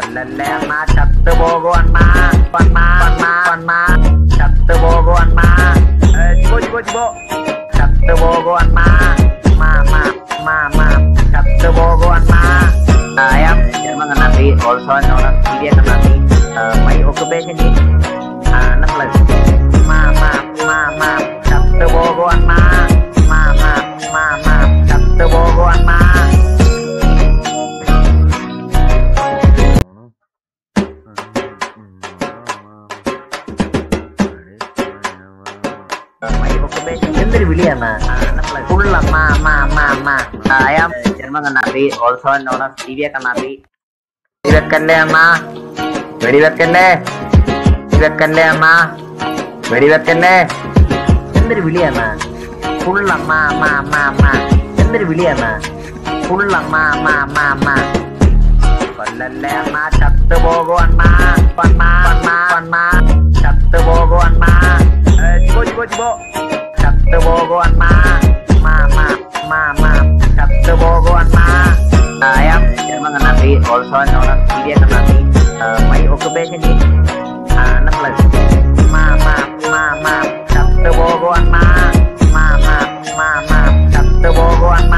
കൊല്ലല്ലേ അണ്ണ ചത്തു പോകും അണ്ണ അണ്ണ അണ്ണ അണ്ണ ചത്തു പോകും അണ്ണ ഏ, ചിബോ ചിബോ ചിബോ ചത്തു പോകും അണ്ണ മാ മാ മാ മാ ചത്തു പോകും അണ്ണ I am German Kanapi, also known as India Kanapi. Uh, my occupation is uh, Naklas. Ma ma ma ma ചത്തു പോകും അണ്ണ മാ മാ മാ മാ ചത്തു പോകും അണ്ണ എന്തൊരു വിളിയാണ് ഫുള്ള മാ മാ മാ മാ ആയാം ജന്മ കണ്ണാപ്പി ഓൾസോ നോൺ ആസ് ദിവ്യ കണ്ണാപ്പി വെടിവെക്കല്ലേ അമ്മ വെടിവെക്കല്ലേ വെടിവെക്കല്ലേ അമ്മ വെടിവെക്കല്ലേ എന്തൊരു വിളിയാണ് ഫുള്ള മാ മാ മാ മാ എന്തൊരു വിളിയാണ് ഫുള്ള മാ മാ മാ മാ കൊല്ലല്ലേ അണ്ണ ചത്തു പോകും അണ്ണ അണ്ണ അണ്ണ അണ്ണ ചത്തു പോകും അണ്ണ ഏ, ചിബോ ചിബോ ചിബോ ചത്തു പോകും അണ്ണ മാ മാ മാ മാ ചത്തു പോകും അണ്ണ I am German Kanapi, also known as India Kanapi. Uh, my occupation is uh, Naklas. Ma ma ma ma ചത്തു പോകും അണ്ണ മാ മാ മാ മാ ചത്തു പോകും അണ്ണ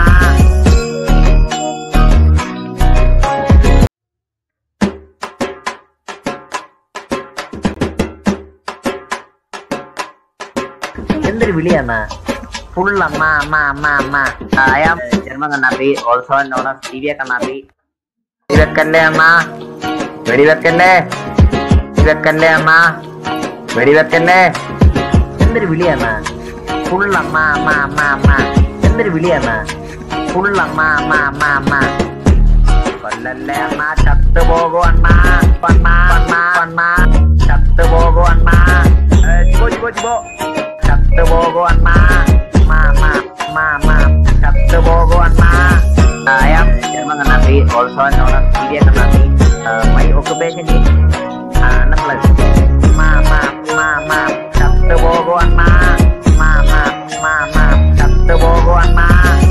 എന്തൊരു വിളിയാണ് ഫുള്ള മാ മാ മാ മാ ആയാം ജന്മ കണ്ണാപ്പി ഓൾസോ നോൺ ആസ് ദിവ്യ കണ്ണാപ്പി വെടിവെക്കല്ലേ അമ്മ വെടിവെക്കല്ലേ വെടിവെക്കല്ലേ അമ്മ വെടിവെക്കല്ലേ എന്തൊരു വിളിയാണ് ഫുള്ള മാ മാ മാ മാ എന്തൊരു വിളിയാണ് ഫുള്ള മാ മാ മാ മാ കൊല്ലല്ലേ അണ്ണ ചത്തു പോകും അണ്ണ അണ്ണ അണ്ണ അണ്ണ ചത്തു പോകും അണ്ണ ഏ, ചിബോ ചിബോ ചിബോ ചത്തു പോകും അണ്ണ മാ മാ മാ മാ ചത്തു പോകും അണ്ണ I am German Kanapi, also known as India Kanapi. Uh, my occupation is uh, Naklas. Ma ma ma ma ചത്തു പോകും അണ്ണ മാ മാ മാ മാ ചത്തു പോകും അണ്ണ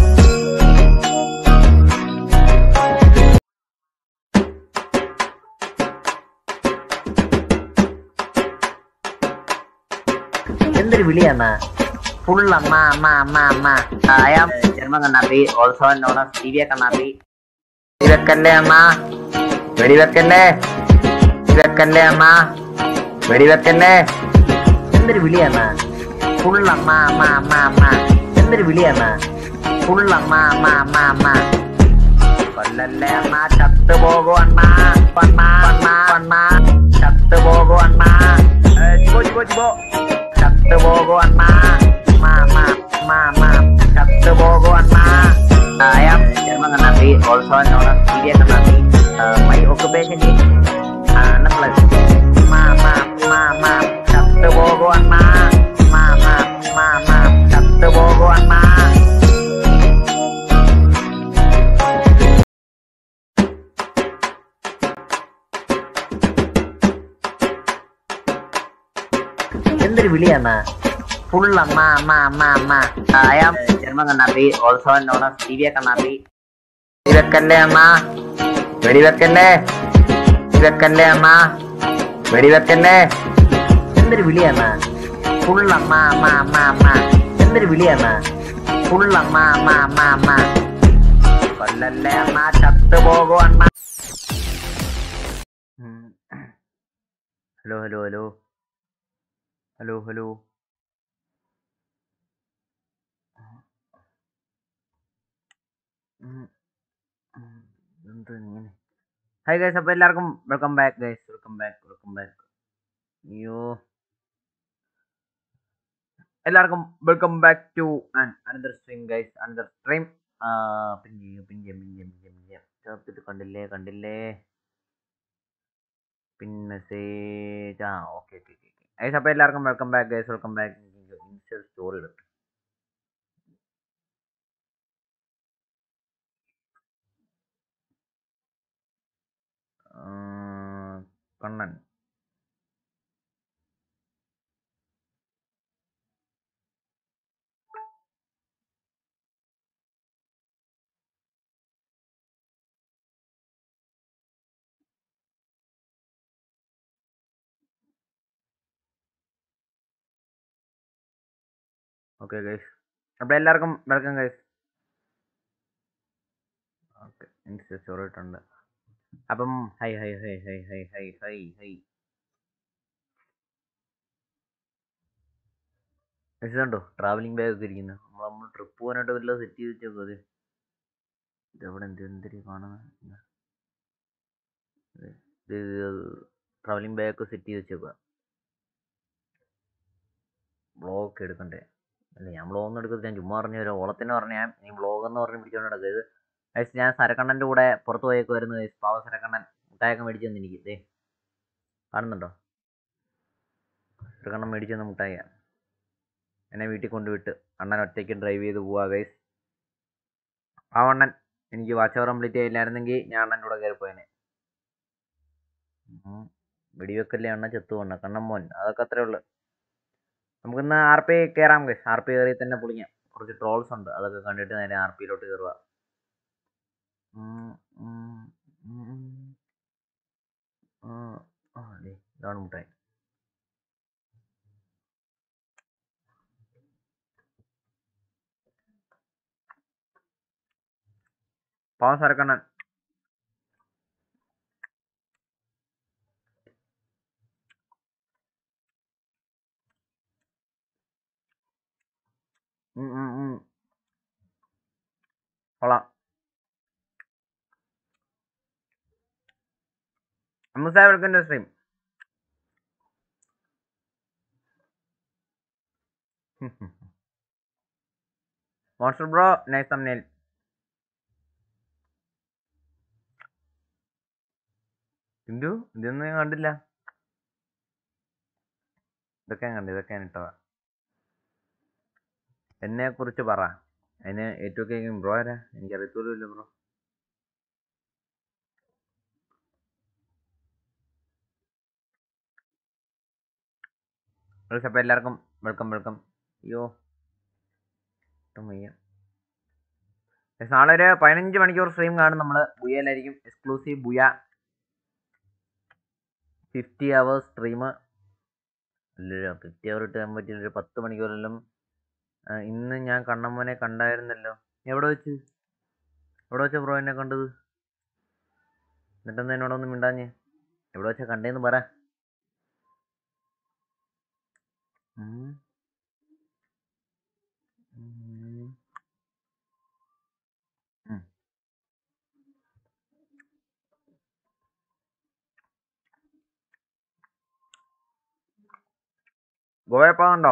എന്തൊരു വിളിയാണ് ഫുള്ള മാ മാ മാ മാ ആയാം ജന്മ കണ്ണാപ്പി ഓൾസോ നോൺ ആസ് ദിവ്യ കണ്ണാപ്പി വെടിവെക്കല്ലേ അമ്മ വെടിവെക്കല്ലേ വെടിവെക്കല്ലേ അമ്മ വെടിവെക്കല്ലേ എന്തൊരു വിളിയാണ് ഫുള്ള മാ മാ മാ മാ എന്തൊരു വിളിയാണ് ഫുള്ള മാ മാ മാ മാ കൊല്ലല്ലേ അണ്ണ ചത്തു പോകും അണ്ണ അണ്ണ അണ്ണ അണ്ണ ചത്തു പോകും അണ്ണ ഏ, ചിബോ ചിബോ ചിബോ ചത്തു പോകും അണ്ണ മാ മാ മാ മാ ചത്തു പോകും അണ്ണ I am German Kanapi, also known as India Kanapi. Uh, my occupation is uh, Naklas. Ma ma ma ma ചത്തു പോകും അണ്ണ മാ മാ മാ മാ ചത്തു പോകും അണ്ണ എന്തൊരു വിളിയാണ് ഫുള്ള മാ മാ മാ മാ ആയാം ജന്മ കണ്ണാപ്പി ഓൾസോ നോൺ ആസ് ദിവ്യ കണ്ണാപ്പി വെടിവെക്കല്ലേ അമ്മ വെടിവെക്കല്ലേ വെടിവെക്കല്ലേ അമ്മ വെടിവെക്കല്ലേ എന്തൊരു വിളിയാണ് ഫുള്ള മാ മാ മാ മാ എന്തൊരു വിളിയാണ് ഫുള്ള മാ മാ മാ മാ കൊല്ലല്ലേ അണ്ണ ചത്തു പോകും അണ്ണ hello hello hello hello hello എന്ത് ഇങ്ങനെ ഹായ് ഗൈസ് അപ്പോൾ എല്ലാവർക്കും welcome back guys welcome back welcome back അയ്യോ എല്ലാവർക്കും welcome back to another stream guys another stream pin ചെയ്യും പിൻ ചെയ്യും പിൻ ചെയ്യും പിൻ ചെയ്യും പിൻ ചെയ്യാം ചേർത്തിട്ട് കണ്ടില്ലേ കണ്ടില്ലേ പിൻ മെസ്സേജ് ആ ഓക്കെ ഓക്കെ ഓക്കെ ഗൈസ് അപ്പോൾ എല്ലാവർക്കും welcome back guys welcome back insta story ഇടട്ടെ ആ, കണ്ണൻ ഓക്കെ ഗൈസ് അപ്പോൾ എല്ലാവർക്കും welcome guys okay insta story ഇട്ടുണ്ട് അപ്പം hi hi hi hi hi hi hi hi ഇതുണ്ടോ ട്രാവലിംഗ് ബാഗ് ഒക്കെ ഇരിക്കുന്നത് നമ്മൾ നമ്മൾ ട്രിപ്പ് പോകാനായിട്ട് വല്ല സെറ്റ് ചെയ്ത് വെച്ചേക്കോ അത് ഇതെവിടെ എന്ത് എന്തൊരു കാണുന്നത് ട്രാവലിംഗ് ബാഗ് ഒക്കെ സെറ്റ് ചെയ്ത് വെച്ചേക്കുക വ്ളോഗ് എടുക്കണ്ടേ അല്ല ഞാൻ വ്ളോഗ് ഒന്നും എടുക്കത്തില്ല ഞാൻ ചുമ്മാ പറഞ്ഞു തരാം ഓളത്തിന് പറഞ്ഞ ഞാൻ നീ വ്ളോഗ് എന്ന് പറഞ്ഞ് പിടിച്ചോണ്ട് നടക്കുക ഇത് ഗൈസ് ഞാൻ സരക്കണ്ണൻ്റെ കൂടെ പുറത്ത് പോയേക്കുമായിരുന്നു ഗൈസ് പാവ സരക്കണ്ണൻ മുട്ടായൊക്കെ മേടിച്ചു തന്നെ എനിക്ക് ദേ കാണുന്നുണ്ടോ സരക്കണ്ണൻ മേടിച്ചു തന്ന മുട്ടായ എന്നെ വീട്ടിൽ കൊണ്ടുവിട്ട് അണ്ണൻ ഒറ്റയ്ക്ക് ഡ്രൈവ് ചെയ്ത് പോവാ ഗൈസ് ആ അണ്ണൻ എനിക്ക് വാച്ച് ഓവർ കംപ്ലീറ്റ് ചെയ്യില്ലായിരുന്നെങ്കിൽ ഞാൻ അണ്ണൻ്റെ കൂടെ കയറി പോയേനെ ഉം. വെടിവെക്കല്ലേ അണ്ണ ചെത്തു അണ്ണ കണ്ണൻ മോൻ അതൊക്കെ അത്രേ ഉള്ളു നമുക്കിന്ന് ആർ പി കയറാം ഗൈസ് ആർ പി കയറി തന്നെ പൊളിക്കാം കുറച്ച് ട്രോൾസ് ഉണ്ട് അതൊക്കെ കണ്ടിട്ട് നേരെ ആർ പിയിലോട്ട് കയറുക ഉം, ഉം, ഉം. ആ, ആ, ദേ, ഇതാണ് മുട്ടായി പാവം സരക്കണ്ണൻ ഉം, ഉം, ഉം. കൊള്ളാം അമ്മുസായ welcome stream monster bro nice തമ്മിൽ ഇന്ദു ഇതൊന്നും ഞാൻ കണ്ടില്ല ഇതൊക്കെ ഞാൻ കണ്ടു ഇതൊക്കെ ഞാൻ ഇട്ടതാ എന്നെ കുറിച്ച് പറ അതിന് ഏറ്റവും ബ്രോ ആരാ എനിക്കറിയത്തോലുമില്ല ബ്രോ അപ്പോൾ എല്ലാവർക്കും വെൽക്കം വെൽക്കം അയ്യോ ഒട്ടും വയ്യ Guys, നാളെ ഒരു പതിനഞ്ച് മണിക്കൂർ സ്ട്രീം കാണും നമ്മൾ ബുയയിലായിരിക്കും exclusive Booyah fifty hours stream അല്ലല്ലോ ഫിഫ്റ്റി അവർ ഇട്ടാൻ പറ്റില്ല ഒരു പത്ത് മണിക്കൂറെല്ലാം ആ, ഇന്ന് ഞാൻ കണ്ണമ്മനെ കണ്ടായിരുന്നല്ലോ എവിടെ വെച്ച് എവിടെ വെച്ചാ ബ്രോ എന്നെ കണ്ടത് എന്നിട്ടെന്താ എന്നോടൊന്നും മിണ്ടാഞ്ഞ് എവിടെ വെച്ചാ കണ്ടേന്ന് പറ ഉം. ഉം. ഉം. ഗോവയിൽ പോകുന്നുണ്ടോ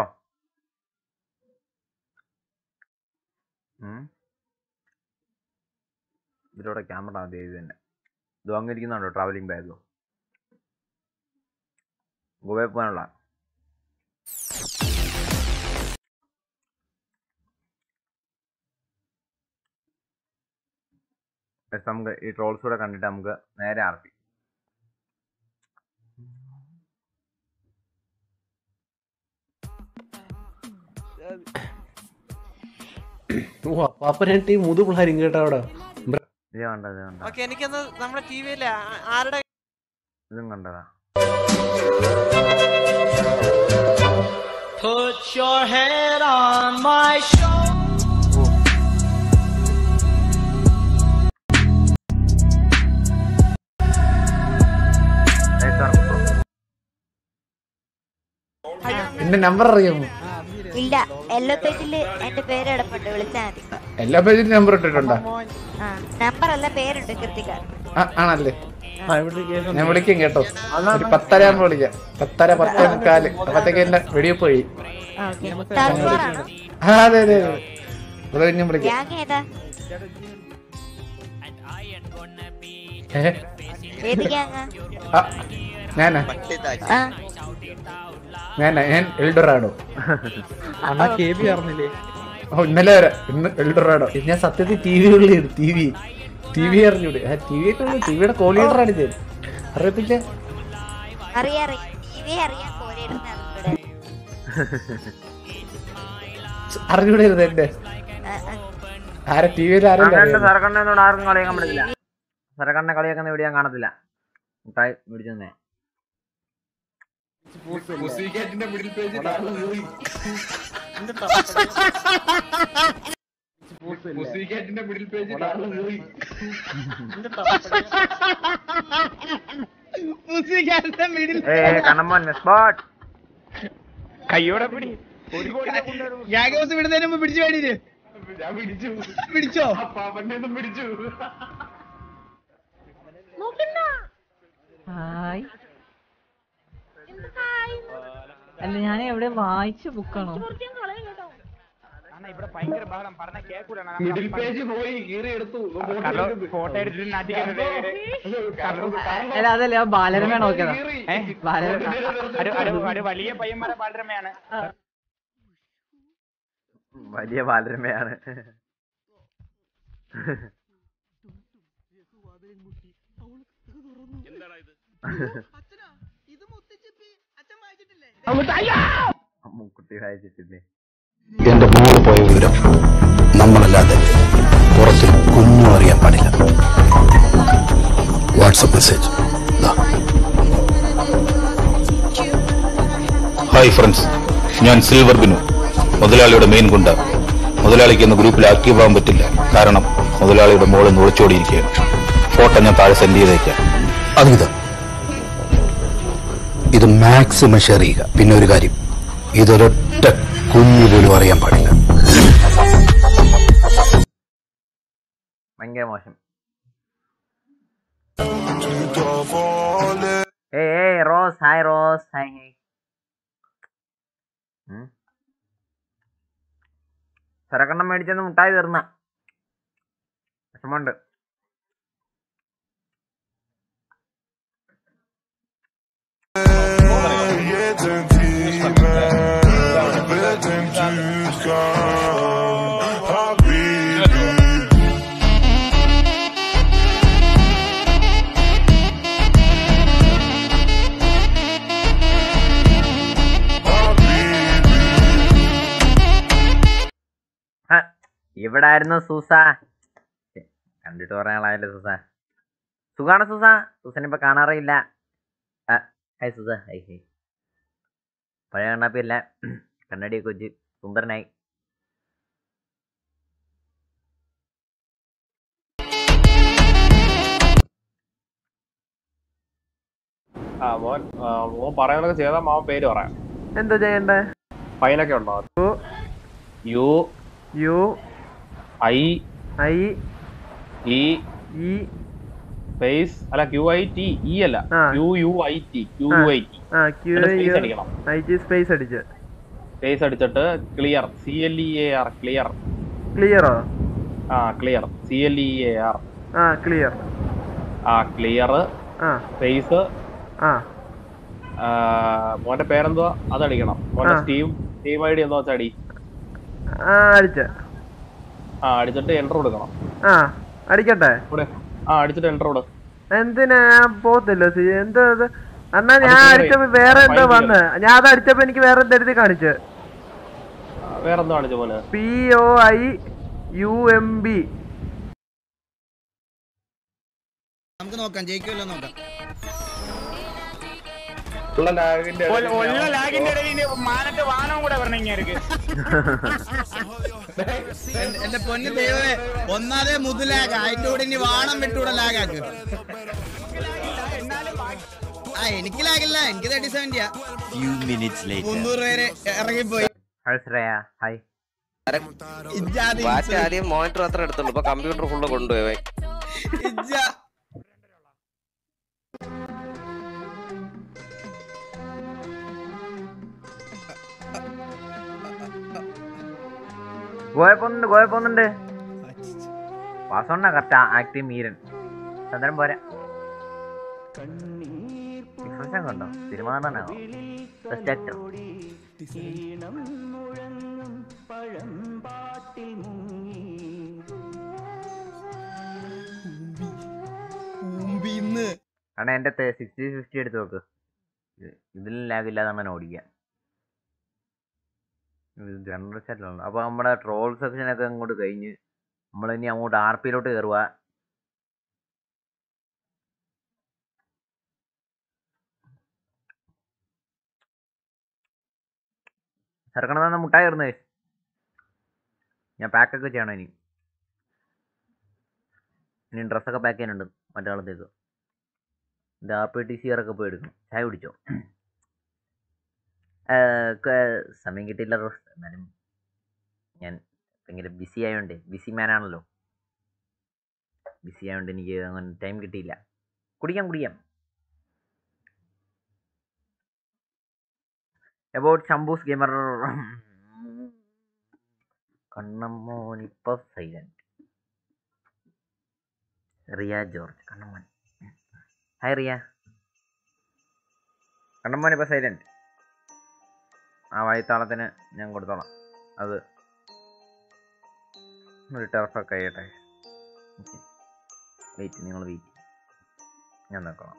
ഉം. ഇതിലൂടെ ക്യാമറ ആദ്യം ഇത് തന്നെ ഇത് വാങ്ങിയിരിക്കുന്നുണ്ടോ ട്രാവലിംഗ് ബാഗ് ഗോവയിൽ പോകാനുള്ള Guys, നമുക്ക് ഈ ട്രോൾസ് കൂടെ കണ്ടിട്ട് നമുക്ക് നേരെ ആർപ്പി ഓ അപ്പാപ്പനായിട്ട് ഈ മുതു പിള്ളേരും കേട്ടോ അവിടെ ഇത് കണ്ട ഇത് കണ്ട ഓക്കെ എനിക്കൊന്ന് നമ്മുടെ ടി വിയിലെ ആരുടെ ഇതും കണ്ടതാ Put your head on my shoulder. Guys, ആർക്കും pro. എന്റെ നമ്പർ അറിയാമോ ഇല്ല യെല്ലോ പേജില് എന്റെ പേര് കിടപ്പുണ്ട് വിളിച്ചാൽ മതി എല്ലാ പേജിലും നമ്പർ ഇട്ടിട്ടുണ്ടോ ആ നമ്പർ അല്ല പേരുണ്ട് കൃത്തിക ആ, ആണല്ലേ ഞാൻ വിളിക്കാം കേട്ടോ ഒരു പത്തര ആകുമ്പോ വിളിക്കാം പത്തര പത്തേ മുക്കാല് അപ്പത്തേക്ക് എന്റെ വെടിവെപ്പ് കഴി ഓക്കെ തർക്കോറാണോ ആ അതെ അതെ അതെ അത് കഴിഞ്ഞ് വിളിക്കാം ഗ്യാങ് ഏതാ ഏ? ഏത് ഗ്യാങ്ങാ ആ, ഞാനാ ആ ഞാനാ ഞാൻ എൽഡറാണോ അണ്ണാ കെ ബി അറിഞ്ഞില്ലേ ഓ ഇന്നലെ വരെ ഇന്ന് എൽഡറാണോ ഞാൻ സത്യത്തിൽ ടി വി ഉള്ളിയാണ് ടി വി ടി വി അറിഞ്ഞൂടെ ആ ടി വി ഒക്കെ ടി വിയുടെ കോൾ ലീഡറാണ് ഞാൻ അറിയത്തില്ല അറിയാം അറിയാം ടി വി അറിയാം കോരിയിടുന്ന അറിഞ്ഞൂടെ ഇരുന്ന് എന്റെ ആരെ ടി വിയിൽ അങ്ങനെ ആരെങ്കിലും സരക്കണ്ണനോട് ആർക്കും കളിയാക്കാൻ പറ്റില്ല സരക്കണ്ണനെ കളിയാക്കുന്ന വീഡിയോ ഞാൻ കാണത്തില്ല മുട്ടായി മേടിച്ചു തന്നെ ഏ കണ്ണമ്മോൻ സ്പോട്ട് കയ്യോടെ പിടി ഒരു കോടി ഗ്യാഗോസ് വിടുന്നതിന് മുമ്പ് പിടിച്ചു വേണ്ടിട്ട് ഞാൻ പിടിച്ചു പിടിച്ചോ പാപ്പന്റെ പിടിച്ചു ഹായ് അല്ല ഞാൻ എവിടെ വായിച്ച ബുക്കാണോ ഇവിടെ ഭയങ്കര ബഹളം പറഞ്ഞ കേക്കൂല മിഡിൽ പേജ് പോയി കീറി എടുത്തു ഫോട്ടോ എടുത്തിട്ട് നാട്ടിൽ അല്ല അതല്ല ഞാൻ ബാലരമ നോക്കിയതാ ബാലരമ ഒരു വലിയ പയ്യന്മാരെ ബാലരമയാണ് വലിയ ബാലരമയാണ് മുക്കുട്ടി വായിച്ചിട്ടില്ലേ എന്റെ മോള് പോയ വിവരം നമ്മളല്ലാതെ പുറത്ത് കുഞ്ഞും അറിയാൻ പാടില്ല വാട്സപ്പ് മെസ്സേജ് ഹായ് ഫ്രണ്ട്സ് ഞാൻ സിൽവർ ബിനു മുതലാളിയുടെ മെയിൻ ഗുണ്ട മുതലാളിക്ക് ഇന്ന് ഗ്രൂപ്പിൽ ആക്റ്റീവ് ആവാൻ പറ്റില്ല കാരണം മുതലാളിയുടെ മോള് ഒളിച്ചോടിയിരിക്കുകയാണ് ഫോട്ടോ ഞാൻ താഴെ സെൻഡ് ചെയ്തേക്കാം അതിത് ഇത് മാക്സിമം ഷെയർ ചെയ്യുക പിന്നെ ഒരു കാര്യം ഇതൊരൊറ്റ കുഞ്ഞു പോലും അറിയാൻ പാടില്ല ഭയങ്കര മോശം ഏയ് ഏയ് Rose hi Rose hi hi സരക്കണ്ണം മേടിച്ചെന്ന് മുട്ടായി തീർന്ന വിഷമമുണ്ട് ഹ, ഇവിടായിരുന്നു സൂസ ഛെ, കണ്ടിട്ട് പറയാളായല്ലോ സൂസ സുഖാണ് സൂസ സൂസനെ ഇപ്പൊ കാണാറില്ല ആ, ഹായ് സൂസ ഹൈ ഹൈ പഴയ കണ്ണാപ്പിയല്ല കണ്ണടിയൊക്കെ വെച്ച് സുന്ദരനായി ആ മോൻ ആ, മോൻ പറയുന്നതൊക്കെ ചെയ്താൽ മാവൻ പേര് പറയാം എന്താ ചെയ്യണ്ടേ ഫൈനൊക്കെ ഉണ്ടോ U U I I E E space അല്ല ക്യു ഐ ടി ഇ അല്ല ആ. Q U I T Q ആ. യു ഐ ടി ആ ക്യു സ്പേസ് അടിക്കണം ഐ ടി സ്പേസ് അടിച്ച് സ്പേസ് അടിച്ചിട്ട് clear C L E A R clear ക്ലിയറോ ആ clear C L E A R ആ ക്ലിയർ ആ ക്ലിയർ ആ സ്പേസ് ആ മോന്റെ പേരെന്തുവാ അതടിക്കണം മോന്റെ ആ. സ്റ്റീം ടീം ഐ ഡി എന്താ വെച്ചാൽ അടി ആ അടിച്ച ആ അടിച്ചിട്ട് എൻ്റർ കൊടുക്കണം ആ അടിക്കട്ടെ ഇവിടെ ആ അടിച്ചിട്ട് എൻ്റർ കൊടു എന്തിനാ ഞാൻ പോത്തില്ല സി എന്താ ഇത് അണ്ണാ ഞാൻ അത് clear അടിച്ചപ്പോ ചെയ്യും. വേറെ എന്താ File വന്ന് ഞാൻ അത് അടിച്ചപ്പോ എനിക്ക് വേറെ എന്താ എഴുതി കാണിച്ചു വേറെന്താ കാണിച്ചു മോന് P O I U M B നമുക്ക് നോക്കാം ജയിക്കുമല്ലോ നോക്കാം ഉള്ള ലാഗിന്റെ ഉള്ള ലാഗിന്റെ ഇടയിൽ മാനത്തെ വാനവും കൂടെ വരണം ഇങ്ങനെ എന്റെ- എന്റെ പൊന്ന് ദൈവമേ ഒന്നാതെ മുതലാക അതിന്റെ കൂടെ ഇനി വാണം വിട്ടൂടെ ലാഗാക്ക് ആ എനിക്ക് ലാഗില്ല എനിക്ക് തേർട്ടി സെവന്റിയാ മുന്നൂറ് പേര് ഇറങ്ങിപ്പോയി ഹായ് ശ്രേയ ഹായ് ഇജ്ജാതി ബാറ്റ് ആദ്യം മോണിറ്റർ മാത്രമേ എടുത്തുള്ളൂ ഇപ്പൊ കമ്പ്യൂട്ടർ ഫുള്ള് കൊണ്ടുപോയി ഇജ്ജ ഗോയ പോകുന്നുണ്ട് ഗോയ പോകുന്നുണ്ട് വാസോണ്ണ കറക്റ്റ് ആക്ടീവ് മീരൻ ചന്ദ്രൻ പോരാ ഡിഫറൻസ് കണ്ടോ സിനിമ കാണാനാണോ ബെസ്റ്റ് ആക്ടർ ഊമ്പിന്ന് കാരണം എന്റെ സിക്സ്റ്റി ഫിഫ്റ്റി എടുത്ത് നോക്ക് ഇത്- ഇതിലും ലാഗ് ഇല്ലാതാണ് ഞാൻ ഓടിക്കുക ജനറൽ സെറ്റിലാണ് അപ്പൊ നമ്മുടെ ട്രോൾ സെക്ഷൻ ഒക്കെ അങ്ങോട്ട് കഴിഞ്ഞ് നമ്മൾ ഇനി അങ്ങോട്ട് ആർ പിയിലോട്ട് കയറുക ചെറുക്കണ മുട്ടായി കയറുന്നേ ഞാൻ പാക്കൊക്കെ ചെയ്യണം ഇനി ഇനി ഡ്രസ്സൊക്കെ പാക്ക് ചെയ്യാനുണ്ട് മറ്റേ ആളത്തേക്ക് ഇത് ആർ പി ടി സി ആറൊക്കെ പോയി എടുക്കണം ചായ കുടിച്ചോ ഏഹ്, ക- സമയം കിട്ടിയില്ല റോസ് എന്നാലും ഞാൻ ഭയങ്കര ബിസി ആയതുകൊണ്ട് ബിസി മാനാണല്ലോ ബിസി ആയതുകൊണ്ട് എനിക്ക് അങ്ങനെ ടൈം കിട്ടിയില്ല കുടിക്കാം കുടിക്കാം അബൌട്ട് ശംഭൂസ് ഗെയിമർ കണ്ണമ്മോൻ ഇപ്പൊ സൈലന്റ് റിയ ജോർജ് കണ്ണമ്മോൻ ഹായ് റിയ കണ്ണമ്മോൻ ഇപ്പൊ സൈലന്റ് ആ വഴിത്താളത്തിന് ഞാൻ കൊടുത്തോളാം അത് ഒരു ടെറഫൊക്കെ കഴിയട്ടെ വെയിറ്റ് നിങ്ങൾ വെയിറ്റ് ഞാൻ നോക്കണം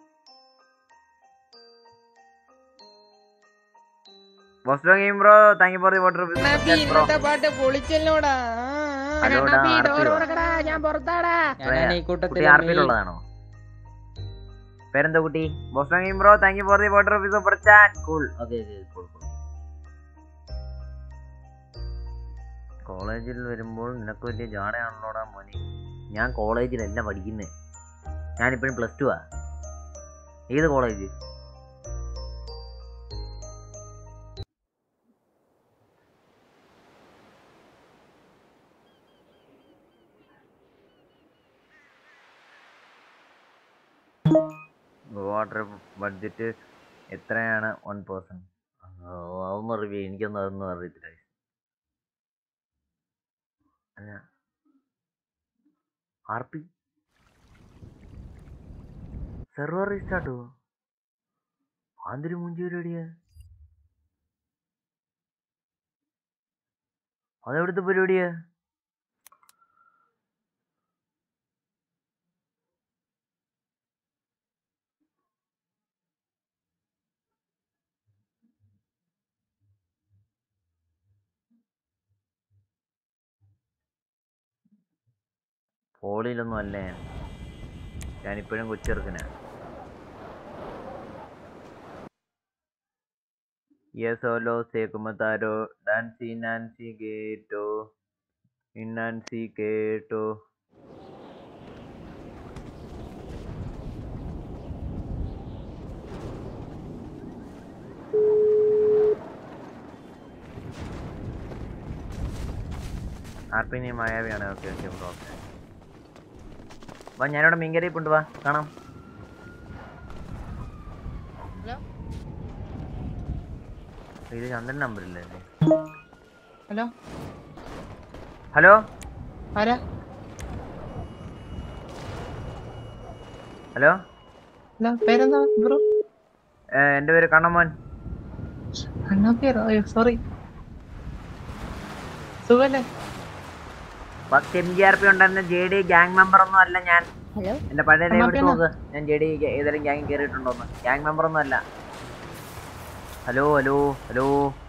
ബോസ്റ്റോ game bro thank you for the water bro പാട്ട് പൊളിച്ചല്ലോടാ ഹലോടാ ഞാൻ പുറത്താടാ കുട്ടി ആർപിയിലുള്ളതാണോ പേരെന്താ കുട്ടി ബോസ്റ്റോ game bro thank you for the water super chat cool okay okay cool cool കോളേജിൽ വരുമ്പോൾ നിനക്ക് വലിയ ജാടയാണല്ലോടാ മോനെ ഞാൻ കോളേജിലല്ല പഠിക്കുന്നത് ഞാനിപ്പോഴും പ്ലസ് ടു ആ ഏത് കോളേജ് വാട്ടർ ബഡ്ജറ്റ് എത്രയാണ് വൺ പേഴ്സൺ അതൊന്നും അറിയില്ല എനിക്കൊന്നും അതൊന്നും അറിയത്തില്ല അല്ല ആർ പി സെർവർ റീസ്റ്റാർട്ടോ ആന്തൊരു മുഞ്ചി പരിപാടിയാ അതെവിടുത്തെ പരിപാടിയാ പോളിയിലൊന്നും അല്ല ഞാൻ ഞാനിപ്പോഴും കൊച്ചിറക്കനാ Yes, solo se como taro, Nancy, Nancy, Gato, Nancy, Gato. ആർപ്പിനി മായാവിയാണ് ഓക്കെ ഓക്കെ ബ്രോ ഓക്കെ വാ ഞാനിവിടെ മീൻകറി ഇപ്പുണ്ട് വാ കാണാം ഇത് ചന്ദ്രൻ നമ്പർ ഇല്ലേ ഹലോ ഹലോ ആരാ ഹലോ ഹലോ പേരെന്താ ബ്രോ എൻ്റെ പേര് കണ്ണമോൻ അണ്ണാ പേരോ അയ്യോ സോറി സുഖല്ലേ first M G R P ഉണ്ടായിരുന്ന ജെ ഡി ഗ്യാങ് മെമ്പർ ഒന്നും അല്ല ഞാൻ ഹലോ എന്റെ പഴയ അമ്മ എടുത്ത് പിന്നെ? നോക്ക് ഞാൻ ജെ ഡി ഏതെങ്കിലും ഗ്യാങ് കയറിയിട്ടുണ്ടോന്ന് ഗ്യാങ് മെമ്പർ ഒന്നും അല്ല hello hello hello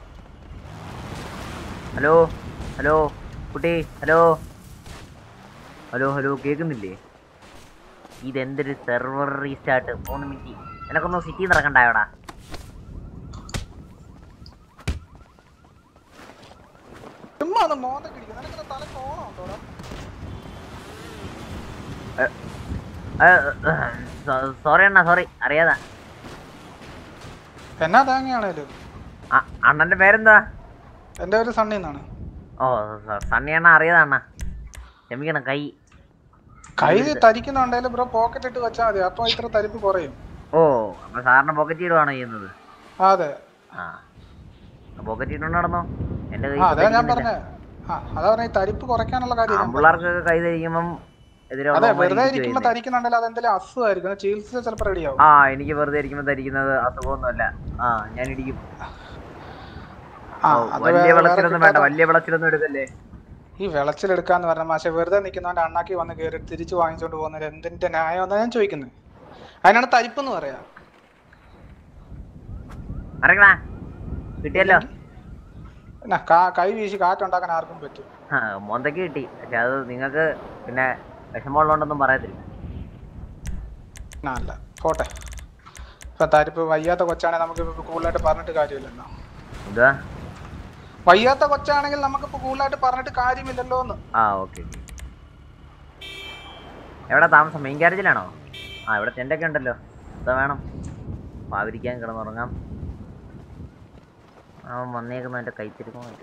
hello hello കുട്ടി ഹലോ ഹലോ ഹലോ കേൾക്കുന്നില്ലേ ഇതെന്തൊരു സെർവർ റീസ്റ്റാർട്ട് മൂന്ന് മിനിറ്റ് എനക്കൊന്ന് സിറ്റി നടക്കണ്ടായോടാ ചുമ്മാ ഒന്ന് മോന്തൊക്കെ ഇടിക്കും നിനക്ക് തലക്ക് ഓണമുണ്ടോടാ സോറി അണ്ണാ സോറി അറിയാതാ എന്നാ തേങ്ങയാണേലും അ- അണ്ണന്റെ പേരെന്താ എന്റെ പേര് സണ്ണി എന്നാണ് ഓ സ- സണ്ണി അണ്ണ അറിയാതാ അണ്ണ ക്ഷമിക്കണം കൈ കൈ തരിക്കുന്നുണ്ടെങ്കിലും ബ്രോ പോക്കറ്റ് ഇട്ട് വെച്ചാൽ മതി അപ്പൊ ഇത്ര തരിപ്പ് കുറയും ഓ അപ്പൊ സാറിന് പോക്കറ്റ് ഇടുവാണോ ചെയ്യുന്നത് അതെ ആ പോക്കറ്റ് ഇട്ടുകൊണ്ട് നടന്നോ എന്റെ കൈ ആ അതാ ഞാൻ പറഞ്ഞേ ആ അതാ പറഞ്ഞ ഈ തരിപ്പ് കുറയ്ക്കാനുള്ള കാര്യം ഞാൻ പറഞ്ഞത്. പിള്ളേർക്കൊക്കെ കൈ ധരിക്കുമ്പം എതിരെ അതെ ഉള്ളവന്മാര് വെറുതെ ഇടിച്ച് ഇരിക്കുമ്പോ വീഴുന്നെ. തരിക്കുന്നുണ്ടെങ്കിൽ അതെന്തെങ്കിലും അസുഖമായിരിക്കും അത് ചികിത്സ ചിലപ്പോൾ റെഡിയാവും ആ എനിക്ക് വെറുതെ ഇരിക്കുമ്പോ ധരിക്കുന്നത് അസുഖമൊന്നുമല്ല ആ ഞാൻ ഇടിക്കും ആ ഓ, അത് വലിയ വേറെ വിളച്ചിലൊന്നും വേണ്ട കിട്ടാത്ത- വലിയ വിളച്ചിലൊന്നും എടുക്കല്ലേ ഈ വിളച്ചിലെടുക്കാന്ന് പറഞ്ഞ മാഷെ വെറുതെ നിൽക്കുന്നവന്റെ അണ്ണാക്കി വന്ന് കയറി തിരിച്ചു വാങ്ങിച്ചോണ്ട് പോകുന്നത് എന്തിന്റെ ന്യായം എന്നാ ഞാൻ ചോദിക്കുന്നത് അതിനാണ് തരിപ്പ് എന്ന് പറയാ അറിയണ കിട്ടിയല്ലോ പിന്നെ കാ- കൈ വീശി കാറ്റുണ്ടാക്കാൻ ആർക്കും പറ്റും ആ, മോന്തയ്ക്ക് കിട്ടി പക്ഷെ അത് നിങ്ങൾക്ക് പിന്നെ വിഷമമുള്ളതുകൊണ്ടൊന്നും പറയത്തില്ല ആ, അല്ല പോട്ടെ ഇപ്പൊ തരിപ്പ് വയ്യാത്ത കൊച്ചാണെ നമുക്ക് ഇപ്പൊ കൂടുതലായിട്ട് പറഞ്ഞിട്ട് കാര്യമില്ലല്ലോ എന്താ വയ്യാത്ത കൊച്ചാണെങ്കിൽ നമുക്കിപ്പോ കൂടുതലായിട്ട് പറഞ്ഞിട്ട് കാര്യമില്ലല്ലോ എന്ന് ആ ഓക്കെ എവിടെ താമസം മെയിൻ ഗ്യാരേജിലാണോ ആ ഇവിടെ ടെൻ്റൊക്കെ ഉണ്ടല്ലോ എന്താ വേണം പാവിരിക്കാൻ കിടന്നുറങ്ങാം അവൻ വന്നേക്കുന്ന എൻ്റെ കൈത്തിരിക്കുന്നുണ്ട്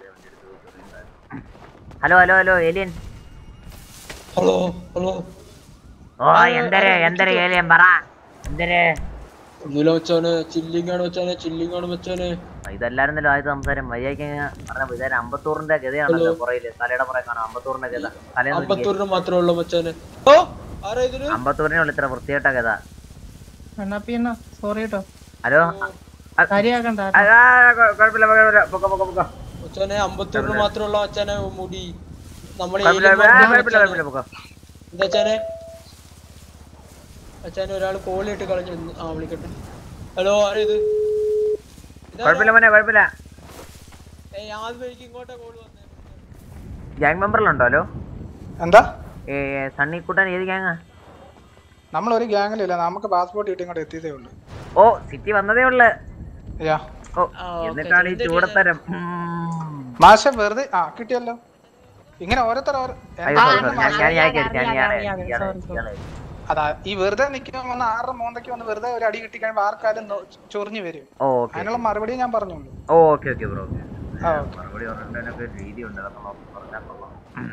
hello hello hello alien hello hello ഓ എന്തര് എന്തര് ഏലിയൻ പറ എന്തര് ഒന്നുമില്ല മച്ചാനെ ചില്ലിങ് ആണ് മച്ചാനെ ചില്ലിങ് ആണ് മച്ചാനെ ഇതല്ലായിരുന്നല്ലോ ആദ്യത്തെ സംസാരം വയ്യാക്കി പറഞ്ഞ ഇതായാലും അമ്പത്തൂറിന്റെ ഗതയാണല്ലോ പുറയില് തലയുടെ പുറകെ കാണാം അമ്പത്തൂറിന്റെ ഗത തലേന്ന് നോക്കിയേ. അമ്പത്തൂരിന് മാത്രമേ ഉള്ളൂ മച്ചാനെ ഓ ആരാ ഇതിന് അമ്പത്തൂരിനുള്ള ഇത്ര വൃത്തികെട്ട ഗത അണ്ണാപ്പി അണ്ണ സോറി കേട്ടോ ഹലോ കാര്യാക്കണ്ട ആ, ആ, കൊ- കുഴപ്പമില്ല കുഴപ്പമില്ല പൊക്കോ പൊക്കോ പൊക്കോ മച്ചാനെ അമ്പത്തൂരിന് മാത്രമുള്ള മച്ചാനെ മുടി നമ്മളെ കുഴപ്പമില്ല ഏലിയൻ ആ, പറഞ്ഞ കുഴപ്പമില്ല മച്ചാനെ. കുഴപ്പമില്ല പൊക്കോ എന്താ മച്ചാനെ മച്ചാനെ ഒരാൾ കോളിട്ട് കളഞ്ഞു ഒന്ന്. ആ വിളിക്കട്ടെ ഹലോ ആരാ ഇത് കുഴപ്പമില്ല മോനെ കുഴപ്പമില്ല ഏയ് ആദ്യം എനിക്ക് ഇങ്ങോട്ടാ കോൾ വന്നേ ഗ്യാങ് മെമ്പറിലുണ്ടോ ഹലോ എന്താ ഏ സണ്ണിക്കുട്ടൻ ഏത് ഗ്യാങ്ങാ നമ്മൾ ഒരു ഗ്യാങ്ങിലില്ല നമുക്ക് പാസ്പോർട്ട് കിട്ടി ഇങ്ങോട്ട് എത്തിയതേ ഉള്ളൂ ഓ സിറ്റി വന്നതേ ഉള്ളു യാ ഓ എന്നിട്ടാണ് ഈ ചൂടത്തരം മാഷ വെറുതെ ആ കിട്ടിയല്ലോ ഇങ്ങനെ ഓരോരുത്തർ ഓരോ- അയ്യോ എന്താ sorry, ഒന്ന് sorry. ഞാൻ മാഷേ? ഞാൻ ഞാൻ കേറി, ഞാൻ ഞാൻ അറിയാം, അറിയാം, ഇയാളെ- sorry, ഇയാളെ- അതാ ഈ വെറുതെ നിൽക്കുമ്പോൾ വന്ന് ആറ് മോന്തയ്ക്ക് വന്ന് വെറുതെ ഒരു അടി കിട്ടി കഴിയുമ്പോൾ ആർക്കാലും നോ- ചൊറിഞ്ഞു വരും ഓ ഓക്കെ അതിനുള്ള മറുപടി ഞാൻ പറഞ്ഞോളൂ ഓ ഓക്കെ ഓക്കെ ബ്രോ ഓക്കെ ആ, മറുപടി പറഞ്ഞതിനൊക്കെ ഒരു രീതിയുണ്ട് അതൊക്കെ നോക്കി പറഞ്ഞാൽ കൊള്ളാം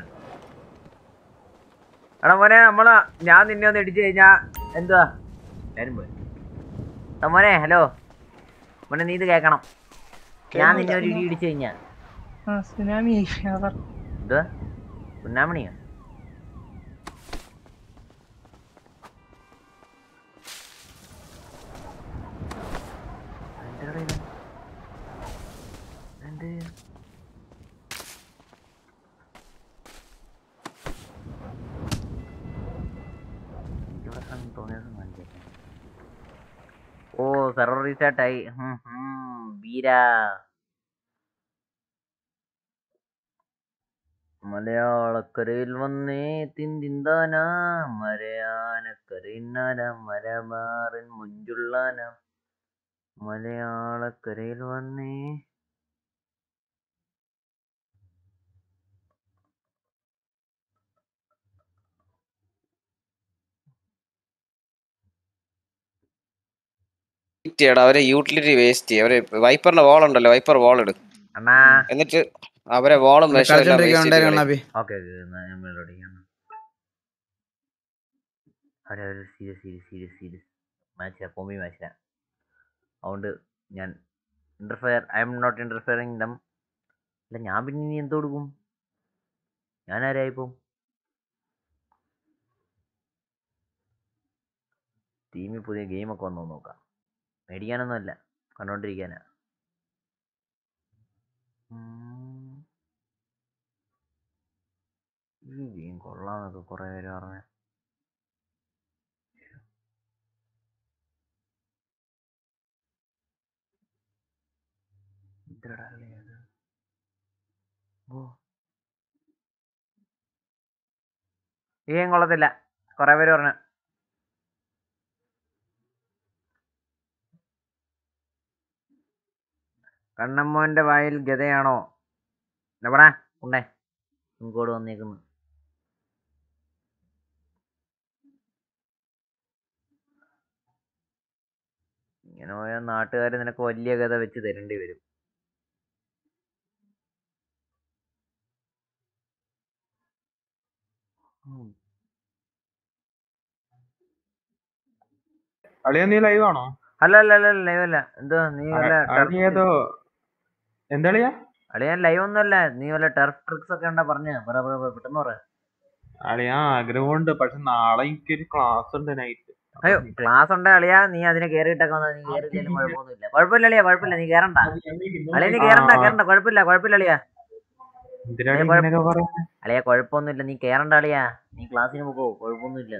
എടാ മോനെ നമ്മള് ഞാൻ നിന്നെ ഒന്ന് ഇടിച്ചു കഴിഞ്ഞാ എന്തുവാ ഞാനും പോയി എടാ മോനെ ഹലോ മോനെ നീ ഇത് കേക്കണം ഞാൻ നിന്നെ ഒരു ഇടി ഇടിച്ചു കഴിഞ്ഞാ ആ സുനാമി അവർ എന്തുവാ പുന്നാമണിയോ എന്തെടാ ഇത്? എന്ത്? എനിക്കിവിടെ കണ്ട് തോന്നിയത് നല്ലത്. ഓ സെർവർ റീസ്റ്റാർട്ടായി വീരാ മലയാളക്കരയിൽ വന്നേ തിന്തിന്താന മരയാനക്കരയിന്നര മരമാറിൻ മുഞ്ചുള്ളാന മലയാളക്കരയിൽ വന്നേ ചെയ്യടാ അവരെ യൂട്ടിലിറ്റി വേസ്റ്റ് ചെയ്യും അവരെ വൈപ്പറിന്റെ വാൾ ഉണ്ടല്ലോ വൈപ്പർ വാൾ ഇട് അണ്ണാ എന്നിട്ട് അവരെ വാളും വിഷം എല്ലാം waste ചെയ്ത് കളയും. ഓക്കെ ഞാൻ മേലോട്ട് അവരെ ഒരു സീരിയസ് സീരിയസ് സീരിയസ് സീരിയസ് മാച്ചാ കോമ്പി മാച്ചാ അതുകൊണ്ട് ഞാൻ interfere I'm not interfering ദം അല്ല ഞാൻ പിന്നെ ഇനി എന്ത് കൊടുക്കും ഞാൻ ആരായിപ്പോ ടീമിൽ പുതിയ ഗെയിമൊക്കെ വന്നു നോക്കാം മേടിക്കാനൊന്നുമല്ല കണ്ടോണ്ടിരിക്കാനാ ഉം. ഈ ഗെയിം കൊള്ളാന്നൊക്കെ കുറെ പേര് പറഞ്ഞ ഇതെടാ ഇത്. ഓ ഈ ഗെയിം കൊള്ളത്തില്ല കുറെ പേര് പറഞ്ഞു കണ്ണമ്മോന്റെ വായിൽ ഗതയാണോ എവിടെ ഉണ്ടേ ഇങ്ങോട്ട് വന്നേക്കുന്നു ഇങ്ങനെ പോയാൽ നാട്ടുകാർ നിനക്ക് വലിയ കഥ വെച്ച് തരേണ്ടി വരും ഉം. അളിയ നീ ലൈവ് ആണോ അല്ല അല്ല അല്ല ലൈവ് അല്ല എന്തോ നീ വല്ല നീ ഏതോ എന്താളിയാ അളിയാൻ ലൈവ് ഒന്നും അല്ല നീ വല്ല ടെർഫ് ട്രിക്സ് ഒക്കെ ഉണ്ടോ പറഞ്ഞു പറ പറ പറ, പെട്ടെന്ന് പറ അളിയാ ആഗ്രഹമുണ്ട് പക്ഷെ നാളെ എനിക്കൊരു ക്ലാസ് ഉണ്ട് നൈറ്റ് അയ്യോ ക്ലാസ് ഉണ്ടേ അളിയാ നീ അതിനെ കേറിയിട്ടൊക്കെ വന്നാ നീ കേറിയില്ലെങ്കിലും കുഴപ്പമൊന്നുമില്ല കുഴപ്പമില്ല അളിയാ കുഴപ്പമില്ല നീ കേറണ്ട അളിയ നീ കേറണ്ട കേറണ്ട കുഴപ്പമില്ല കുഴപ്പമില്ല അളിയാ എന്തിനാണ് അളിയ കുഴപ്പ- ഇങ്ങനെയൊക്കെ പറയുന്നത് അളിയാ കുഴപ്പമൊന്നുമില്ല നീ കേറണ്ട അളിയാ നീ ക്ലാസ്സിന് പോകോ കുഴപ്പമൊന്നുമില്ല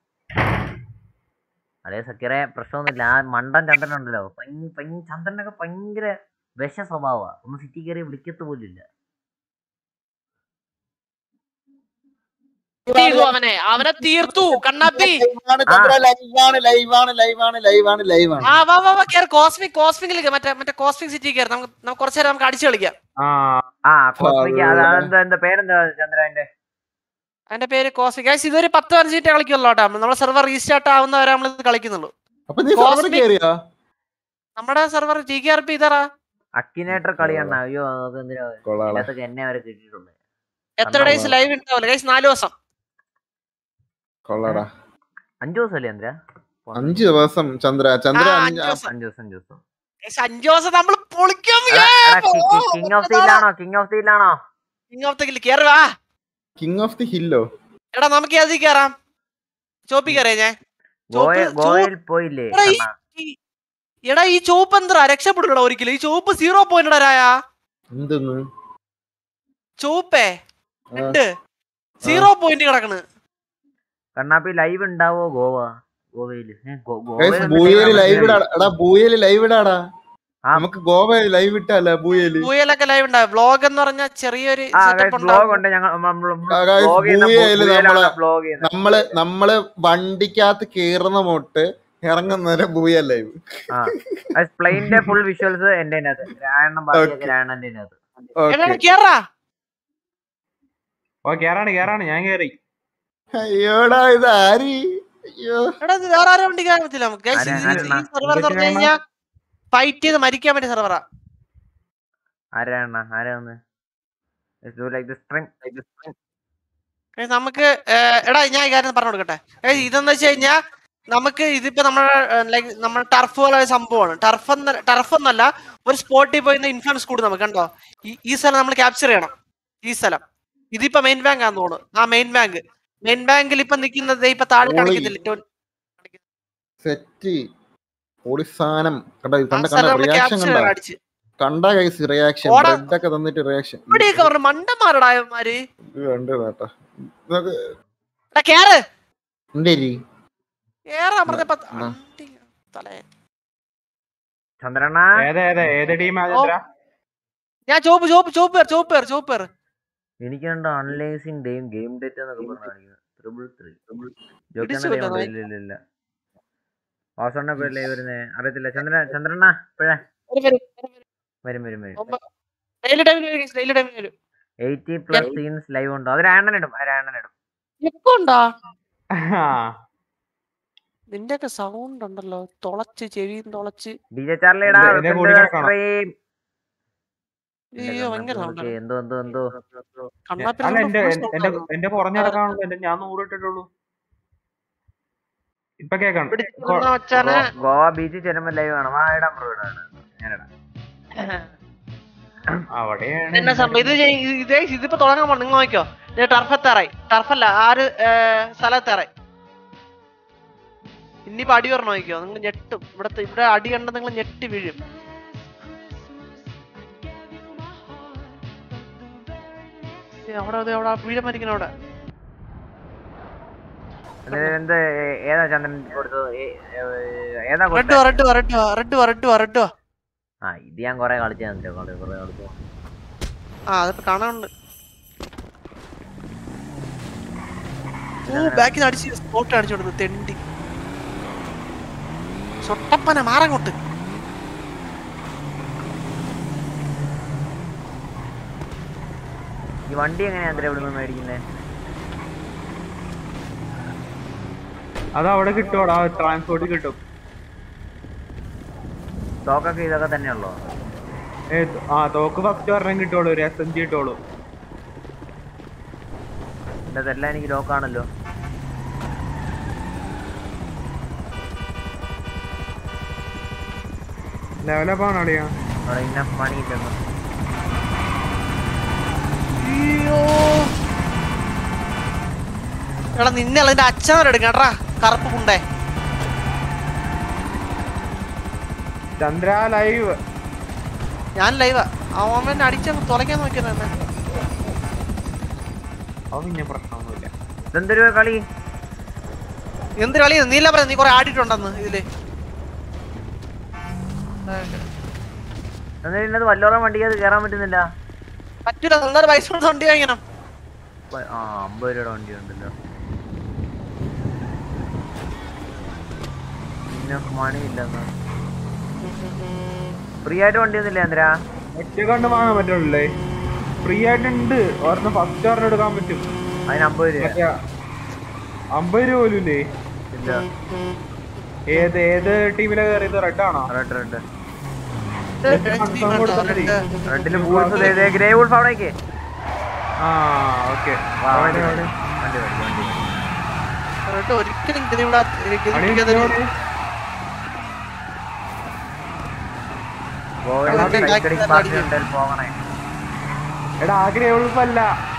അളിയ സക്കീറെ പ്രശ്നമൊന്നുമില്ല ആ മണ്ടൻ ചന്ദ്രൻ ഉണ്ടല്ലോ ഭയങ്കര ഭയങ്കര ചന്ദ്രനൊക്കെ ഭയങ്കര വിഷ സ്വഭാവമാ ഒന്ന് സിറ്റി കയറി വിളിക്കത്ത് പോലില്ല ചെയ്തു അവനെ അവനെ തീർത്തു കണ്ണാപ്പി ലൈവാണ് ലൈവാണ് ലൈവാണ് ലൈവാണ് ലൈവാണ് ആ വാ വാ വാ കേറ് കോസ്മിക് കോസ്മിക്കിലേക്ക് മറ്റേ മറ്റേ കോസ്മിക് സിറ്റി കയറി നമുക്ക് നമുക്ക് കുറച്ചു നേരം നമുക്ക് അടിച്ചു കളിക്കാം ആ കോസ്മിക് അത് അതെന്താ എന്താ പേരെന്താ ചന്ദ്രന്റെ അതിന്റെ പേര് കോസ്മിക് ഗൈസ് ഇതൊരു പത്ത് പതിനഞ്ച് മിനിറ്റ് കളിക്കുള്ളൂ കേട്ടോ നമ്മുടെ സെർവർ റീസ്റ്റാർട്ട് ആവുന്നവരെ നമ്മൾ ഇത് കളിക്കുന്നുള്ളൂ അപ്പൊ നീ സർവർ Cosmic- കേറിയോ നമ്മുടെ server T K R P ഇതാറാ അക്കിനേറ്റർ കളിയാണ് അയ്യോ അതൊക്കെ എന്തിനാ കൊള്ളാളെ. ഇതിനകത്തൊക്കെ എന്നെ വരെ കിട്ടിയിട്ടുണ്ട് എത്ര ഡേയ്സ് ലൈവ് ഉണ്ടാവില്ല ഗൈസ് നാല് ദിവസം കൊള്ളാടാ അഞ്ചു ദിവസമല്ലേ ചന്ദ്ര അഞ്ച് ദിവസം ചന്ദ്ര ചന്ദ്ര ആ, അഞ്ച് അഞ്ച് ദിവസം. അഞ്ചു ദിവസം അഞ്ചു ദിവസം Guys, അഞ്ച് ദിവസം നമ്മൾ പൊളിക്കാൻ കിങ് ഓഫ് ദീലാണോ കിങ് ഓഫ് ദീലാണോ കിങ് ഓഫ് ദ കില്ല് കേറി വാ കിങ് ഓഫ് ദി ഹില്ലോ എടാ നമുക്ക് അതിൽ കയറാം ചോപ്പി കയറിയ ഞാൻ ഗോയ ചോപ്പ്- ഗോവയിൽ പോയില്ലേ എടാ, ഈ- കണ്ണാ? ഈ- എടാ ഈ ചോപ്പ് എന്താ രക്ഷപ്പെടില്ലടാ ഒരിക്കലും ഈ ചോപ്പ് സീറോ പോയിന്റ് രായ എന്തെന്ന് ചോപ്പേ ഉണ്ട് സീറോ പോയിന്റ് കിടക്കണ് കണ്ണാപ്പി ലൈവ് ഉണ്ടാവോ ഗോവ ഗോവയില് ഏ, ഗോ- Guys, ഗോവയിൽ ബൂയേല് ലൈവ് എന്തൊക്കെയാ ഇടാ എടാ ബൂയേല് ലൈവ് ഇടാടാ നമുക്ക് ഗോവ ലൈവ് ഇട്ടല്ല ബൂയേല് പൂയലൊക്കെ ലൈവ് ഉണ്ടാവും വ്ലോഗ് എന്ന് പറഞ്ഞ ചെറിയൊരു ആ സെറ്റപ്പ് ബ്ലോഗ് ഉണ്ട് ഞങ്ങൾ ആ, guys, ബൂയേല് നമ്മള് ബ്ലോഗ് ചെയ്യുന്നത് നമ്മള് നമ്മള് വണ്ടിക്കകത്ത് കേറുന്ന മൊട്ട് ഇറങ്ങുന്നവരെ ബൂയ ലൈവ് പ്ലെയിന്റെ ഫുൾ വിഷ്വൽസ് എന്റെ രായണ്ണൻ ബാക്കിയൊക്കെ രായണ്ണന്റെ എടാ കേറാ ഓ കേറാണ് കേറാണ് ഞാൻ കേറി അയ്യോടാ ഇത് ആര് അയ്യോ എടാ ഇത് വേറെ ആരും വണ്ടി കയറാൻ പറ്റില്ല നമുക്ക് Guys, ആരാ- ഈ- ആരാ? ഈ സെർവർ എന്ന് പറഞ്ഞു കഴിഞ്ഞാൽ ഫൈറ്റ് ചെയ്ത് മരിക്കാൻ പറ്റിയ സെർവറാ ആരാണ് ആരാ ഒന്ന് ലൈക്ക് ദ സ്ട്രിങ് Guys, നമുക്ക് ഏർ, എടാ ഞാൻ ഈ കാര്യം പറഞ്ഞു കൊടുക്കട്ടെ Guys, ഇതെന്ന് വെച്ച് കഴിഞ്ഞാൽ നമുക്ക് ഇതിപ്പോ നമ്മുടെ ലൈക്ക് നമ്മുടെ ടർഫ് പോലെ ഒരു സംഭവമാണ് ടർഫ് എന്ന ടർഫ് എന്നല്ല ഒരു സ്പോട്ടിൽ പോയി ഇൻഫ്ലുവൻസ് കൂടും നമുക്ക് കണ്ടോ ഈ- ഈ സ്ഥലം നമ്മൾ ക്യാപ്ചർ ചെയ്യണം ഈ സ്ഥലം ഇതിപ്പോ മെയിൻ ബാങ്ക് ആണെന്ന് തോന്നുന്നു ആ മെയിൻ ബാങ്ക് മെയിൻ ബാങ്കിൽ ഇപ്പൊ നിൽക്കുന്നത് ഇപ്പൊ താഴെ ഓളി. കാണിക്കുന്നില്ല ഏറ്റവും സെറ്റ് പൊളി സാധനം കണ്ട ആ കണ്ട സ്ഥലം കണ്ട നമ്മൾ റിയാക്ഷൻ ക്യാപ്ചർ കണ്ട അടിച്ച് കണ്ട കൈസ് റിയാക്ഷൻ ഓടാ. ബ്രെഡ് ഒക്കെ തന്നിട്ട് റിയാക്ഷൻ ഇവിടെയൊക്കെ പറഞ്ഞു മണ്ടന്മാരടായമാര് കണ്ടു കേട്ടോ ഇതൊക്കെ എടാ കേറ് എന്തേരി കേറാ പറഞ്ഞപ്പോ തലേ ചന്ദ്രണ്ണ ഏതാ ഏതാ ഏത് ടീമാ ഓ. ചന്ദ്ര ഞാൻ ചോപ്പ് ചോപ്പ് ചോപ്പ് പേർ ചോപ്പ് പേർ ചോപ്പ് പേർ എനിക്ക് കണ്ടോ അൺലൈസിങ് ഡേയും ഗെയിം ഡേറ്റ് എന്നൊക്കെ പറഞ്ഞു കാണിക്കുന്നത് ട്രിപ്പിൾ ത്രീ പിടിച്ചു വിട്ടോ, നായി. ഇല്ല ഇല്ല ഇല്ല വാസണ്ണ പേരിലേ വരുന്നേ അറിയത്തില്ല ചന്ദ്രൻ ചന്ദ്രണ്ണ ഇപ്പഴേ വരും വരും വരും ഡെയിലി ടൈമിൽ വരും ഡെയിലി ടൈമിൽ വരും എയ്റ്റി പ്ലസ് സീൻസ് ലൈവ് ഉണ്ടോ അത് രാണ്ണൻ ഇടും അത് രാണ്ണൻ ഇടും ഇപ്പൊ ഉണ്ടാ നിന്റെ ഒക്കെ സൗണ്ട് ഉണ്ടല്ലോ തുളച്ച് ചെവിയും തുളച്ച് ഡി ജെ ചാർലിയുടെ ഇത് ഇതിന്റെ കൂടെ കിടക്കണം. സ്ട്രീം അയ്യോ ഭയങ്കര സൗണ്ട് എന്തോ എന്തോ എന്തോ അല്ല എന്റെ എന്റെ എന്റെ കുറഞ്ഞടക്കാണല്ലോ എന്റെ ഞാൻ നൂറ് ഇട്ടിട്ടുള്ളൂ ഇപ്പൊ കേക്കണം മച്ചാനെ ഗോവ ബീച്ചിൽ ചെല്ലുമ്പോ ലൈവ് ആണ് ആ ഇടാം ബ്രോ ഇടാം ഞാനിടാം അവിടെയാണ് എന്നാ സംഭവം ഇത് ചെയ്- ഇത് ഇതേ ഇതിപ്പോ തുടങ്ങാൻ പോണം നിങ്ങൾ നോക്കിയോ ഇത് ടർഫ് എത്താറായി ടർഫല്ല ആ ഒരു സ്ഥലം എത്താറായി ഇനിയിപ്പോ അടി പറഞ്ഞു നോക്കിയോ നിങ്ങൾ ഞെട്ടും ഇവിടത്തെ ഇവിടെ അടി കണ്ട നിങ്ങൾ ഞെട്ടി വീഴും ഏ, അവിടെ അതെ അവിടെ വീഴ മരിക്കണം അവിടെ ഇത് എന്ത് ഏ- ഏതാ ചന്ദ്രൻ കൊടുത്തത് ഏ- ഏ- ഏതാ റെഡ് കൊടുത്തത് red red red red red ആ ഇത് ഞാൻ കൊറേ കളിച്ചു തന്നില്ല കൊറേ കൊറേ കളിച്ചു ആ അതിപ്പോ കാണാനുണ്ട് ഓ ബാക്കിൽ നിന്ന് അടിച്ച് സ്പോട്ട് അടിച്ചു കൊടുത്തു തെണ്ടി ചൊട്ടപ്പന മാറങ്ങോട്ട് ഈ വണ്ടി എങ്ങനെയാ ചന്ദ്രൻ ഇവിടെ നിന്ന് മേടിക്കുന്നത് അത് അവിടെ കിട്ടും ആ ട്രാൻസ്പോർട്ട് കിട്ടും തോക്കൊക്കെ ഇതൊക്കെ തന്നെയുള്ളോ ഏ, ആ തോക്ക് ഫസ്റ്റ് ഒരെണ്ണം കിട്ടുള്ളൂ ഒരു എസ് എം ജി കിട്ടുള്ളൂ എന്റെ ഇതെല്ലാം എനിക്ക് ലോക്കാണല്ലോ ലെവലപ്പ് ആണ് അടിയാ അവിടെ ഇന്ന പണിയില്ലെന്ന് അയ്യോ എടാ നിന്നെ അല്ല എന്റെ അച്ഛനോരെടുക്കാം കേട്ടാ കറുപ്പ് കുണ്ടേ ചന്ദ്ര ലൈവ് ഞാൻ ലൈവാ അവൻ അടിച്ച തുളയ്ക്കാൻ നോക്കിയത് എന്നെ അത് പിന്നെ പ്രശ്നമൊന്നുമില്ല ഇതെന്തൊരു കളി എന്ത് കളി നീല പറയാ നീ കൊറേ ആടിയിട്ടുണ്ടെന്ന് ഇതില് എന്നിട്ട് ഇന്നത് വല്ലോറ വണ്ടിക്ക് അത് കയറാൻ പറ്റുന്നില്ല പറ്റൂല നല്ലൊരു പൈസ കൊടുത്ത് വണ്ടി വാങ്ങിക്കണം മുപ്പത് ആ അമ്പത് രൂപയുടെ വണ്ടി ഉണ്ടല്ലോ പിന്നെ മണിയില്ലെന്ന് ഫ്രീ ആയിട്ട് വണ്ടി ഒന്നുമില്ല എന്തിനാ ഒറ്റ കണ്ട് വാങ്ങാൻ പറ്റുള്ളേ ഫ്രീ ആയിട്ടുണ്ട് ഒരെണ്ണം ഫസ്റ്റ് ഒരെണ്ണം എടുക്കാൻ പറ്റും അതിന് അമ്പത് രൂപ മറ്റേ അമ്പത് രൂപ പോലും ഇല്ലേ ഇല്ല ഏത് ഏത് ടീമിലെ കയറിയത് റെഡ് ആണോ റെഡ് റെഡ് കൊടുത്തിട്ടുണ്ട് റെഡില് ബൂൾസ് ഗ്രേ വൂൾഫ് അവിടേക്ക് ആ ഓക്കെ വാ, വണ്ടി വണ്ടി വണ്ടി വണ്ടി വണ്ടി എന്നിട്ട് ഒരിക്കലും ഇതിന് ഇവിടെ അടി ഇതിന് ഇങ്ങോട്ട്. ഗോവയിൽ സൈക്കിളിംഗ് പാർട്ടി ഉണ്ടെങ്കിൽ പോകണേ എടാ ആ ഗ്രേ ഉൾപ്പല്ല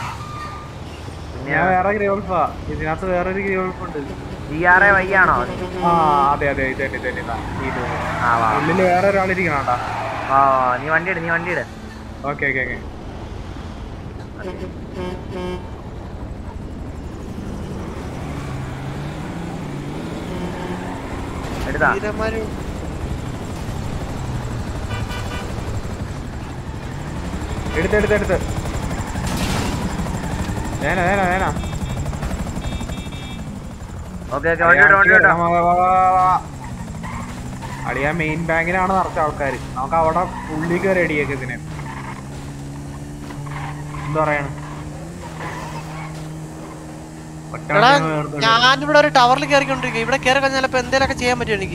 ഞാൻ വേറെ ഗ്രേ ഉൾഫാ ഇതിനകത്ത് വേറൊരു ഗ്രേ ഉൾഫ് ഉണ്ട് ജി ആർ എ വൈ ആണോ ആ അതെ അതെ ഇത് തന്നെ ഇത് തന്നെ ഇതാ, ഇത് തന്നെ. ആ വാ ഉള്ളില് വേറെ ഒരാളിരിക്കണോട്ടാ ആ നീ വണ്ടി ഇട് നീ വണ്ടി ഇട് ഓക്കെ ഓക്കെ ഓക്കെ എടുത്താ വീരന്മാര് എടുത്ത് എടുത്ത് എടുത്ത് വേന വേന വേന ഓക്കെ ഓക്കെ വണ്ടി ഇട് വണ്ടി ഇട്ടോ അളിയാ മെയിൻ ബാങ്കിലാണ് നിറച്ച ആൾക്കാർ നമുക്ക് അവിടെ ഉള്ളി കയറി അടിയൊക്കെ ഇതിന് എന്താ പറയണ ഒറ്റ എടാ വണ്ടിയാണ് വേർതിരിവ്. ഞാനിവിടെ ഒരു ടവറിൽ കയറിക്കൊണ്ടിരിക്കുക ഇവിടെ കയറി കഴിഞ്ഞാൽ ഇപ്പൊ എന്തേലൊക്കെ ചെയ്യാൻ പറ്റും എനിക്ക്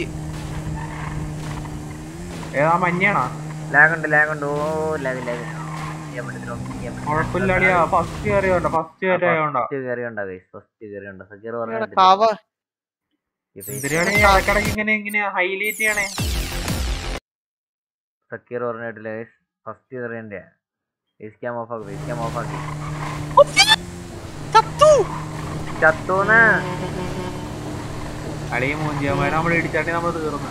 ഏതാ മഞ്ഞാണോ ലാഗ് ഉണ്ട് ലാഗ് ഉണ്ട് ഓ ലാഗ് ലാഗ് ചെയ്യാൻ പറ്റത്തില്ല ഒന്നും ചെയ്യാൻ പറ്റത്തില്ല കുഴപ്പമില്ല അളിയാ ഫസ്റ്റ് കയറിയോണ്ട ഫസ്റ്റ് കയറിയോണ്ട ഫസ്റ്റ് കയറി ഉണ്ടാ ഫസ്റ്റ് കയറി ഉണ്ട് സജീർ ഇവിടെ കവ എന്തിനാണ് ഈ ഇടക്കിടക്ക് ഇങ്ങനെ ഇങ്ങനെ ഹൈലൈറ്റ് ചെയ്യണേ സക്കീർ പറഞ്ഞിട്ടില്ല ഫസ്റ്റ് കയറിയന്റെ ഫേസ് ക്യാം ഓഫ് ആക്കി ഫേസ് ക്യാം ഓഫ് ആക്കി ചത്തൂന്ന് അളിയ മൂഞ്ചിയമാരെ നമ്മൾ ഇടിച്ചാട്ടി നമ്മൾ തീർന്നു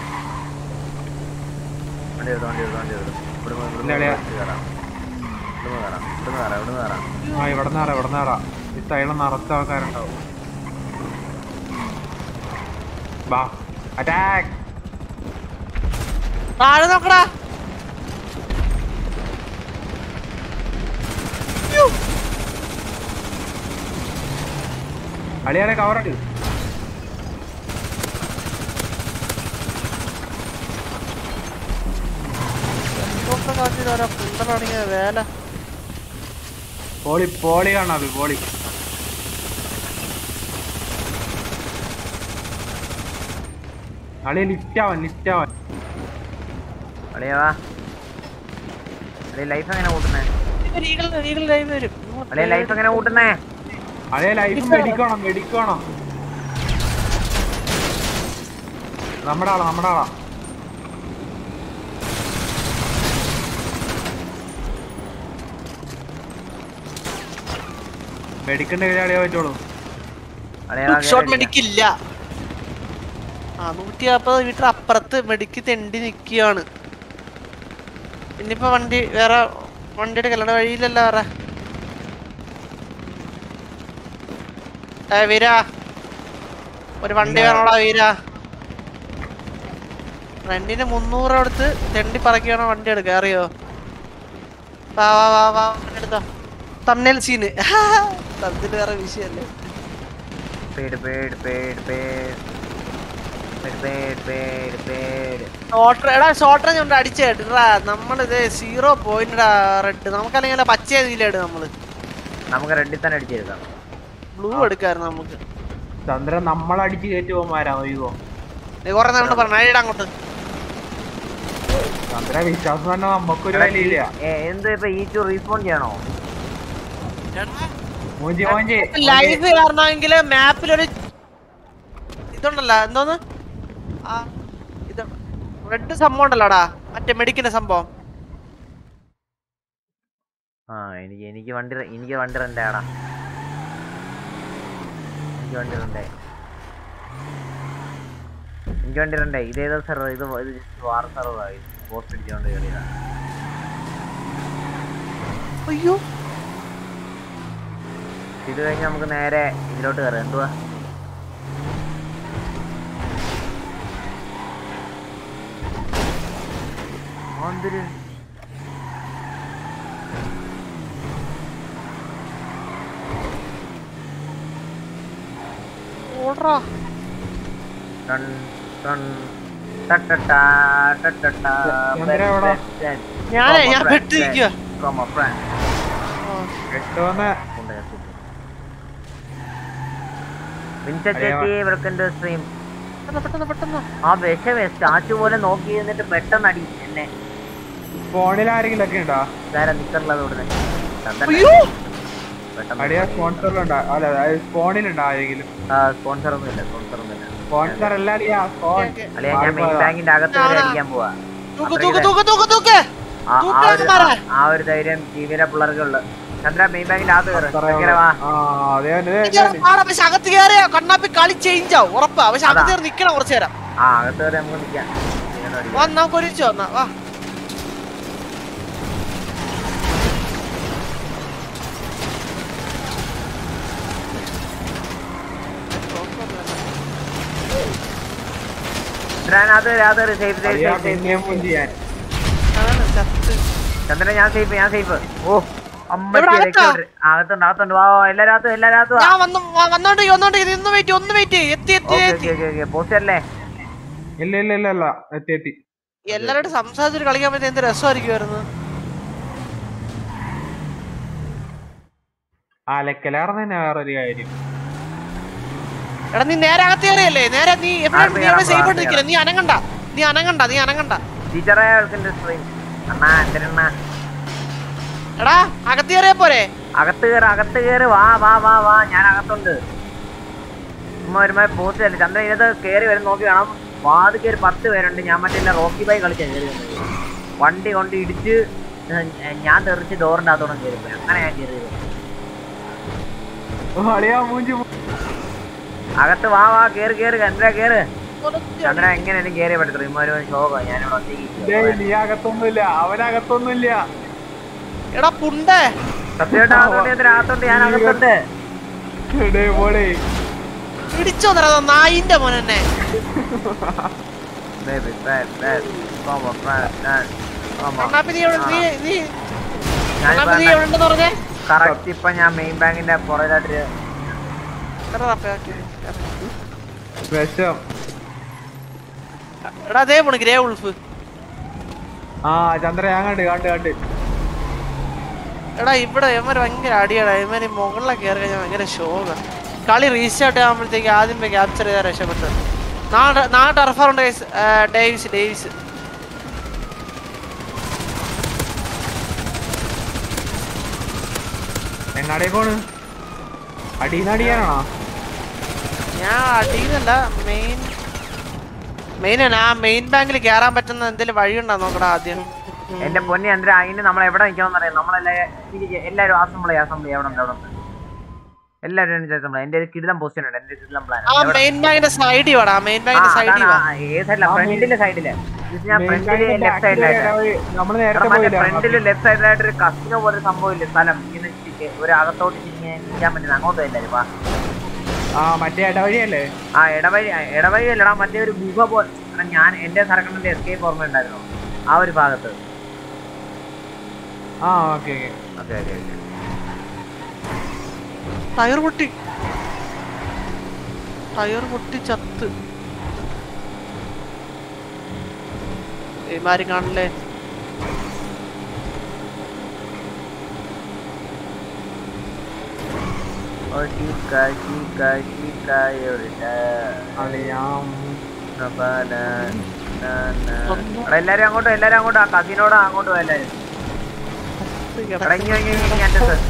വണ്ടി എടുത്തു വണ്ടി എടുത്തു വണ്ടി എടുത്തു ഇവിടുന്ന് ഇല്ല, ഇവിടുന്ന് അളിയാ. ഇവിടുന്ന് കയറാം ഇവിടുന്ന് കയറാം ഇവിടുന്ന് കയറാം ഇവിടുന്ന് കയറാം ആ ഇവിടെ നിറ ഇവിടെ നിറ ഈ സൈഡിൽ നിറച്ച ആൾക്കാരുണ്ടാവും ബാ അറ്റാക്ക് താഴെ നോക്കടാ അളിയാളെ കവറട് ഫുണ്ടറാണെങ്കിൽ വേല പോളി പോളി കാണാത് പോളി അളിയ ലിഫ്റ്റ് ആവാൻ ലിഫ്റ്റ് ആവാൻ അളിയാ വാ അളിയ ലൈഫ് എങ്ങനെ കൂട്ടുന്നേ ഈഗിൾ ഈഗിൾ ലൈവ് വരും അളിയ ലൈഫ് എങ്ങനെ കൂട്ടുന്നേ അളിയ ലൈഫ് മെഡിക്കണം മെഡിക്കണം നമ്മുടെ ആളാ നമ്മുടെ ആളാ മെഡിക്കണ്ട കയ്യിലാളിയാ പറ്റുള്ളൂ അളിയാ വാ, ഷോട്ട് കേറി മെഡിക്കില്ല ആ നൂറ്റി നാപ്പത് മീറ്റർ അപ്പുറത്ത് മെഡിക്ക് തെണ്ടി നിക്കുകയാണ് ഇനിയിപ്പോ വണ്ടി വേറെ വണ്ടി എടുക്കല്ല വഴിയില്ലല്ലോ വേറെ ഏ വീര ഒരു വണ്ടി ഇല്ല. വേണോടാ വീര റെന്റിന് മുന്നൂറ് എടുത്ത് തെണ്ടി പറക്കി വേണം വണ്ടി എടുക്കുക അറിയോ വാ വാ വാ വാ വണ്ടി എടുത്തോ തമ്മിൽ സീന് തമ്മിൽ വേറെ വിഷയല്ലേ പേട് പേട് പേട് പേട് പേട് പേട് പേട് പേട് ഷോർട്ട് എടാ ഷോർട്ട് റേഞ്ച് കൊണ്ട് അടിച്ചു കേട്ടിട്ടാ നമ്മളിത് സീറോ പോയിന്റ് റെഡ് നമുക്കല്ലെങ്കിൽ പച്ച ഇതിലിട് നമ്മള് നമുക്ക് റെഡിൽ തന്നെ അടിച്ചെടുക്കാം ബ്ലൂ എടുക്കായിരുന്നു നമുക്ക് ചന്ദ്രൻ നമ്മളടിച്ച് കയറ്റി പോകാരാ ഒയ്യോ നീ കുറെ നാളോട് പറഞ്ഞു അഴിടാ അങ്ങോട്ട് ചന്ദ്ര വിശ്വാസം തന്നെ നമുക്കൊരു എടാ, വിലയില്ല ഏ, എന്ത് ഇപ്പൊ ഈ ടു റീസ്പോണ്ട് ചെയ്യണോ മോഞ്ചി മോഞ്ചി ലൈവ് കാരണമെങ്കിൽ മാപ്പിലൊരു ഇതുണ്ടല്ലോ എന്തോന്ന് ആ ഇത് റെഡ് സംഭവം ഉണ്ടല്ലോടാ മറ്റേ മെഡിക്കിന്റെ സംഭവം ആ എനിക്ക് എനിക്ക് വണ്ടി റെ- എനിക്ക് വണ്ടി റെന്റ് ആടാ എനിക്ക് വണ്ടി റെന്റ് എനിക്ക് വണ്ടി റെന്റ് ഇതേതോ സെർവർ ഇത് ഇത് വാർ സെർവർ പോസ്റ്റ് അടിച്ചോണ്ട് കയറിയതാ അയ്യോ ഇത് കഴിഞ്ഞ് നമുക്ക് നേരെ ഇതിലോട്ട് കയറാം എന്തുവാ എന്തൊരു ഓടറാ ടൺ, ടൺ, ടട്ടട്ടാ, ടട്ടട്ടാ, ചന്ദ്ര എവിടാ? ബെസ്റ്റ് ഞാനേ Come ഞാൻ on, പെട്ട് friend. നിൽക്കുക Come on, friend. എട്ടോന്ന് വിൻസ ചേച്ചി വെൽക്കം ടു സ്ട്രീം പെട്ടെന്ന് പെട്ടെന്ന് ആ വിഷമേ സ്റ്റാച്ചു പോലെ നോക്കി എന്നിട്ട് പെട്ടെന്ന് അടി എന്നെ ഫോണിൽ ആരെങ്കിലും ഒക്കെ ഉണ്ടോ ഇതാരാ നിക്കറുള്ളത് ഇവിടെ അയ്യോ അടിയാ സ്പോൺസറിലുണ്ടോ അല്ല ഫോണിലുണ്ടോ ആരെങ്കിലും സ്പോൺസർ ഒന്നും ഇല്ല സ്പോൺസർ ഒന്നും ഇല്ല സ്പോൺസർ അല്ല അടിയാ ഫോൺ അല്ലെ ഞാൻ മെയിൻ ബാങ്കിന്റെ അകത്ത് വരെ അടിക്കാൻ പോവാ തൂക്ക് തൂക്ക് തൂക്ക് തൂക്ക് തൂക്ക് ആ- ആ തൂക്ക് ഒരു- മാറാ. ആ- ആ ഒരു ധൈര്യം ജീവിയുടെ പിള്ളേർക്കുള്ള ചന്ദ്ര മെയിൻ ബാങ്കിന്റെ അകത്ത് കയറ് ഭയങ്കര വാ ആ അതെ അതെ ഇങ്ങനെ പാടാ, പക്ഷെ അകത്ത് കയറിയ കണ്ണാപ്പി കളി ചേഞ്ച് ആവും ഉറപ്പാ പക്ഷെ അകത്ത് കയറി നിക്കണം കുറച്ചു നേരം ആ അകത്ത് കയറി നമുക്ക് നിൽക്കാം ഇങ്ങനെ അടിക്കാം. വാ നമുക്ക് ഒരുമിച്ച് വന്നാ വാ ചന്ദ്ര അത് അത് സേഫ് സേഫ് അടിയാ സേഫ് പിന്നെയും ഫോൺ ചെയ്യാൻ ചന്ദ്ര ഞാൻ സേഫ് ഞാൻ സേഫ് ഓ അമ്മ എവിടെ അകത്താ? അകത്തുണ്ട് അകത്തുണ്ട് വാ വാ, എല്ലാരും അകത്ത് എല്ലാരും അകത്ത് വാ ഞാൻ വന്നു വ- വന്നോണ്ട് വന്നോണ്ട് ഒന്ന് വെയിറ്റ് ഒന്ന് വെയിറ്റ് എത്തി എത്തി ഓക്കെ എത്തി ഓക്കെ ഓക്കെ പോസ്റ്റ് അല്ലേ ഇല്ല ഇല്ല ഇല്ല ഇല്ല എത്തി എത്തി എല്ലാരോടും സംസാരിച്ചിട്ട് കളിക്കാൻ പറ്റിയ എന്ത് രസമായിരിക്കുമായിരുന്നു അലക്കലാർന്ന് തന്നെ വേറൊരു കാര്യം എടാ നീ നേരെ അകത്ത് കയറിയല്ലേ നേരെ നീ എപ്പോഴും ആർപ്പ് നീ കയറാം, അവിടെ സേഫ് ആർപ്പ് ആയിട്ട് നിൽക്കില്ല നീ അനങ്ങണ്ട നീ അനങ്ങണ്ട നീ അനങ്ങണ്ട ടീച്ചറെ വെൽക്കം സ്ട്രീം അണ്ണാ എന്തരണ്ണ എടാ അകത്ത് കയറിയാ പോരെ അകത്ത് കയറി അകത്ത് കയറി വാ വാ വാ വാ ഞാൻ അകത്തുണ്ട് ഉമ്മ ഒരുമാതിരി പോസ്റ്റ് അല്ലേ ചന്ദ്രൻ ഇതിനകത്ത് കയറി വരും നോക്കി വേണം വാത് കയറി പത്ത് പേരുണ്ട് ഞാൻ മറ്റേ റോക്കി ബൈ കളിച്ചാൽ കയറി വന്നത് വണ്ടി കൊണ്ട് ഇടിച്ച് ഏ, ഞാൻ തെറിച്ച് ഡോറിന്റെ അകത്തോളം കയറി പോയി അങ്ങനെ ഞാൻ കയറിയത് അളിയാ മൂഞ്ചി അകത്ത് വാ വാ കേറി കേറി ചന്ദ്ര കേറ് ചന്ദ്ര എങ്ങനെയാലും കേറിയ പറ്റത്തുള്ളൂ ഇമ്മ ഒരു ശോകം ഞാനിവിടെ ഒറ്റയ്ക്ക് ഡേയ്, നീ അകത്തൊന്നുമില്ല അവനകത്തൊന്നുമില്ല എടാ പുണ്ടേ സത്യമായിട്ട് അകത്തോണ്ട് ചന്ദ്ര അകത്തോണ്ട് ഞാൻ അകത്തുണ്ട് ഡേയ് പോടേ ഇടിച്ചോ നിറ നായിന്റെ മോനെന്നെ Baby, bad, bad. Come on, bad, bad. Come on. കണ്ണാപ്പി നീ എവിടെ നീ നീ ഞാനിപ്പോ കണ്ണാപ്പി നീ എവിടെ ഉണ്ടെന്ന് പറഞ്ഞേ കറക്റ്റ് ഇപ്പൊ ഞാൻ മെയിൻ ബാങ്കിന്റെ പുറകിലായിട്ട് എടാ റഫേ, ഓക്കേ. വിഷം എടാ അതേ പോണ് ഗ്രേ ഉൾഫ് ആ ചന്ദ്ര ഞാൻ കണ്ട് കണ്ട് കണ്ട് എടാ ഇവിടെ ഇവന്മാര് ഭയങ്കര അടിയടാ ഇവന്മാര് മുകളിലെ കയറി കഴിഞ്ഞാൽ ഭയങ്കര ശോക കളി റീസ്റ്റാർട്ട് ആകുമ്പോഴത്തേക്ക് ആദ്യം പോയി ക്യാപ്ചർ ചെയ്താൽ രക്ഷപ്പെട്ടത് നാളെ നാളെ ടർഫറുണ്ട് ഡേവിസ് ഡേവിസ് എങ്ങാടേ പോണ് അടീന്ന് അടിയാനാണോ ഞാൻ അടിയുന്നല്ല മെയിൻ മെയിൻ ആ മെയിൻ ബാങ്കിൽ കയറാൻ പറ്റുന്ന എന്തെങ്കിലും വഴിയുണ്ടോ നോക്കടാ ആദ്യം എന്റെ പൊന്നി ചന്ദ്ര അതിന് നമ്മൾ എവിടെ നിൽക്കണം അറിയാം നമ്മളെല്ലാ തിരിച്ച് എല്ലാരും അസംബ്ലി അസംബ്ലി എവിടെ ഉണ്ട് എവിടെ ഉണ്ട് എല്ലാരും അസംബ്ലി എന്റെ ഒരു കിടിലം പൊസിഷൻ ഉണ്ട് എന്റെ കിടിലം പ്ലാൻ ആ മെയിൻ ബാങ്കിന്റെ സൈഡിൽ വാടാ മെയിൻ ബാങ്കിന്റെ സൈഡിൽ വാ ഏത് സൈഡിലാ ഫ്രണ്ടിന്റെ സൈഡിലെ ഞാൻ Main ഫ്രണ്ടില് bankന്റെ ലെഫ്റ്റ് back ല് സൈഡിലായിട്ട് നമ്മള് നേരത്തെ പോയില്ല ഫ്രണ്ടില് ലെഫ്റ്റ് സൈഡിലായിട്ട് ഒരു കസിനോ പോലെ സംഭവം ഇല്ലേ സ്ഥലം ഇങ്ങനെ ഇച്ചിരി ഒരു അകത്തോട്ട് ഇങ്ങനെ നിൽക്കാൻ പറ്റുന്നത് അങ്ങോട്ട് എല്ലാരും വാ ആ മറ്റേ ഇടവഴിയല്ലേ ആ ഇടവഴി ആ, ഇടവഴി അല്ലടാ മറ്റേ ഒരു ഗുഹ പോലെ എടാ, ഞാൻ എന്റെ സർക്കണ്ടിന്റെ എസ്കേപ്പ് ഓർമ്മ ഉണ്ടായിരുന്നു ആ ഒരു ഭാഗത്ത് ആ okay okay okay okay okay tyre പൊട്ടി ടയർ പൊട്ടി ചത്ത് ഇമാരും കാണില്ലേ ഓ ശിക്ക ശിക്ക ശിക്ക അറിയാം എടാ എല്ലാരും അങ്ങോട്ടും എല്ലാരും അങ്ങോട്ടും ആ കസിനോട് അങ്ങോട്ട് പോയി എല്ലാരും എടാ ഇങ്ങ് ഇങ്ങ് ഇങ്ങ് ഇങ്ങ് എൻ്റെ അടുത്ത്.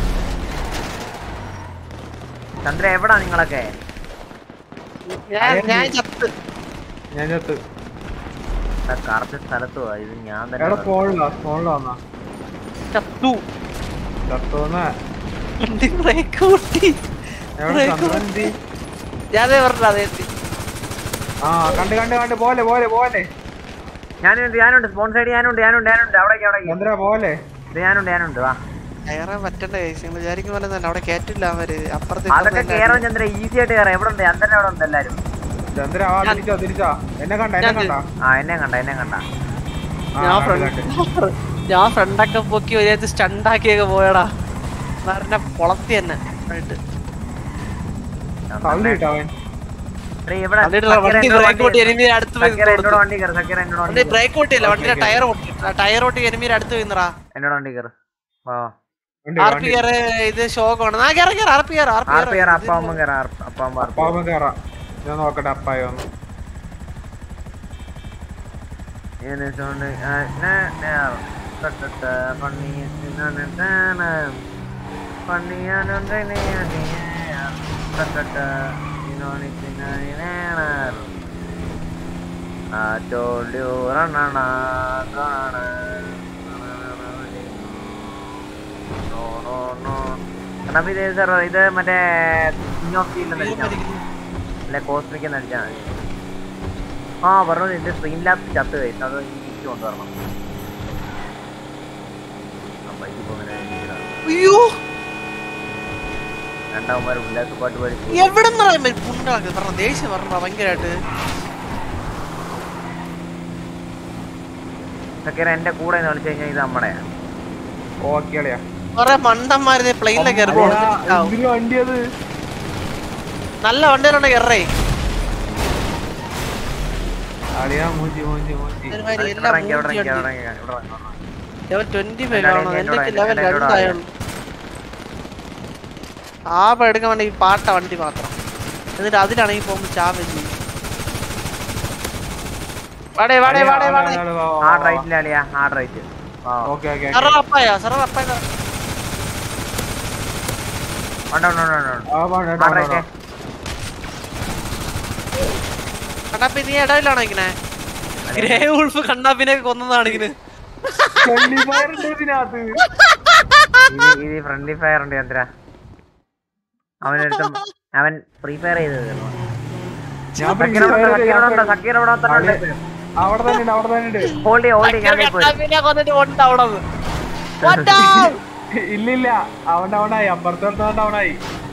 ചന്ദ്ര എവിടാ നിങ്ങളൊക്കെ ഞാൻ ഞാൻ ചത്ത് ഞാൻ ചത്ത് കറക്റ്റ് സ്ഥലത്ത് പോവാ ഇത് ഞാൻ എവിടെ തന്നെ ഫോണിലാ ഫോണിലാ വന്നാ ചത്തു ചത്തോന്ന് വണ്ടി ബ്രേക്ക് പൊട്ടി എവിടെ Break ചന്ദ്രൻ എന്തി? ഞാൻ പറഞ്ഞ അതെ എത്തി ആ കണ്ട് കണ്ട് കണ്ട് പോലെ പോലെ പോലെ ഞാനുണ്ട് ഞാനുണ്ട് സ്പോൺസൈഡ് ഞാനുണ്ട് ഞാനുണ്ട് ഞാനുണ്ട് അവിടേക്ക് അവിടേക്ക് ചന്ദ്ര പോലെ ഇത് ഞാനുണ്ട് ഞാനുണ്ട് വാ കയറാൻ പറ്റണ്ട കേസ് നിങ്ങൾ വിചാരിക്കും പോലെ തന്നെ അവിടെ കേറ്റില്ല അവര് അപ്പുറത്തെ അതൊക്കെ ഇപ്പുറത്തെ കേറാൻ ചന്ദ്ര ഈസി ആയിട്ട് കയറാം എവിടെ ഉണ്ട് ചന്ദ്രൻ എവിടെ ഉണ്ട് എല്ലാരും ചന്ദ്ര ആ തിരിച്ചോ തിരിച്ചോ എന്നെ കണ്ട എന്നെ കണ്ട ആ എന്നെ കണ്ട എന്നെ കണ്ട ആ, ഞാൻ കണ്ട്, ഫ്രണ്ട് ഞാൻ ഫ്രണ്ടൊക്കെ പൊക്കി ഒരു സ്റ്റണ്ടാക്കിയൊക്കെ പോയടാ പറഞ്ഞ പൊളത്തി തന്നെ ആയിട്ട് തള്ളി ഇട്ടോ അവൻ എടീ, ഇവിടെ വണ്ടി സക്കീറ വണ്ടി എന്നോട് ബ്രേക്ക് പൊട്ടി എനിമിയുടെ അടുത്ത് പോയി സക്കീറ നിന്ന് എന്നോട് കൊടുത്തു. വണ്ടി കയറി സക്കീറ എന്നോട് വണ്ടി വണ്ടി കയറ്. ബ്രേക്ക് പൊട്ടിയില്ല ഓക്കേ, വണ്ടിയുടെ ഓക്കേ, ടയർ ഓക്കേ. പൊട്ടി ടയർ പൊട്ടി എനിമിയുടെ അടുത്ത് വീന്നറാ എന്നോട് വണ്ടി കയറ് വാ ആർ പി കയറ് ഇത് ഷോക്കാണ് ആ കയറി കയറി ആർ പി കയറി ആർ പി ആർ പി കയറ് അപ്പാവുമ്പോ കയറ അപ്പാവുമ്പോ ആർ പി അപ്പാവുമ്പോ കേറാം ഞാൻ നോക്കട്ടെ അപ്പായോ ഒന്ന് ഏത് sound I told you, run, run, run, run, No, no, no. എന്നാ ഇത് ഏത് server ആ? ഇത് മറ്റേ അല്ലെ കോസ്മിക് എന്ന് അടിച്ചാൽ മതി ആ പറഞ്ഞു എന്റെ സ്ക്രീൻ ലാപ്പ് ചത്ത് കഴിച്ചു അത് എനിക്ക് കൊണ്ടുവരണം ആ, ബൈക്കിൽ പോകുന്നതിന് വേണ്ടിയിട്ടാണ്. അയ്യോ രണ്ടാമന്മാർ ഉല്ലാസ പാട്ട് പാടി പോയി. എവിടെ പുണ്ടാക്ക് പറഞ്ഞ ദേഷ്യം പറഞ്ഞ ഭയങ്കരമായിട്ട് സക്കീറ എന്റെ കൂടെ എന്ന് വിളിച്ചു കഴിഞ്ഞാൽ ഇത് നമ്മുടെ ഓക്കെ അളിയാ കൊറേ മണ്ടന്മാര് പ്ലെയിനിലെ കയറി വണ്ടി അത് നല്ല വണ്ടിയിലുണ്ട് കയറേ അളിയാ മൂഞ്ചി മൂഞ്ചി മൂഞ്ചി ഒരുമാതിരി ഇവിടെ എല്ലാം ഇറങ്ങി, ഇവിടെ ഇറങ്ങി, മൂഞ്ചി ഇവിടെ വണ്ടി. ഇറങ്ങി, ഇവിടെ ഇറങ്ങി. ലെവൽ ട്വന്റി ഫൈവ് എന്നോട് ആണോ എന്നോട് എന്റെ ലെവൽ എന്നോട് രണ്ടായുള്ളൂ ആപ എടുക്കാൻ വേണ്ടി ഈ പാട്ട വണ്ടി മാത്രം എന്നിട്ട് അതിലാണെങ്കിൽ പോകുമ്പോ ചാവേ ചെയ്യും വാടേ വാടേ വാടേ വാടേ ഹാർഡ് റൈറ്റിലെ അളിയാ hard right okay okay server അപ്പായ സെറർ അപ്പായ ഉണ്ട് ഉണ്ട് ഉണ്ട് ഉണ്ട് ഹാർഡ് റൈറ്റ് കണ്ണാപ്പി നീ ഇടയിലാണോ ഇങ്ങനെ ഗ്രേ ഉൾഫ് കണ്ണാപ്പിനെ കൊന്നതാണ് ഇങ്ങനെ ഇതിനകത്ത് ഇത് ഇത് ഫ്രണ്ട്ലി ഫയർ ഉണ്ട് ചന്ദ്ര അവനെടുത്ത് അവൻ ഫ്രീ ഫയർ ചെയ്തത് ഞാൻ free fire ചെയ്തു. സക്കീർ ഇവിടെ വന്നിട്ടുണ്ട് അവിടെ തന്നെ ഉണ്ട് അവിടെ തന്നെ ഉണ്ട് ഹോൾഡ് ഹോൾഡ് ഞാൻ പോയി കണ്ണാപ്പിനെ കൊന്നിട്ട് ഉണ്ട് അവിടെ ഇല്ല ഇല്ല അവൻ ഡൗണായി അപ്പുറത്തോട്ട് ഡൗണായി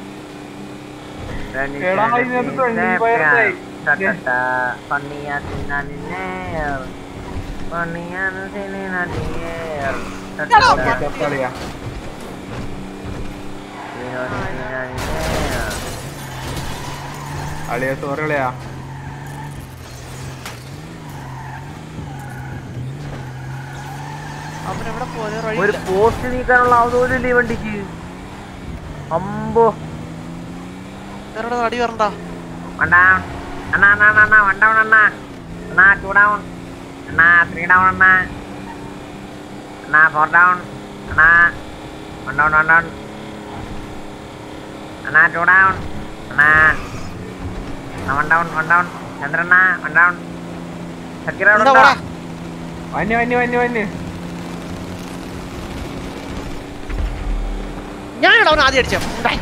എടാ, ഇതിനകത്ത് friendly fire ഉണ്ടായി. ചത്തളിയാ അളിയാ സോറി അളിയാ അവൻ എവിടെ പോലെ ഒരു പോസ്റ്റ് നീക്കാനുള്ള ആവതോലില്ലേ ഈ വണ്ടിക്ക് അമ്പോ വേറെ അടി വരണ്ട വൺ ഡൗൺ അണ്ണാ അണ്ണാ അണ്ണാ, അണ്ണാ വൺ ഡൗൺ അണ്ണാ അണ്ണാ ടു ഡൗൺ അണ്ണാ ത്രീ ഡൗൺ അണ്ണാ അണ്ണാ ഫോർ ഡൗൺ അണ്ണാ വൺ ഡൗൺ വൺ ഡൗൺ അണ്ണാ ടു ഡൗൺ അണ്ണാ വൺ ഡൗൺ വൺ ഡൗൺ ചന്ദ്രണ്ണ വൺ ഡൗൺ സക്കീറ അവിടെ എന്താ ഉണ്ടോ? പോടാ? വന്യ വന്യ വന്യ വന്യ ഞാൻ ഇടാ അവൻ ആദ്യം അടിച്ചോ ഉണ്ടായി.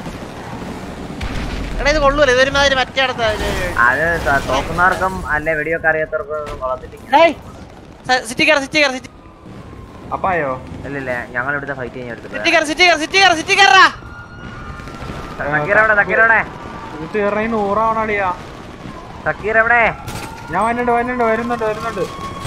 എടാ ഇത് കൊള്ളൂല ഇതൊരുമാതിരി മറ്റേ അടുത്ത അത് ത- തോക്കുന്നവർക്കും അല്ലെ വെടിയൊക്കെ അറിയാത്തവർക്കും ഒന്നും കൊള്ളത്തില്ല സിറ്റി കയറ സിറ്റി കയറ സിറ്റി അപ്പായോ ഇല്ലില്ല ഞങ്ങൾ ഇവിടുത്തെ ഫൈറ്റ് കഴിഞ്ഞ് എടുത്തത് സിറ്റി കയറ സിറ്റി കയറ സിറ്റി കയറ സിറ്റി കയറാ സക്കീർ എവിടെ സക്കീർ എവിടെ ഇത് തീർന്നതിന് നൂറാവണം അളിയാ സക്കീർ എവിടെ ഞാൻ വന്നിട്ട് വന്നിട്ട് വരുന്നുണ്ട് വരുന്നുണ്ട്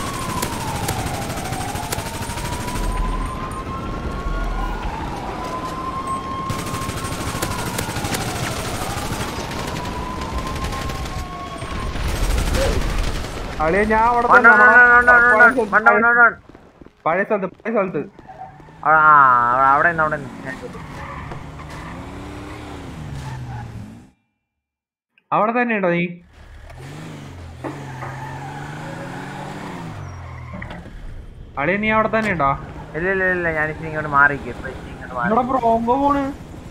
അളിയ ഞാൻ അവിടെ ഉണ്ട്, തന്നെ ഉണ്ട്, ഉണ്ട്, ഉണ്ട്, ഉണ്ട്, ഉണ്ട്, ഉണ്ട്, ഉണ്ട്, ഉണ്ട്. പഴയ സ്ഥലത്ത് പഴയ സ്ഥലത്ത് ആ ആ, അവിടെ നിന്ന് അവിടെ നിന്ന് ഞാൻ ചോദിച്ചു. അവിടെ തന്നെ ഉണ്ടോ നീ അളിയ നീ അവിടെ തന്നെ ഉണ്ടോ ഇല്ല ഇല്ല ഇല്ല ഞാൻ ഇച്ചിരി ഇങ്ങോട്ട് മാറിക്കും ഇപ്പൊ ഇച്ചിരി ഇങ്ങോട്ട് മാറി ഇവിടെ ബ്രോങ്കോ പോണ്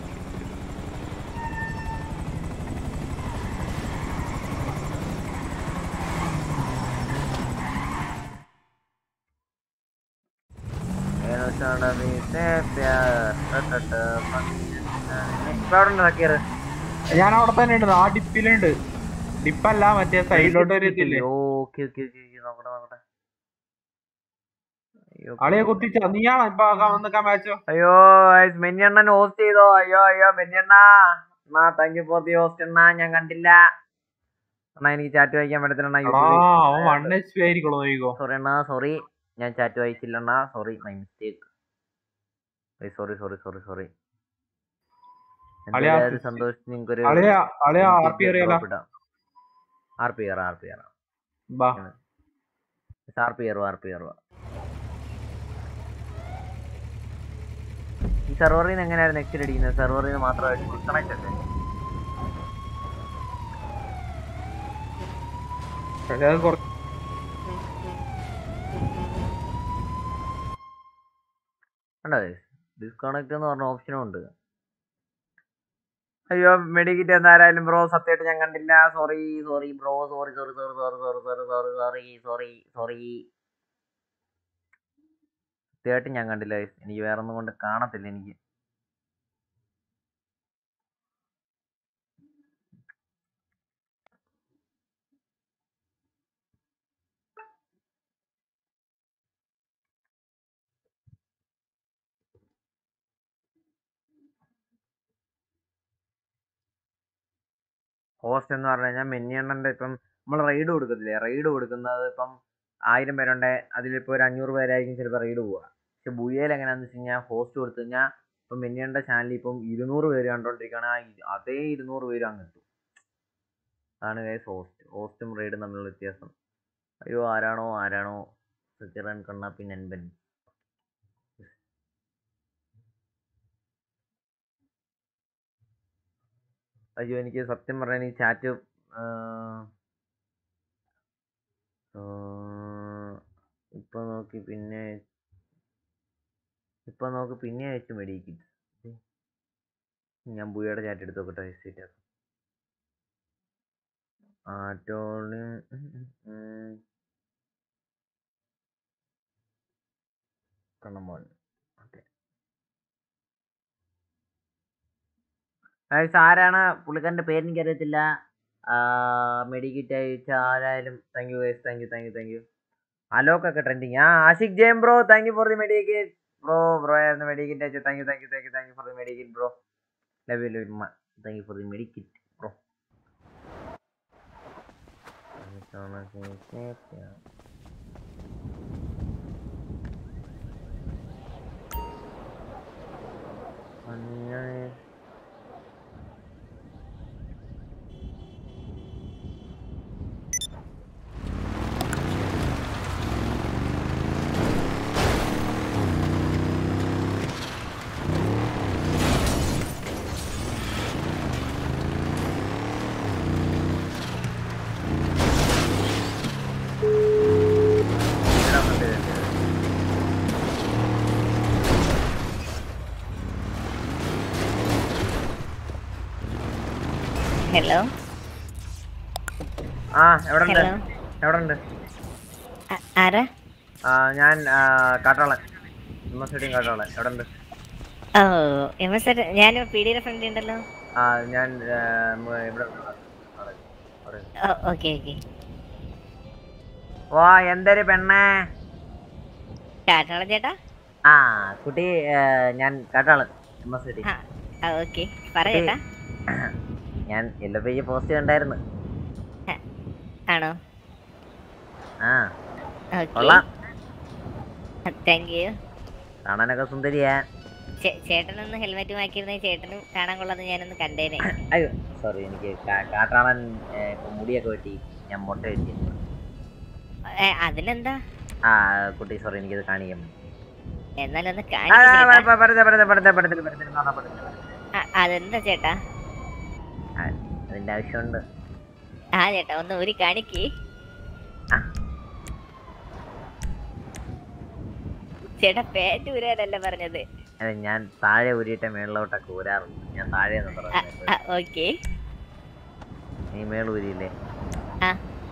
ഇപ്പൊ അവിടെ ഉണ്ട് സക്കീർ ഞാൻ അവിടെ തന്നെ ഉണ്ട് ആ ഡിപ്പിലുണ്ട് ഡിപ്പല്ല മറ്റേ സൈഡിലോട്ട് ഒരു ഇതില്ലേ ഓക്കെ ഓക്കെ ഓക്കെ നോക്കട്ടെ നോക്കട്ടെ അയ്യോ, അളിയെ കുത്തിച്ച നീയാണോ ഇപ്പൊ വന്നിക്കാൻ മാച്ചോ അയ്യോ മെന്നിയണ്ണൻ ഹോസ്റ്റ് ചെയ്തോ അയ്യോ അയ്യോ മെന്നിയണ്ണ അണ്ണാ thank you for the host അണ്ണാ ഞാൻ കണ്ടില്ല അണ്ണാ എനിക്ക് ചാറ്റ് വായിക്കാൻ പറ്റത്തില്ല ആ അവൻ വൺ എച്ച് പി ആയിരിക്കുള്ളൂ നോക്കിക്കോ സോറി അണ്ണാ സോറി ഞാൻ ചാറ്റ് വായിച്ചില്ല അണ്ണാ sorry my mistake sorry sorry sorry sorry അളിയാ, സന്തോഷ് നിങ്ങൾക്കൊരു അളിയ അളിയ ആർ പി അറിയാലോ R P R R P R ബാ R P R R P R ഈ സെർവറിൽ നിന്ന് എങ്ങനെയായിരുന്നു എക്സിറ്റ് അടിക്കുന്നത് സെർവറിൽ നിന്ന് മാത്രമായിട്ട് ഡിസ്കണക്ട് അല്ലേ പക്ഷെ അത് കുറച്ച് ഉണ്ടോ ഡിസ്കണക്ട് എന്ന് പറഞ്ഞ ഓപ്ഷനും ഉണ്ട് അയ്യോ മെഡിക്കിറ്റ് എന്തായാലും ബ്രോ സത്യമായിട്ട് ഞാൻ കണ്ടില്ല sorry sorry bro sorry sorry sorry sorry sorry sorry sorry sorry sorry sorry സത്യമായിട്ട് ഞാൻ കണ്ടില്ല guys. എനിക്ക് വേറെ ഒന്നും കൊണ്ട് കാണത്തില്ല എനിക്ക് ഹോസ്റ്റ് എന്ന് പറഞ്ഞു കഴിഞ്ഞാൽ മെന്നിയണ്ണൻ്റെ ഇപ്പം നമ്മൾ റൈഡ് കൊടുക്കത്തില്ലേ റൈഡ് കൊടുക്കുന്നത് ഇപ്പം ആയിരം പേരുണ്ട് അതിലിപ്പോൾ ഒരു അഞ്ഞൂറ് പേരായിരിക്കും ചിലപ്പോൾ റൈഡ് പോവുക പക്ഷെ ബുയയിൽ എങ്ങനെയാണെന്ന് വെച്ച് കഴിഞ്ഞാൽ ഹോസ്റ്റ് കൊടുത്തു കഴിഞ്ഞാൽ ഇപ്പം മെന്നിയണ്ണൻ്റെ ചാനലിൽ ഇപ്പം ഇരുന്നൂറ് പേര് കണ്ടുകൊണ്ടിരിക്കുകയാണ് ആ ഇ- അതേ ഇരുന്നൂറ് പേരും അങ്ങ് എത്തും അതാണ് ഗൈസ് ഹോസ്റ്റ് ഹോസ്റ്റും റൈഡും തമ്മിലുള്ള വ്യത്യാസം അയ്യോ ആരാണോ ആരാണോ സച്ചിറൻ കണ്ണാപ്പി നൻപൻ അയ്യോ എനിക്ക് സത്യം പറഞ്ഞാൽ ഈ ചാറ്റ് ഇപ്പൊ നോക്കി പിന്നെ ഇപ്പൊ നോക്ക് പിന്നെ അയച്ചു മെഡിക്കും ഞാൻ ബുയയുടെ ചാറ്റ് എടുത്ത് നോക്കട്ടെ ഹിസ്റ്ററി ആറ്റോളി കണ്ണമോൻ ഗൈസ് ആരാണ് പുള്ളിക്കാരൻ്റെ പേര് എനിക്കറിയത്തില്ല മെഡിക്കിറ്റ് അയച്ച ആരായാലും thank you guys thank you thank you thank you അലോക്കൊക്കെ ട്രെൻഡിങ് ആ ആഷിഖ് ജെയിം bro thank you for the medkit bro bro ആയിരുന്നു മെഡിക്കിറ്റ് അയച്ചു thank you thank you thank you thank you for the medkit bro love you love thank you for the medkit bro hello ആ എവിടെ ഉണ്ട് Hello. എവിടെ ഉണ്ട് ആരാ ആ, ഞാൻ ആ, കാട്ടാളൻ യൂണിവേഴ്സിറ്റിയും കാട്ടാളൻ എവിടെ ഉണ്ട് ഓ എം എസ് ഞാൻ പി ഡിയുടെ ഫ്രണ്ട് ഉണ്ടല്ലോ ആ ഞാൻ ആ, മ് ഇവിടെ ഓക്കെ ഓക്കെ വാ എന്തൊരു പെണ്ണേ കാട്ടാള ചേട്ടാ ആ കുട്ടി ആ, ഞാൻ കാട്ടാളൻ യൂണിവേഴ്സിറ്റി ആ ഓക്കെ പറ ചേട്ടാ ഞാൻ യെല്ലോ പേജ് പോസ്റ്റ് കണ്ടായിരുന്നു ആണോ ആ ഓക്കെ കൊള്ളാം താങ്ക് യു കാണാനൊക്കെ സുന്ദരിയാ ചേട്ടനൊന്ന് ഹെൽമെറ്റ് മാക്കിയിരുന്നെങ്കിൽ ചേട്ടനും കാണാൻ കൊള്ളാന്ന് ഞാനൊന്ന് കണ്ടേനെ അയ്യോ സോറി എനിക്ക് കാ- കാട്ടാളൻ ഏ, ഇപ്പൊ മുടിയൊക്കെ വെട്ടി ഞാൻ മുട്ട വെട്ടി ഏ, അതിനെന്താ ആ കുട്ടി സോറി എനിക്കത് കാണിക്കാൻ പറ്റും. എന്നാലൊന്ന് ആ, ആ, കാണിച്ചു പ- പ- പടുത്ത, പടുത്ത, പടുത്ത, പടുത്ത, പടുത്ത, കാണാൻ പറ്റുന്നില്ല. അതെന്താ ചേട്ടാ ആ, അതിന്റെ ആവശ്യമുണ്ട് ആ ചേട്ടാ ഒന്ന് ഊരി കാണിക്ക് ചേട്ടാ പേന്റ് ഊരാനല്ല പറഞ്ഞത് അല്ല ഞാൻ താഴെ ഊരിയിട്ട് മേളിലോട്ടൊക്കെ ഊരാറുണ്ട് ഞാൻ താഴെ നിന്ന് പറഞ്ഞത് ഓക്കെ നീ മേൾ ഊരിയില്ലേ are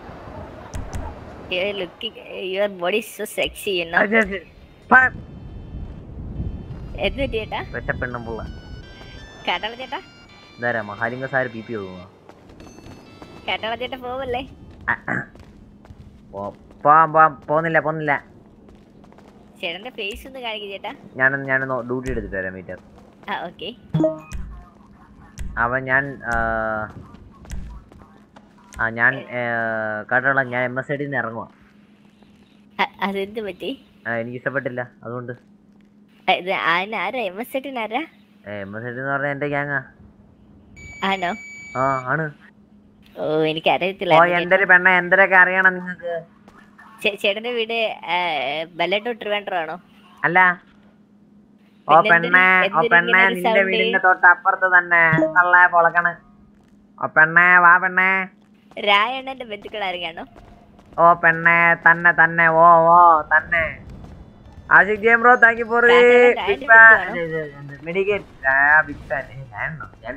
you looking your body so sexy you know അത് ശരി, ശരി. പ- എന്ത് ചേട്ടാ വിശപ്പെണ്ണും പുള്ള കാട്ടാള ചേട്ടാ ഇതാരാ മഹാലിംഗ സാര് പി പി തോന്നുന്നു കാട്ടാള ചേട്ടാ പോവല്ലേ പോവാൻ പോവാൻ പോകുന്നില്ല പോകുന്നില്ല ചേട്ടന്റെ ഫേസ് ഒന്ന് കാണിക്ക് ചേട്ടാ ഞാനൊന്ന് ഞാനൊന്ന് ഡ്യൂട്ടി എടുത്തിട്ട് വരാം മീറ്റർ ആ ഓക്കെ അവൻ ഞാൻ ആ, ആ ഞാൻ കാട്ടുള്ള ഞാൻ എം എസ് ഐ ഡിന്ന് ഇറങ്ങുക അതെന്ത് പറ്റി എനിക്ക് ഇഷ്ടപ്പെട്ടില്ല അതുകൊണ്ട് ആ, ഇത് അതിന് ആരാ എം എസ് എട്ടിന് ആരാ എം എസ് ഐ ഡി എന്ന് പറഞ്ഞാൽ എൻ്റെ ഗ്യാങ്ങാ ആണോ ആ ആണ് ഓ എനിക്ക് അറിയത്തില്ല ഓ എന്തൊരു പെണ്ണെ എന്തൊക്കെ അറിയണം നിങ്ങക്ക് ചേട്ടന്റെ വീട് ബല്ലട്ടോ ട്രിവാൻഡ്രോ ആണോ അല്ല ഓ പിന്നെ പെണ്ണെ എന്തിന് ഓ പെണ്ണെ ഇങ്ങനെ ഒരു നിന്റെ sound? വീടിന്റെ തൊട്ട് അപ്പുറത്ത് തന്നെ തള്ളേ പൊളക്കണ് ഓ പെണ്ണെ വാ പെണ്ണെ രായണ്ണന്റെ ബന്ധുക്കൾ ആരെയാണോ ഓ പെണ്ണെ തന്നെ തന്നെ ഓ ഓ തന്നെ ആഷിക് ജെയിം ബ്രോ താങ്ക് യു ഫോർ താങ്കളുടെ ബിഗ് ഡയറി ഫാൻ മെഡിക്കേറ്റ് ബിഗ് ഫാൻ ഞാനോ ഞാൻ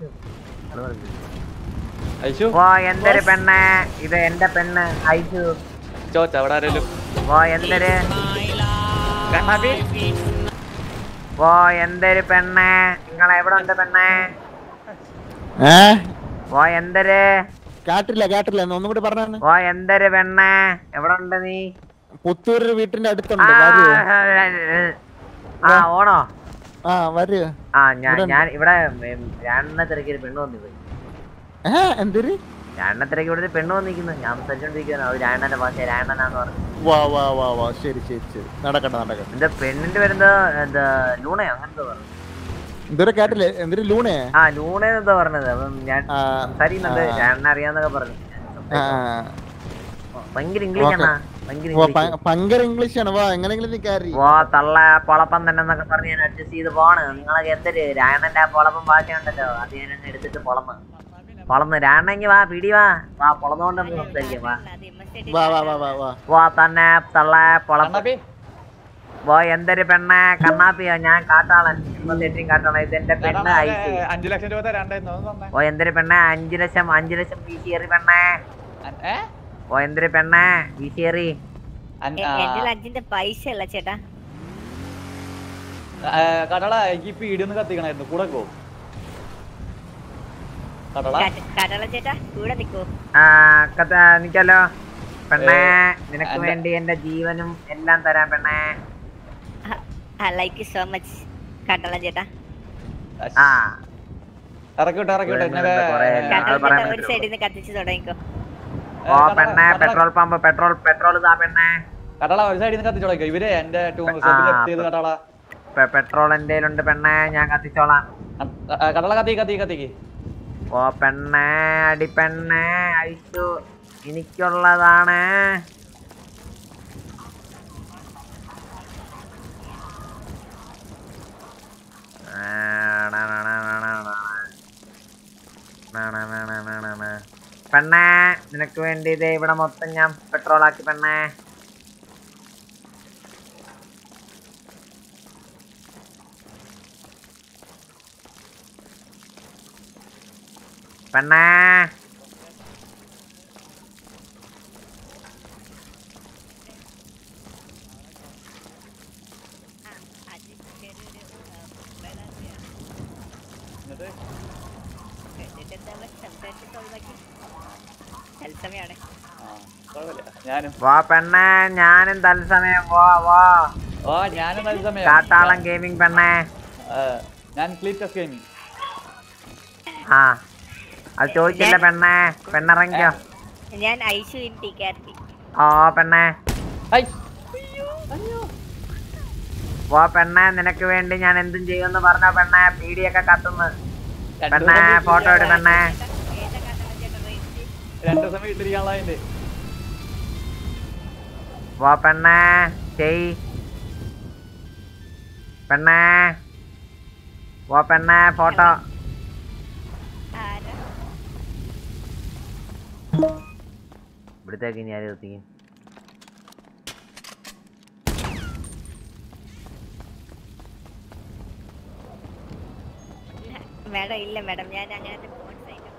ഓ എന്തൊരു പെണ്ണെ ഇത് എന്റെ പെണ്ണ് ഐഷു ചോച്ച അവിടെ ആരേലും ഓ എന്തൊരു ഓ എന്തൊരു പെണ്ണെ നിങ്ങൾ എവിടെ ഉണ്ട് പെണ്ണെ ഏ ഓ എന്തൊരു കേട്ടില്ല കേട്ടില്ല ഒന്ന് ഒന്നും കൂടി പറഞ്ഞു ഓ എന്തൊരു പെണ്ണെ എവിടെ ഉണ്ട് നീ പുത്തൂര് വീട്ടിന്റെ ആ, അടുത്തുണ്ട് വരുവോ ആ ഓണോ ആ വരൂ ആ ഞാൻ ഇവിടെ ഞാൻ ഇവിടെ രണ്ണ തിരക്കി ഒരു പെണ്ണ് വന്നു പോയി ഏ എന്തൊരു രണ്ണ തിരക്കി ഇവിടെ ഒരു പെണ്ണ് വന്നിരിക്കുന്നു ഞാൻ സംസാരിച്ചോണ്ടിരിക്കുന്നു അത് രായണ്ണന്റെ ഭാഷ രായണ്ണനാന്ന് പറഞ്ഞു വാ വാ വാ വാ ശരി ശരി ശരി നടക്കട്ടെ നടക്കട്ടെ എന്റെ പെണ്ണിന്റെ വരുന്നത് എന്താ ലൂണയോ അങ്ങനത്തെ പറഞ്ഞു എന്തൊരു കേട്ടില്ലേ എന്തൊരു ലൂണേ ആ ലൂണേന്ന് എന്താ പറഞ്ഞത് അപ്പം ഞാൻ സംസാരിക്കുന്നുണ്ട് ആ. രായണ്ണ അറിയാന്നൊക്കെ പറഞ്ഞു ആ ഭയങ്കര ഇംഗ്ലീഷ് ആണ് ഭയങ്കര വാ, ഇംഗ്ലീഷ് ഭ- ഭയങ്കര ഇംഗ്ലീഷ് ആണ് വാ എങ്ങനെയെങ്കിലും നീ കയറി ഓ തള്ള പൊളപ്പം തന്നെ എന്നൊക്കെ പറഞ്ഞ് ഞാൻ അഡ്ജസ്റ്റ് ചെയ്ത് പോണ് നിങ്ങളൊക്കെ എന്തൊരു രായണ്ണന്റെ ആ പൊളപ്പം ഭാഷ ഉണ്ടല്ലോ അത് ഞാൻ അങ്ങ് എടുത്തിട്ട് പൊളന്ന് പൊളന്ന് രായണ്ണങ്ങി വാ പിടി വാ വാ പൊളന്നുകൊണ്ട് നമുക്ക് സംസാരിക്കാം വാ വാ വാ വാ വാ വാ വാ തന്നെ തള്ള പൊളപ്പ് ഓ എന്തൊരു പെണ്ണെ കണ്ണാപ്പിയോ ഞാൻ കാട്ടാളൻ എൺപത്തെട്ടും കാട്ടാളൻ ഇത് എന്റെ പെണ്ണ് ഐസ് അഞ്ചു ലക്ഷം രൂപ തരാണ്ടായിരുന്നു അതൊന്ന് തന്നേ. ഓ എന്തൊരു പെണ്ണെ അഞ്ചു ലക്ഷം അഞ്ചു ലക്ഷം വീശിയേറി പെണ്ണെ ഏ? ഓ എന്തൊരു പെണ്ണെ വീശിയേറി അൻ- ആ, എന്റെ അഞ്ചിന്റെ പൈസ അല്ല ചേട്ടാ ആ, കടള എനിക്ക് ഇപ്പൊ ഇടിയൊന്ന് കത്തിക്കണായിരുന്നു കൂടെ പോ കടള കടള ചേട്ടാ കൂടെ നിക്കോ ആ കഥ നിക്കല്ലോ പെണ്ണെ നിനക്ക് അല്ല. വേണ്ടി എന്റെ ജീവനും എല്ലാം തരാം പെണ്ണെ ലൈക്ക് സോ മച്ച് കടള ചേട്ടാ ആ ഇറക്കിവിട്ടെ ഇറക്കിവിട്ടെ ഇവിടെ നിന്ന് കുറേ കടള അത് പറയാൻ ചേട്ടാ ഒരു പറ്റുമോ? സൈഡിൽ നിന്ന് കത്തിച്ച് തുടങ്ങിക്കോ ഓ പെണ്ണെ പെട്രോൾ പമ്പ് പെട്രോൾ പെട്രോൾ താ പെണ്ണെ കടള ഒരു സൈഡിൽ നിന്ന് കത്തിച്ചോളാം ഇവര് എന്റെ ടൂർ ആ, ചെയ്ത് കടള പെ- പെട്രോൾ എന്റെ ഉണ്ട് പെണ്ണെ ഞാൻ കത്തിച്ചോളാം ആ, കടള കത്തി കത്തി കത്തിക്ക് ഓ പെണ്ണെ അടി പെണ്ണെ ഐശു എനിക്കുള്ളതാണ് പെണ്ണെ നിനക്ക് വേണ്ടി ഇത് ഇവിടെ മൊത്തം ഞാൻ പെട്രോൾ ആക്കി പെണ്ണെ പെണ്ണേ തത്സമയാണ് കുഴപ്പമില്ല ഞാനും വാ പെണ്ണേ ഞാനും തത്സമയം വാ വാ ഓ ഞാനും തത്സമയം കാട്ടാളം ഗെയിമിംഗ് പെണ്ണേ ആ, ഞാൻ ക്ലീറ്റസ് ഗെയിമിംഗ് ആ അത് ചോദിച്ചില്ല പെണ്ണേ പെണ്ണിറങ്ങിക്കോ ഞാൻ ഐശു ഇൻ ടി കാർത്തി ഓ പെണ്ണേ വാ പെണ്ണേ നിനക്ക് വേണ്ടി ഞാൻ എന്തും ചെയ്യുമെന്ന് പറഞ്ഞ പെണ്ണേ പീടിയൊക്കെ കത്തുന്നു പെണ്ണേ ഫോട്ടോ എടു പെണ്ണേ രണ്ടു ദിവസം വീട്ടിലിരിക്കാനുള്ള അതിന്റെ വാ പെണ്ണേ ചെയ് പെണ്ണേ വാ പെണ്ണേ ഫോട്ടോ ഇവിടത്തേക്ക് ഇനി ആരും എത്തിക്കും മാഡം ഇല്ല മാഡം ഞാൻ അങ്ങനത്തെ ഫോൺ സൈറ്റ്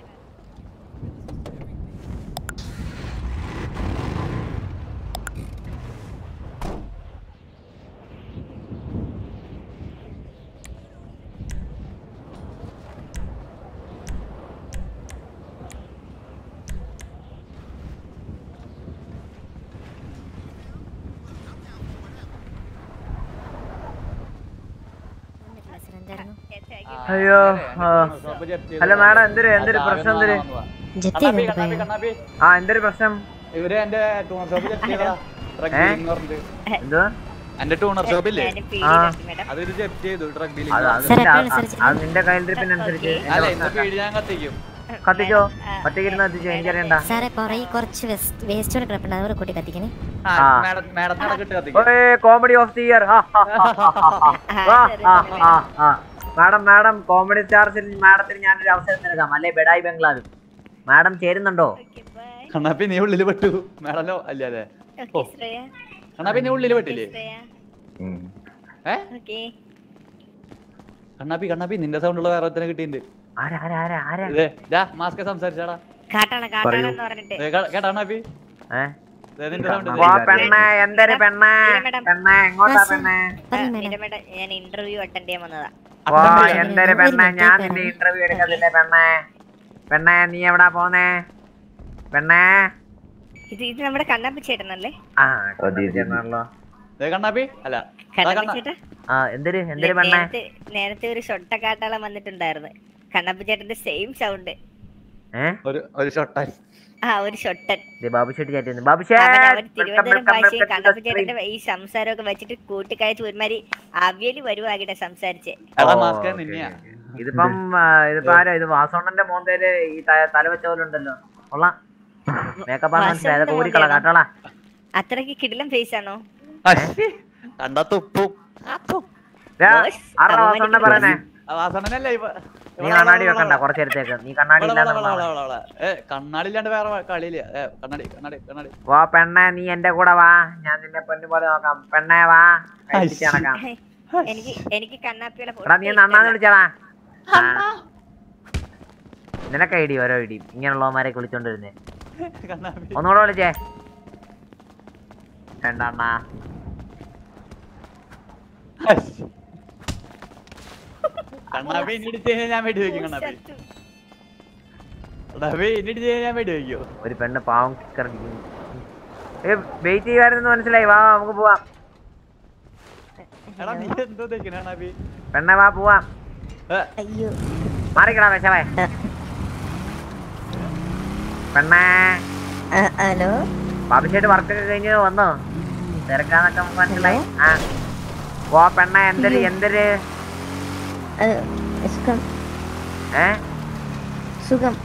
അയ്യോ ആ. ഹലോ മാഡം എന്തൊരു എന്തൊരു പ്രശ്നം എന്തൊരു കണ്ണാപ്പി, കണ്ണാപ്പി, കണ്ണാപ്പി. ആ എന്തൊരു പ്രശ്നം ഇവര് എന്റെ ടൂണർ ഷോപ്പിൽ ജപ്തി ചെയ്തതാ ഡ്രഗ് ഏ? ഡീലിംഗ് പറഞ്ഞിട്ട് എന്തുവാ എന്റെ ടൂണർ ഷോപ്പില്ലേ ആ അതൊരു ജപ്തി ചെയ്തു ഡ്രഗ് അത് ഡീലിംഗ് അത് നിന്റെ- അത് അത് നിന്റെ കയ്യിലിരിപ്പിനനുസരിച്ച് എന്റെ അല്ല ഇന്ന് പ്രശ്നമല്ല. പീടി ഞാൻ കത്തിക്കും കത്തിച്ചോ ഒറ്റയ്ക്കിരുന്ന് കത്തിച്ചോ എനിക്കറിയണ്ട സാറേ പുറകെ കുറച്ച് വേസ്റ്റ് കൂടെ കിടപ്പുണ്ട് അതുകൂടെ കൂട്ടി കത്തിക്കണേ ആ. ഓയ് comedy of the year madam madam comedy സ്റ്റാർസിൽ മാഡത്തിന് ഞാനൊരു അവസരം നൽകാം അല്ലെ ബെഡായി ബംഗ്ലാവിൽ മാഡം ചേരുന്നുണ്ടോ കണ്ണാപ്പി നീ ഉള്ളില് പെട്ടു മേഡല്ലോ അല്ല അല്ലേ ഓ കണ്ണാപ്പി നീ ഉള്ളില് പെട്ടില്ലേ ഏ കണ്ണാപ്പി കണ്ണാപ്പി നിന്റെ സൗണ്ട് ഉള്ള വേറെ ഒരുത്തനെ കിട്ടിയിട്ടുണ്ട് ആരാ ആരാ ആരാ ആരാ ഇതേ ഡാ മാസ്ക് സംസാരിച്ചാടാ കാട്ടാണ് കാട്ടാണ് എന്ന് പറഞ്ഞിട്ട് ദേ, കേട്ടാ കേട്ടാ കണ്ണാപ്പി ഏ? ദേ, നിന്റെ സൗണ്ട് വാ പെണ്ണേ എന്തൊരു പെണ്ണേ പെണ്ണേ എങ്ങോട്ടാ പെണ്ണേ മേഡം ഞാൻ ഇന്റർവ്യൂ അറ്റൻഡ് ചെയ്യാൻ വന്നതാ വാ എന്തൊരു പെണ്ണേ ഞാൻ നിന്റെ ഇന്റർവ്യൂ എടുക്കത്തില്ലേ പെണ്ണേ പെണ്ണേ നീ എവിടാ പോന്നേ പെണ്ണേ ഇത് ഇത് നമ്മുടെ കണ്ണാപ്പി ചേട്ടനല്ലേ ആ ചേട്ടനാണല്ലോ ദേ, കണ്ണാപ്പി അല്ല ദാ കണ്ണാപ്പി കണ്ണാ- ചേട്ടാ ആ എന്തൊരു എന്തൊരു പെണ്ണേ നേരത്തെ നേരത്തെ ഒരു ഷൊട്ട കാട്ടാളം വന്നിട്ടുണ്ടായിരുന്നു കണ്ണാപ്പി ചേട്ടന്റെ സെയിം സൗണ്ട് ഏ ഒരു ഒരു ഷൊട്ടായി ആ ഒരു ഷൊട്ടൻ ദേ ബാബുശേട്ടി ചാറ്റ് ചെയ്യുന്നു ബാബുശേ അവൻ അവൻ welcome, തിരുവനന്തപുരം welcome, ഭാഷയും welcome to കണ്ണാപ്പി the stream. ചേട്ടന്റെ ഈ സംസാരമൊക്കെ വെച്ചിട്ട് കൂട്ടിക്കയച്ച് ഒരുമാതിരി അവിയല് വരുവാകിട്ടെ സംസാരിച്ച് എടാ ഓ, മാസ്ക് ഓക്കേ, നിന്നെയാ ഓക്കേ. ഇതിപ്പം ആ, ഇതിപ്പോ ആരാ ഇത് വാസോണ്ണന്റെ മോന്തേല് ഈ ത- തല വെച്ച പോലെ ഉണ്ടല്ലോ കൊള്ളാം മേക്കപ്പ് ആണ് മനസ്സിലായി അതൊക്കെ ഊരിക്കള കാട്ടോളാ അത്രയ്ക്ക് കിടിലം ഫേസ് ആണോ കണ്ടാ തുപ്പും ആരാ വാസോണ്ണ പറയണേ വാസണനല്ലേ ഇപ്പൊ നീ കണ്ണാടി വെക്കണ്ട കുറച്ചേരത്തേക്ക് നീ കണ്ണാടി ഇല്ലാന്ന് ഏ കണ്ണാടി ഇല്ലാണ്ട് വേറെ കളിയില്ല ഏ കണ്ണാടി കണ്ണാടി കണ്ണാടി വാ പെണ്ണെ നീ എന്റെ കൂടെ വാ ഞാൻ നിന്നെ പൊന്നു പോലെ നോക്കാം പെണ്ണെ വാ കഴിച്ചിട്ട് നടക്കാം എനിക്ക് എനിക്ക് കണ്ണാപ്പിയുടെ എടാ നീ നന്നാന്ന് വിളിച്ചടാ നിനക്ക് ഐഡി ഓരോ ഐഡി ഇങ്ങനെയുള്ളവന്മാരെ വിളിച്ചോണ്ടിരുന്നേ കണ്ണാടി ഒന്നുകൂടെ വിളിച്ചേ വേണ്ട അണ്ണാ കണ്ണാപ്പി ഇനി ഇടിച്ച് കഴിഞ്ഞാൽ ഞാൻ വെടി വെക്കും കണ്ണാപ്പി കണ്ണാപ്പി ഇനി ഇടിച്ച് കഴിഞ്ഞാൽ ഞാൻ വെടി വെക്കോ ഒരു പെണ്ണ് പാവം കിറങ്ങിക്കുന്നു ഏ വെയിറ്റ് ചെയ്യുമായിരുന്നു മനസ്സിലായി വാ നമുക്ക് പോവാം എടാ നീ എന്തോ ഉദ്ദേശിക്കണേ കണ്ണാപ്പി പെണ്ണെ വാ പോവാം ഏ, അയ്യോ മാറിക്കടാ വിഷമേ പെണ്ണേ ഹലോ ബാബുശേട്ട് വർക്കൊക്കെ കഴിഞ്ഞ് വന്നോ തിരക്കാന്നൊക്കെ നമുക്ക് മനസ്സിലായി ആ പോ പെണ്ണ എന്തൊരു എന്തൊരു സുഖം ഏ സുഖം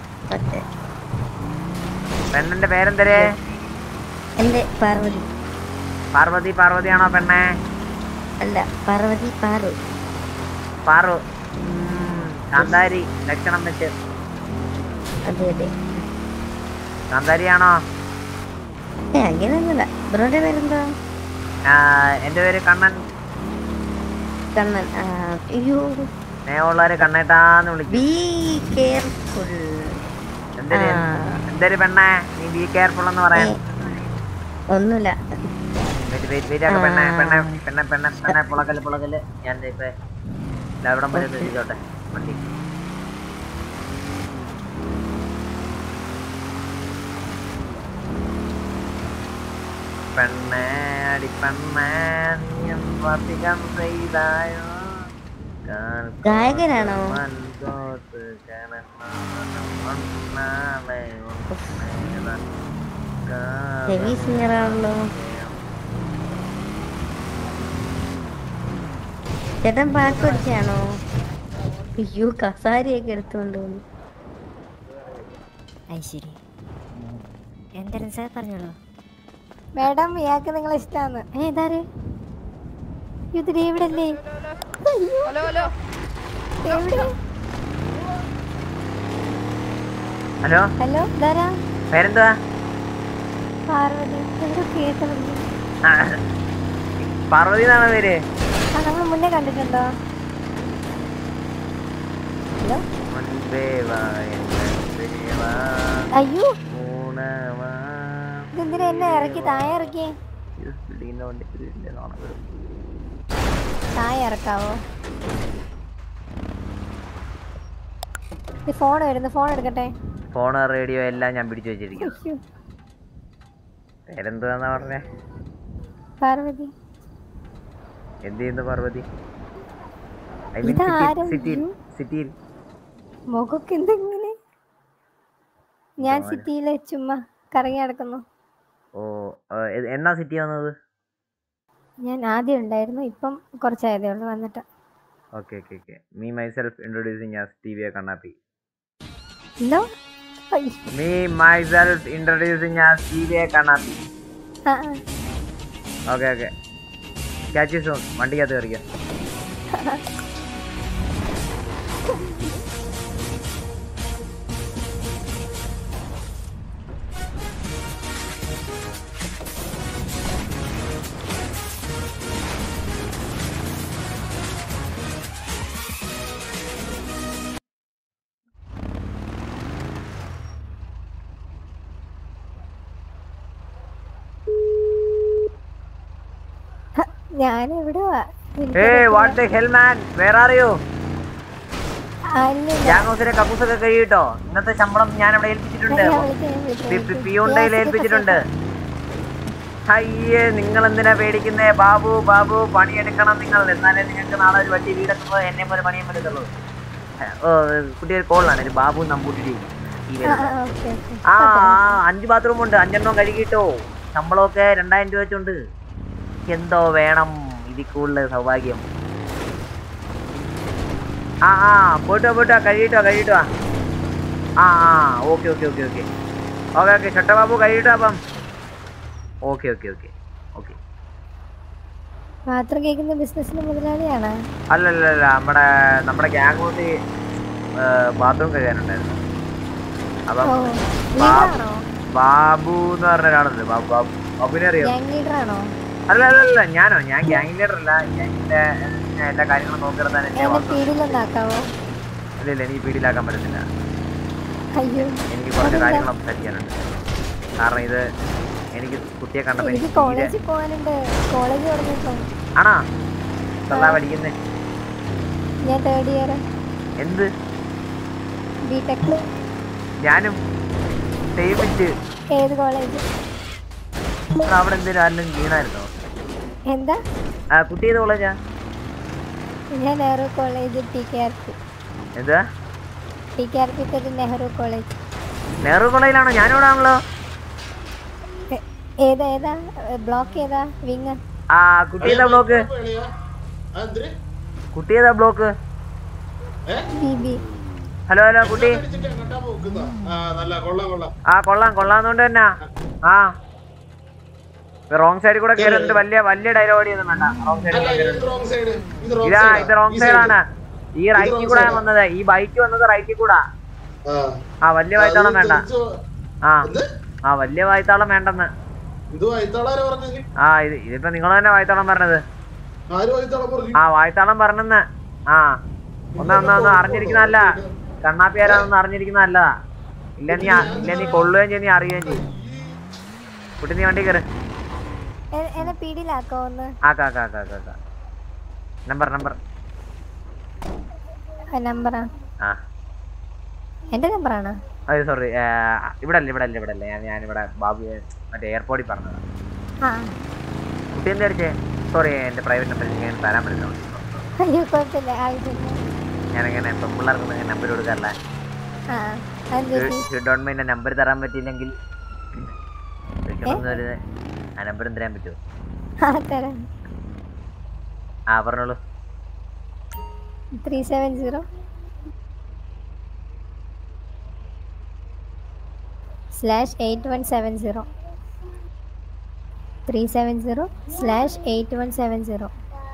പെണ്ണിന്റെ പേരെന്തര് എന്റെ പാർവതി പാർവതി പാർവതിയാണോ പെണ്ണേ അല്ല പാർവതി പാറു പാറു ഉം, കാന്താരി ലക്ഷണം വെച്ച് അതെ അതെ കാന്താരിയാണോ ഏ അങ്ങനെയൊന്നുമില്ല ബ്രോയുടെ പേരെന്താ ആ, എന്റെ പേര് കണ്ണൻ കണ്ണൻ ആ, അയ്യോ സ്നേഹമുള്ളവര് കണ്ണേട്ടാന്ന് വിളിക്കും ബി കെയർഫുൾ എന്തൊരു എന്തൊരു പെണ്ണേ നീ ബി കെയർഫുൾ എന്ന് പറയാൻ ഒന്നുമില്ല വെയിറ്റ് വെയിറ്റ് വെയിറ്റ് ആക്ക് പെണ്ണെ പെണ്ണെ പെണ്ണെ പെണ്ണെ പെണ്ണെ പുളകല് പുളകല് ഞാൻ ദേ ഇപ്പൊ എല്ലാവിടം വരെ ഒന്ന് ഇരിക്കോട്ടെ വണ്ടി പെണ്ണേ അടിപ്പെണ്ണേ നീ അധികം ചെയ്തായോ ഗായകനാണോ? മൻകോട്ട് കനമാനം ഒന്നാളെ ഒന്നേതാ ഹെവി സിംഗർ ആണല്ലോ ചേട്ടൻ പാട്ട് പഠിച്ചാണോ അയ്യോ കസാരിയൊക്കെ എടുത്തോണ്ട് വന്നു ശരി എന്തായാലും സാർ പറഞ്ഞോളൂ മാഡം ഇയാൾക്ക് നിങ്ങളെ ഇഷ്ടമാണ് ഏതാര് ഇത് ഡേവിഡല്ലേ ഹലോ ഹലോ എവിടെ ഹലോ ഹലോ ധാരാ പേരെന്തുവാ പാർവതി എന്തോ കേട്ടത് ആ, പാർവതി എന്നാണ് പേര് ആ നമ്മൾ മുന്നേ കണ്ടിട്ടുണ്ടോ ഹലോ മുൻപേ വാ, എന്റെ മുൻപേ വാ, അയ്യോ ഊണവാ. ഇതെന്തിനാ എന്നെ ഇറക്കി താഴെ ഇറക്കി ഇത് ബിൽഡിങ്ങിന്റെ വണ്ടി ഇതിന്റെ കാണാൻ വരും. താഴെ ഇറക്കാവോ ഫോൺ വരുന്നു ഫോൺ എടുക്കട്ടെ ഫോണ് റേഡിയോ എല്ലാം ഞാൻ പിടിച്ചു വെച്ചിരിക്കും അയ്യോ, പേരെന്തുവാന്നാ പറഞ്ഞേ പാർവതി എന്ത് ചെയ്യുന്നു പാർവതി ഐ മീൻ ഇതാരാ? സിറ്റിയിൽ അയ്യോ. സിറ്റിയിൽ മുഖക്ക് എന്തെങ്ങനെ ഞാൻ ഇതാരാ? സിറ്റിയിലെ ചുമ്മാ കറങ്ങി നടക്കുന്നു ഓ ആ, എ- എന്നാ സിറ്റി വന്നത് ഞാൻ ആദ്യം ഉണ്ടായിരുന്നു ഇപ്പം കുറച്ചായതേ ഉള്ളൂ വന്നിട്ട് okay okay okay me myself introducing as T V Kannappi എന്തോ I, Me myself introducing as CBA Kannappi ആ, okay okay catch you soon വണ്ടിക്കകത്ത് കയറിക്കാം ആ. ഞാൻ എവിടെയാ Hey, what the hell man? Where are you? അല്ല ഗ്യാങ് ഹൗസിലെ കക്കൂസൊക്കെ കഴിയിട്ടോ ഇന്നത്തെ ശമ്പളം ഞാൻ ഇവിടെ ഏൽപ്പിച്ചിട്ടുണ്ട് ഞാൻ വിളിക്കാം, ഞാൻ വിളിക്കാം, പി- പി- വിളിക്കാം. പിയൂണ്ടയിൽ ഞാൻ ഏൽപ്പിച്ചിട്ടുണ്ട് അയ്യേ നിങ്ങൾ എന്തിനാ പേടിക്കുന്നേ ബാബു ബാബു പണിയെടുക്കണം നിങ്ങൾ എന്നാലേ നിങ്ങൾക്ക് നാളെ ഒരു വലിയ വീടൊക്കെ പോയി എന്നെ പോലെ പണിയാൻ പറ്റത്തുള്ളൂ ഓ കുട്ടി ഒരു കോളാണ് ഒരു ബാബു നമ്പൂട്ടി ഈ ആ, വരുന്നത്. ആ, ഓക്കേ, ഓക്കേ. ആ ആ, അഞ്ച് ബാത്റൂം ഉണ്ട് അഞ്ചെണ്ണം കഴുകിട്ടോ ശമ്പളമൊക്കെ രണ്ടായിരം രൂപ വെച്ചുണ്ട് എന്തോ വേണം ഇതിൽ കൂടുതൽ സൗഭാഗ്യം ആ ആ പോയിട്ടോ പോയിട്ടോ കഴിയിട്ടോ കഴിയിട്ടോ ആ ആ okay okay okay okay okay okay ഷട്ടബാബു കഴിയിട്ടോ അപ്പം ഓക്കെ ഓക്കെ ഓക്കെ ഓക്കെ പാത്രം കേൾക്കുന്ന ബിസിനസിന്റെ മുതലാളിയാണ് അല്ലല്ല അല്ല നമ്മുടെ നമ്മുടെ ഗ്യാങ് ഹൗസിൽ ബാത്റൂം കഴിയാനുണ്ടായിരുന്നു അപ്പം ഓ ബാ- ലീഡറാണോ ബാബു എന്ന് പറഞ്ഞ ഒരാളുണ്ട് ബാബു ബാബു ബാബുവിനെ അറിയോ ഗ്യാങ് ലീഡറാണോ അല്ല അല്ല അല്ല ഞാനോ ഞാൻ ഗ്യാങ് ലീഡർ അല്ല ഗ്യാങ്ങിന്റെ എല്ലാ കാര്യങ്ങളും നോക്കിയിരുത്താൻ എന്നെ എന്നെ വന്നത് പീടിയിലൊന്നാക്കാവോ ഇല്ല ഇല്ല എനിക്ക് പീടിയിലാക്കാൻ പറ്റത്തില്ല അയ്യോ എനിക്ക് കുറച്ച് അതെന്താ? കാര്യങ്ങൾ സംസാരിക്കാനുണ്ട് കാരണം ഇത് എനിക്ക് കുട്ടിയെ കണ്ടപ്പോ എനിക്ക് എനിക്ക് തീരെ കോളേജിൽ പോകാനുണ്ട് കോളേജ് തുടങ്ങിയപ്പോ ആണോ തള്ളാ പഠിക്കുന്നേ ഞാൻ തേർഡ് ഇയർ എന്ത് ബിടെക് ഞാനും സേവിച്ച് ഏത് കോളേജ് അവിടെ എന്തെങ്കിലും ആരെങ്കിലും വീണായിരുന്നോ എന്താ ആ കുട്ടി ഏത് കോളേജാ ഞാൻ Nehru college T K R P എന്താ ടി കെ ആർ പി തെറ്റ് നെഹ്റു കോളേജ് നെഹ്റു കോളേജിലാണോ ഞാനിവിടെ ആണല്ലോ എ- ഏതാ ഏതാ ബ്ലോക്ക് ഏതാ വിങ് ആ കുട്ടി ഏതാ ബ്ലോക്ക് കുട്ടി ഏതാ block B B hello hello കുട്ടി നല്ല കൊള്ളാം കൊള്ളാം ആ കൊള്ളാം കൊള്ളാന്നോണ്ട് തന്നെ ആ റോങ് സൈഡിൽ കൂടെ കയറി എന്നിട്ട് വലിയ വലിയ ഡയലോഗ് ഒന്നും വേണ്ട റോങ് സൈഡിൽ ഇതാ ഇത് റോങ് സൈഡാണ് ഈ റൈറ്റിൽ കൂടെ വന്നത് ഈ ബൈക്ക് വന്നത് റൈറ്റിൽ കൂടാ ആ വലിയ വായ്ത്താളം വേണ്ട ആ ആ വലിയ വായ്ത്താളം വേണ്ടെന്ന് ഇത് വൈത്താളാരെ പറഞ്ഞു ആ ഇത് ഇതിപ്പോ നിങ്ങൾ തന്നെ വായ്ത്താളം പറഞ്ഞത് ആര് വൈത്താളം പറഞ്ഞു ആ വായ്ത്താളം പറഞ്ഞെന്ന് ആ ഒന്ന് ഒന്ന് ഒന്ന് അറിഞ്ഞിരിക്കുന്നതല്ല കണ്ണാപ്പി ആരാന്നൊന്ന് അറിഞ്ഞിരിക്കുന്നതല്ല ഇല്ല നീ ആ- ഇല്ല നീ കൊള്ളുകയും ചെയ്യും നീ അറിയുകയും ചെയ്യും കുട്ടി നീ വണ്ടി കയറ് എ- എന്നെ പീടിയിലാക്കോ ഒന്ന് ആക്കാ ആക്കാ ആക്കാ ആക്കാ, ആക്കാ നമ്പർ നമ്പർ നമ്പറാ ആ എന്റെ നമ്പറാണ് അത് സോറി ഇവിടെ അല്ല ഇവിടെ അല്ല ഇവിടെ അല്ല ഞാൻ ഞാനിവിടെ ബാബു ഏ, മറ്റേ എയർപോർട്ടിൽ പറഞ്ഞതാണ് ആ കുട്ടി എന്താ അടിച്ചേ സോറി എൻ്റെ പ്രൈവറ്റ് നമ്പർ ഞാൻ തരാൻ പറ്റില്ല അയ്യോ കുഴപ്പമില്ല ആവശ്യമില്ല ഞാനങ്ങനെ പെൺപിള്ളേർക്ക് നമ്പർ കൊടുക്കാറില്ല ആ അത് ഡോണ്ട് മൈൻഡ് നമ്പർ തരാൻ പറ്റിയില്ലെങ്കിൽ വിഷമമൊന്നും വരുന്നത് ആ നമ്പറും തരാൻ പറ്റുമോ ആ തരാം ആ പറഞ്ഞോളൂ three seven zero slash eight one seven zero three seven zero slash eight one seven zero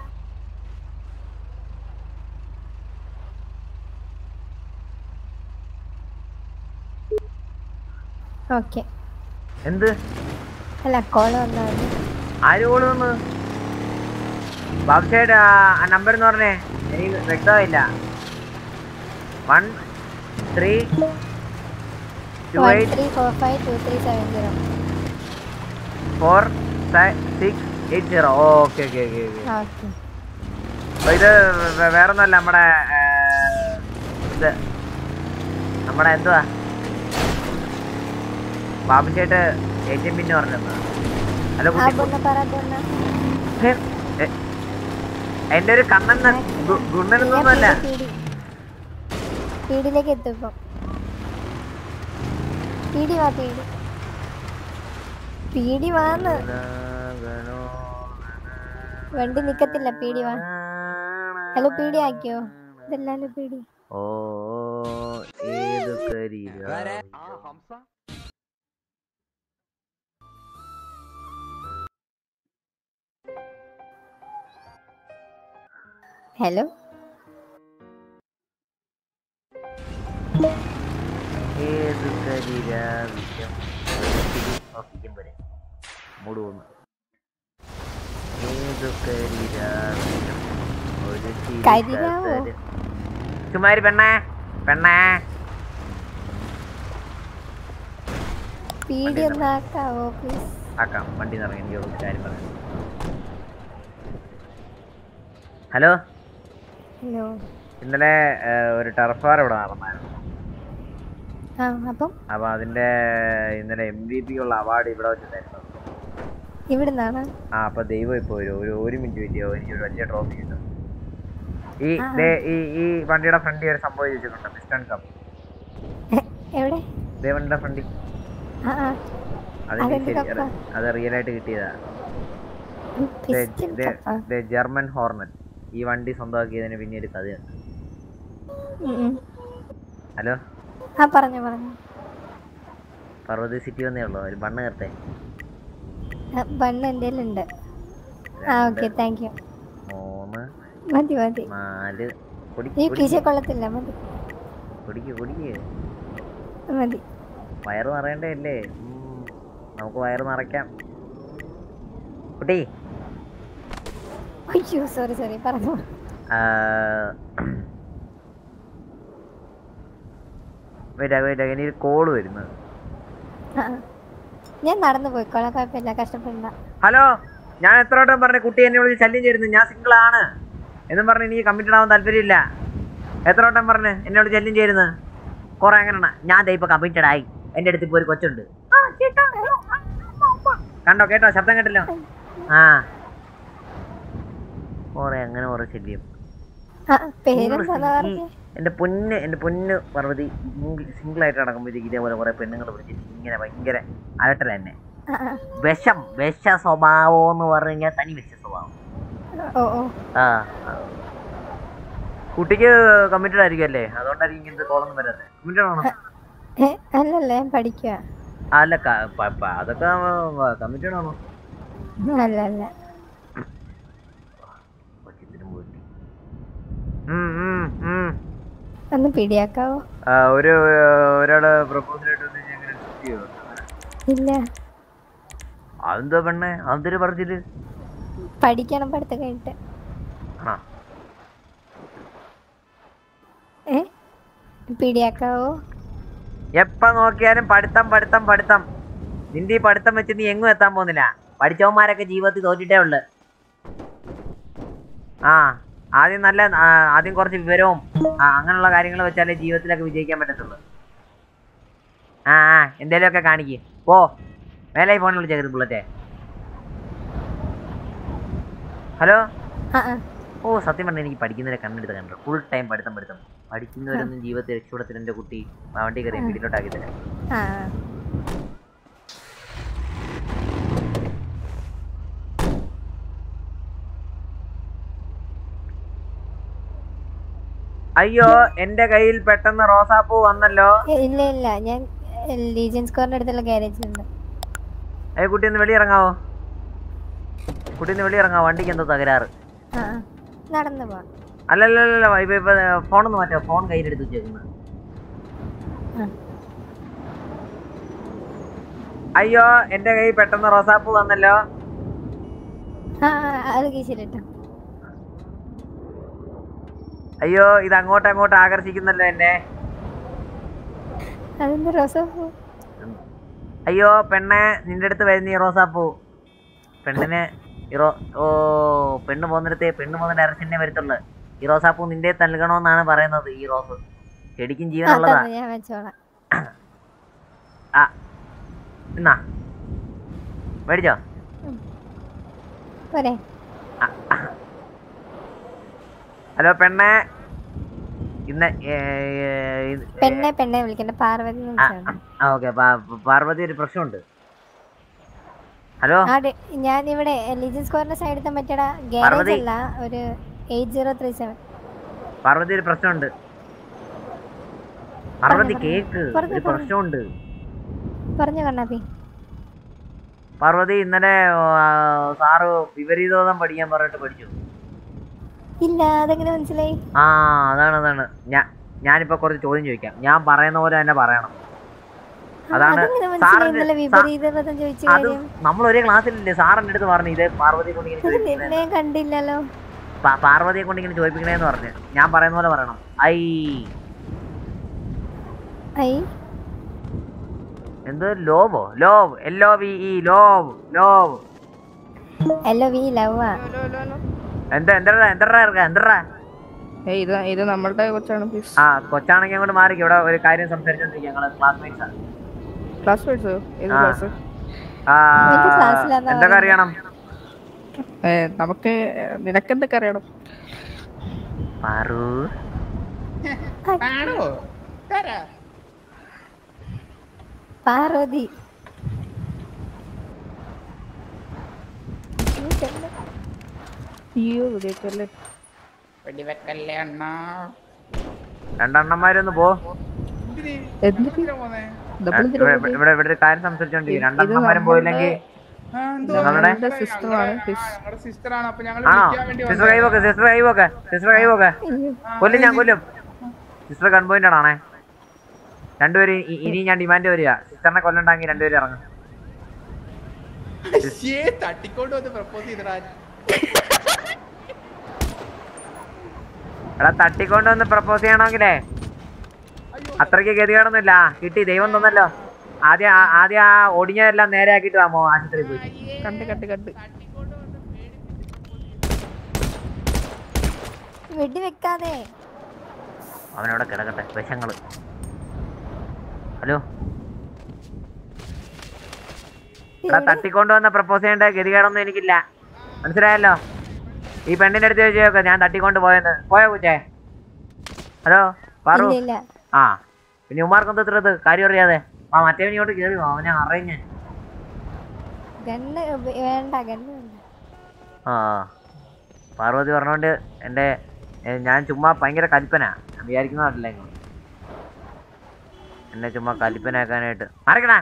okay എന്ത് അല്ല കോള് വന്നാൽ ആര് കോള് വന്നു ബാബുഷേട്ട് ആ നമ്പർ എന്ന് പറഞ്ഞേ എനിക്ക് വ്യക്തമായില്ല one three two one eight three four five two three seven zero four six eight zero okay okay okay okay okay അപ്പൊ ഇത് വേ- വേറൊന്നുമല്ല നമ്മുടെ ഏ, ഇത് നമ്മുടെ എന്തുവാ ബാബുശേട്ട് എ ടി എം പിന്നെ പറഞ്ഞത് ഹലോ ആ കുട്ടി പൊണ്ണ പറ പൊണ്ണ ഹേ, എ, എന്റെ ഒരു കണ്ണെന്ന് ഗുണ്ണനൊന്നുമല്ല പീടി പീടിയിലേക്ക് എത്തും ഇപ്പം പീടി വാ പീടി പീടി വാന്ന് വണ്ടി നിക്കത്തില്ല പീടി വാ ഹലോ പീടി ആക്കിയോ ഇതല്ലല്ലോ പീടി ഓ ഏതു കരിയ ഹലോ ഏതു കരിരാവിലും ഓക്സിജൻ പോലെ മൂട് പോന്നു ഏതു കരിരാവിലും ഒരു ചിരി കരിരാവോ? കസര- ചുമ്മാരി പെണ്ണേ പെണ്ണേ പീടി ഒന്നാക്കാവോ പ്ലീസ് ആക്കാം വണ്ടി നിറങ്ങി എനിക്ക് ഒരു കാര്യം പറയാം ഹലോ ഹലോ ഇന്നലെ ഏ, ഒരു ടർഫാർ ഇവിടെ നടന്നായിരുന്നു ആ അപ്പം അപ്പൊ അതിന്റെ ഇന്നലെ എം വി പി ഉള്ള അവാർഡ് ഇവിടെ വെച്ച് തരുന്നു ഇവിടുന്നാണ് ആ അപ്പൊ ദൈവം ഇപ്പൊ വരും ഒരു ഒരു മിനിറ്റ് വെയിറ്റ് ചെയ്യോ എനിക്ക് ഒരു വലിയ ട്രോഫി കിട്ടും ഈ ആ. ദേ, ഈ ഈ വണ്ടിയുടെ ഫ്രണ്ടിൽ ഒരു സംഭവം ചോദിച്ചിട്ടുണ്ട് പിസ്റ്റൺ കപ്പ് എവിടെ ദേ വണ്ടിയുടെ ഫ്രണ്ടിൽ ആ ആ അത് അതെന്ത് ശരി കപ്പാ? അത് റിയൽ ആയിട്ട് കിട്ടിയതാ പിസ്റ്റൺ കപ്പാ? ജർമ്മൻ ഹോർണറ്റ് ഈ വണ്ടി സ്വന്തമാക്കിയതിന് പിന്നെ ഒരു കഥയുണ്ട് ഉം, ഉം. ഹലോ ആ പറഞ്ഞു പറഞ്ഞു പർവ്വതി സിറ്റി വന്നേ ഉള്ളൂ ഒരു ബണ്ണ് കയറട്ടെ ബണ്ണ് എൻ്റെ ഉണ്ട് ആ ഓക്കെ താങ്ക് യു മൂന്ന് മതി മതി നാല് ഈ കീശ കൊള്ളത്തില്ല മതി കുടിക്ക് കുടിക്ക് മതി വയറ് നിറയണ്ടേ അല്ലേ ഉം, നമുക്ക് വയറ് നിറയ്ക്കാം കുട്ടി അയ്യോ സോറി സോറി പറഞ്ഞു വെയിറ്റ് വെയിറ്റ് ഇനി ഒരു കോള് വരുന്നത് ആ ആ. ഞാൻ നടന്നു പോയിക്കോളാം കുഴപ്പമില്ല കഷ്ടപ്പെടണ്ട ഹലോ ഞാൻ എത്ര വട്ടം പറഞ്ഞു കുട്ടി എന്നെ വിളിച്ച് ശല്യം ചെയ്യുന്നു ഞാൻ സിംഗിൾ ആണ് എന്നും പറഞ്ഞ് എനിക്ക് കമ്മിറ്റഡ് ആവാൻ താല്പര്യമില്ല എത്ര വട്ടം പറഞ്ഞ് എന്നോട് ശല്യം ചെയ്യുന്നത് കുറെ അങ്ങനെയാണ് ഞാൻ ദേ ഇപ്പൊ കമ്മിറ്റഡ് ആയി എന്റെ അടുത്ത് ഇപ്പൊ ഒരു കൊച്ചുണ്ട് കണ്ടോ കേട്ടോ ശബ്ദം കേട്ടല്ലോ ആ കുറെ അങ്ങനെ കുറെ ശല്യം ആ പേരെന്താ പറഞ്ഞേ എന്റെ പൊന്ന് എന്റെ പൊന്ന് പർവതി സിംഗിൾ ആയിട്ട് നടക്കുമ്പോഴത്തേക്ക് ഇതേപോലെ കുറെ പെണ്ണുങ്ങൾ വിളിച്ചിട്ട് ഇങ്ങനെ ഭയങ്കര അലട്ടല എന്നെ ആ ആ. വിഷം വിഷ സ്വഭാവം എന്ന് പറഞ്ഞു കഴിഞ്ഞാൽ തനി വിഷ സ്വഭാവം ഓ ഓ ആ ആ. കുട്ടിക്ക് കമ്മിറ്റഡ് ആയിരിക്കും അല്ലേ അതുകൊണ്ടായിരിക്കും ഇങ്ങനത്തെ കോളൊന്നും വരാതെ കമ്മിറ്റഡ് ആണോ ഏ അല്ലല്ല ഞാൻ പഠിക്കുക അല്ല ക- പ- പ- അതൊക്കെ കമ്മിറ്റഡ് ആണോ അല്ല അല്ല കൊച്ചിത്തിനും പോയിട്ട് ഉം, ഉം, ഉം. ഒന്ന് പിടിയാക്കാവോ ആ, ഒരു ഒരാള് പ്രപ്പോസൽ ആയിട്ട് വന്നു കഴിഞ്ഞാൽ എങ്ങനെ accept ചെയ്യുവോ? ഇല്ല അതെന്തോ പെണ്ണെ അതൊരു പറഞ്ഞില് പഠിക്കണം പഠിത്തം കഴിഞ്ഞിട്ട് ആ ഏ പിടിയാക്കാവോ എപ്പ നോക്കിയാലും പഠിത്തം പഠിത്തം പഠിത്തം നിന്റെ ഈ പഠിത്തം വെച്ച് നീ എങ്ങും എത്താൻ പോകുന്നില്ല പഠിച്ചവന്മാരൊക്കെ ജീവിതത്തിൽ തോറ്റിട്ടേ ഉള്ളു ആ ആദ്യം നല്ല ആ, ആദ്യം കുറച്ച് വിവരവും ആ അങ്ങനെയുള്ള കാര്യങ്ങൾ വെച്ചാലേ ജീവിതത്തിലൊക്കെ വിജയിക്കാൻ പറ്റത്തുള്ളൂ ആ ആ എന്തേലുമൊക്കെ കാണിക്ക് പോ മേലെ ഈ ഫോണിൽ വിളിച്ചേക്കരുത് ബുള്ളറ്റേ ഹലോ ആ ആ ഓ സത്യം പറഞ്ഞാൽ എനിക്ക് പഠിക്കുന്നവരെ കണ്ണെടുത്ത് കണ്ടു ഫുൾ ടൈം പഠിത്തം പഠിത്തം പഠിക്കുന്നവരൊന്നും ജീവിതത്തിൽ രക്ഷപ്പെടത്തിൽ എൻ്റെ കുട്ടി ആ വണ്ടി കയറി വീട്ടിലോട്ടാക്കി തരാം ആ അയ്യോ എന്റെ കയ്യിൽ പെട്ടെന്ന് റോസാപ്പൂ വന്നല്ലോ ഏ, ഇല്ല ഇല്ല ഞാൻ ലീജൻ സ്കോറിന്റെ അടുത്തുള്ള ഗ്യാരേജിലുണ്ട് അയ്യോ കുട്ടി ഒന്ന് വെളിയിറങ്ങാവോ കുട്ടി ഒന്ന് വെളിയിറങ്ങാവോ വണ്ടിക്ക് എന്തോ തകരാറ് ആ ആ. നടന്നു പോവാം അല്ലല്ലല്ല ഇപ്പൊ ഇപ്പൊ ഫോണൊന്ന് മാറ്റോ ഫോൺ കയ്യിലെടുത്ത് വെച്ചേക്കുന്നത് ആ. അയ്യോ എന്റെ കയ്യിൽ പെട്ടെന്ന് റോസാപ്പൂ വന്നല്ലോ ആ ആ, അത് കീശയിലിട്ടോ അയ്യോ ഇത് അങ്ങോട്ട് അങ്ങോട്ട് ആകർഷിക്കുന്നല്ലോ എന്നെ അതെന്താ റോസാപ്പൂ അയ്യോ പെണ്ണെ നിന്റെ അടുത്ത് വരുന്ന ഈ റോസാപ്പൂ പെണ്ണിന് ഈ റോ ഓ പെണ്ണ് പോകുന്നിടത്ത് പെണ്ണ് പോകുന്ന ഡയറക്ഷനെ വരത്തുള്ളു ഈ റോസാപ്പൂ നിന്റെ നൽകണമെന്നാണ് പറയുന്നത് ഈ റോസ് ചെടിക്കും ആ ജീവനുള്ളതാ തന്നെ ഞാൻ വെച്ചോളാം ആ എന്നാ മേടിച്ചോ പോരെ ഹലോ പെണ്ണെ ഇന്ന് ഏ, ഏ, ഇത് പെണ്ണെ പെണ്ണെ വിളിക്കണ്ട പാർവതി എന്ന് ആ, വിളിച്ചോളാം. ആ ഓക്കെ പാർവതി ഒരു പ്രശ്നമുണ്ട് ഹലോ ആ ഡെ- ഞാനിവിടെ ലീജൻ സ്കോറിന്റെ സൈഡിൽ മറ്റേടാ ഗ്യാരേജ് പാർവതി. അല്ല ഒരു eight zero three seven Parvathi ഒരു പ്രശ്നമുണ്ട് പാർവതി പറഞ്ഞോ, കേക്ക് പറഞ്ഞോ, ഒരു പറഞ്ഞോ. പ്രശ്നമുണ്ട് പറഞ്ഞു കണ്ണാപ്പി പാർവതി ഇന്നലെ ആ, സാറ് വിപരീതോദം പഠിക്കാൻ പറഞ്ഞിട്ട് പഠിച്ചു ഇല്ല അതെങ്ങനെ മനസ്സിലായി ആ അതാണ് അതാണ് ഞാൻ ഞാനിപ്പോ കുറച്ച് ചോദ്യം ചോദിക്കാം ഞാൻ പറയുന്ന പോലെ തന്നെ പറയണം അതാണ് അതെങ്ങനെ മനസ്സിലായി സാറിന്റെ ഇന്നലെ വിപരീത പദം ചോദിച്ച അത് കാര്യം നമ്മൾ ഒരേ ക്ലാസ്സിലില്ലേ സാറിന്റെ അടുത്ത് പറഞ്ഞു ഇത് പാർവതിയെ കൊണ്ട് ഇങ്ങനെ ഇത് ചോദിപ്പിക്കണേ നിന്നെ കണ്ടില്ലല്ലോ പാ- പാർവതിയെ കൊണ്ട് ഇങ്ങനെ ചോദിപ്പിക്കണേന്ന് പറഞ്ഞു ഞാൻ പറയുന്ന പോലെ പറയണം ഐ ഐ എന്ത് love love L O V E love love എല്ലോ വി ലവാ എന്താ എന്താ എന്താ ഇറക്ക എന്താ ഏയ് ഇത് ഇത് നമ്മളുടെ കൊച്ചാണ് പ്ലീസ് ആ കൊച്ചാണെങ്കിൽ അങ്ങോട്ട് മാറിക്കും ഇവിടെ ഒരു കാര്യം സംസാരിച്ചോണ്ടിരിക്കുക ഞങ്ങള് ക്ലാസ്മേറ്റ്സ് ആണ് ക്ലാസ് മേറ്റ്സ് ഏത് ആ. ക്ലാസ് ആ, ഏത് ക്ലാസ്സിലാന്നാ എന്തൊക്കെ പറയുന്നത്? അറിയണം ഏ നമുക്ക് നിനക്കെന്തൊക്കെ അറിയണം പാറു പാർവതി അയ്യോ ഇവിടെയൊക്കെയല്ലേ വെടിവെക്കല്ലേ അണ്ണാ രണ്ടെണ്ണന്മാരൊന്ന് പോ എന്തിന് ഡബിൾ ഇവിടെ ഇവിടെ- ഇവിടെ ഇവിടെ ഒരു കാര്യം സംസാരിച്ചോണ്ടിരിക്കും രണ്ടെണ്ണന്മാരും പോയില്ലെങ്കിൽ നിങ്ങളുടെ സിസ്റ്ററാണ് സിസ്റ്ററാണ് അപ്പൊ ഞങ്ങൾ ആണോ വിളിക്കാൻ വേണ്ടി സിസ്റ്റർ കൈവോക്കെ സിസ്റ്റർ കൈവോക്കെ സിസ്റ്റർ കൈവോക്കെ കൊല്ലും ഞാൻ കൊല്ലും സിസ്റ്റർ കൺപോയിന്റ് ആണേ രണ്ടുപേരും ഇ- ഇനി ഞാൻ ഡിമാൻഡ് വരിക സിസ്റ്ററിനെ കൊല്ലണ്ടെങ്കിൽ രണ്ടുപേരും ഇറങ്ങും ശ്ശേ, തട്ടിക്കൊണ്ട് വന്ന് പ്രപ്പോസ് ചെയ്തടാ എടാ തട്ടിക്കൊണ്ട് വന്ന് പ്രപ്പോസ് ചെയ്യണമെങ്കിലേ അത്രയ്ക്ക് ഗതികേടൊന്നുമില്ല കിട്ടി ദൈവം തന്നല്ലോ ആദ്യം ആ- ആദ്യം ആ ഒടിഞ്ഞതെല്ലാം നേരെ ആക്കിട്ട് വാമോ ആശുപത്രിയിൽ പോയി കണ്ട് കണ്ട് കണ്ട് വെടി വെക്കാതെ അവനവിടെ കിടക്കട്ടെ വിഷങ്ങള് ഹലോ എടാ തട്ടിക്കൊണ്ട് വന്ന് പ്രപ്പോസ് ചെയ്യേണ്ട ഗതികേടൊന്നും എനിക്കില്ല മനസ്സിലായല്ലോ ഈ പെണ്ണിന്റെ അടുത്ത് ചോദിച്ചോക്കെ ഞാൻ തട്ടിക്കൊണ്ട് പോയെന്ന് പോയോ കുച്ചേ ഹലോ പാറു ഇല്ല ഇല്ല ആ പിന്നെ ഉമാർക്കൊന്നും ഇത്ര ഇത് കാര്യം അറിയാതെ ആ മറ്റേ ഇങ്ങോട്ട് കേറി വാ, അവനെ അറിയാൻ ഞാൻ ഗണ്ണ് ഉപ- വേണ്ട ഗണ്ണ് വേണ്ട ആ പാർവതി പറഞ്ഞോണ്ട് എൻ്റെ ഏ, ഞാൻ ചുമ്മാ ഭയങ്കര കൽപ്പന ഞാൻ വിചാരിക്കുന്നതല്ല നിങ്ങൾ എന്നെ ചുമ്മാ കൽപ്പനയാക്കാനായിട്ട് മറക്കണ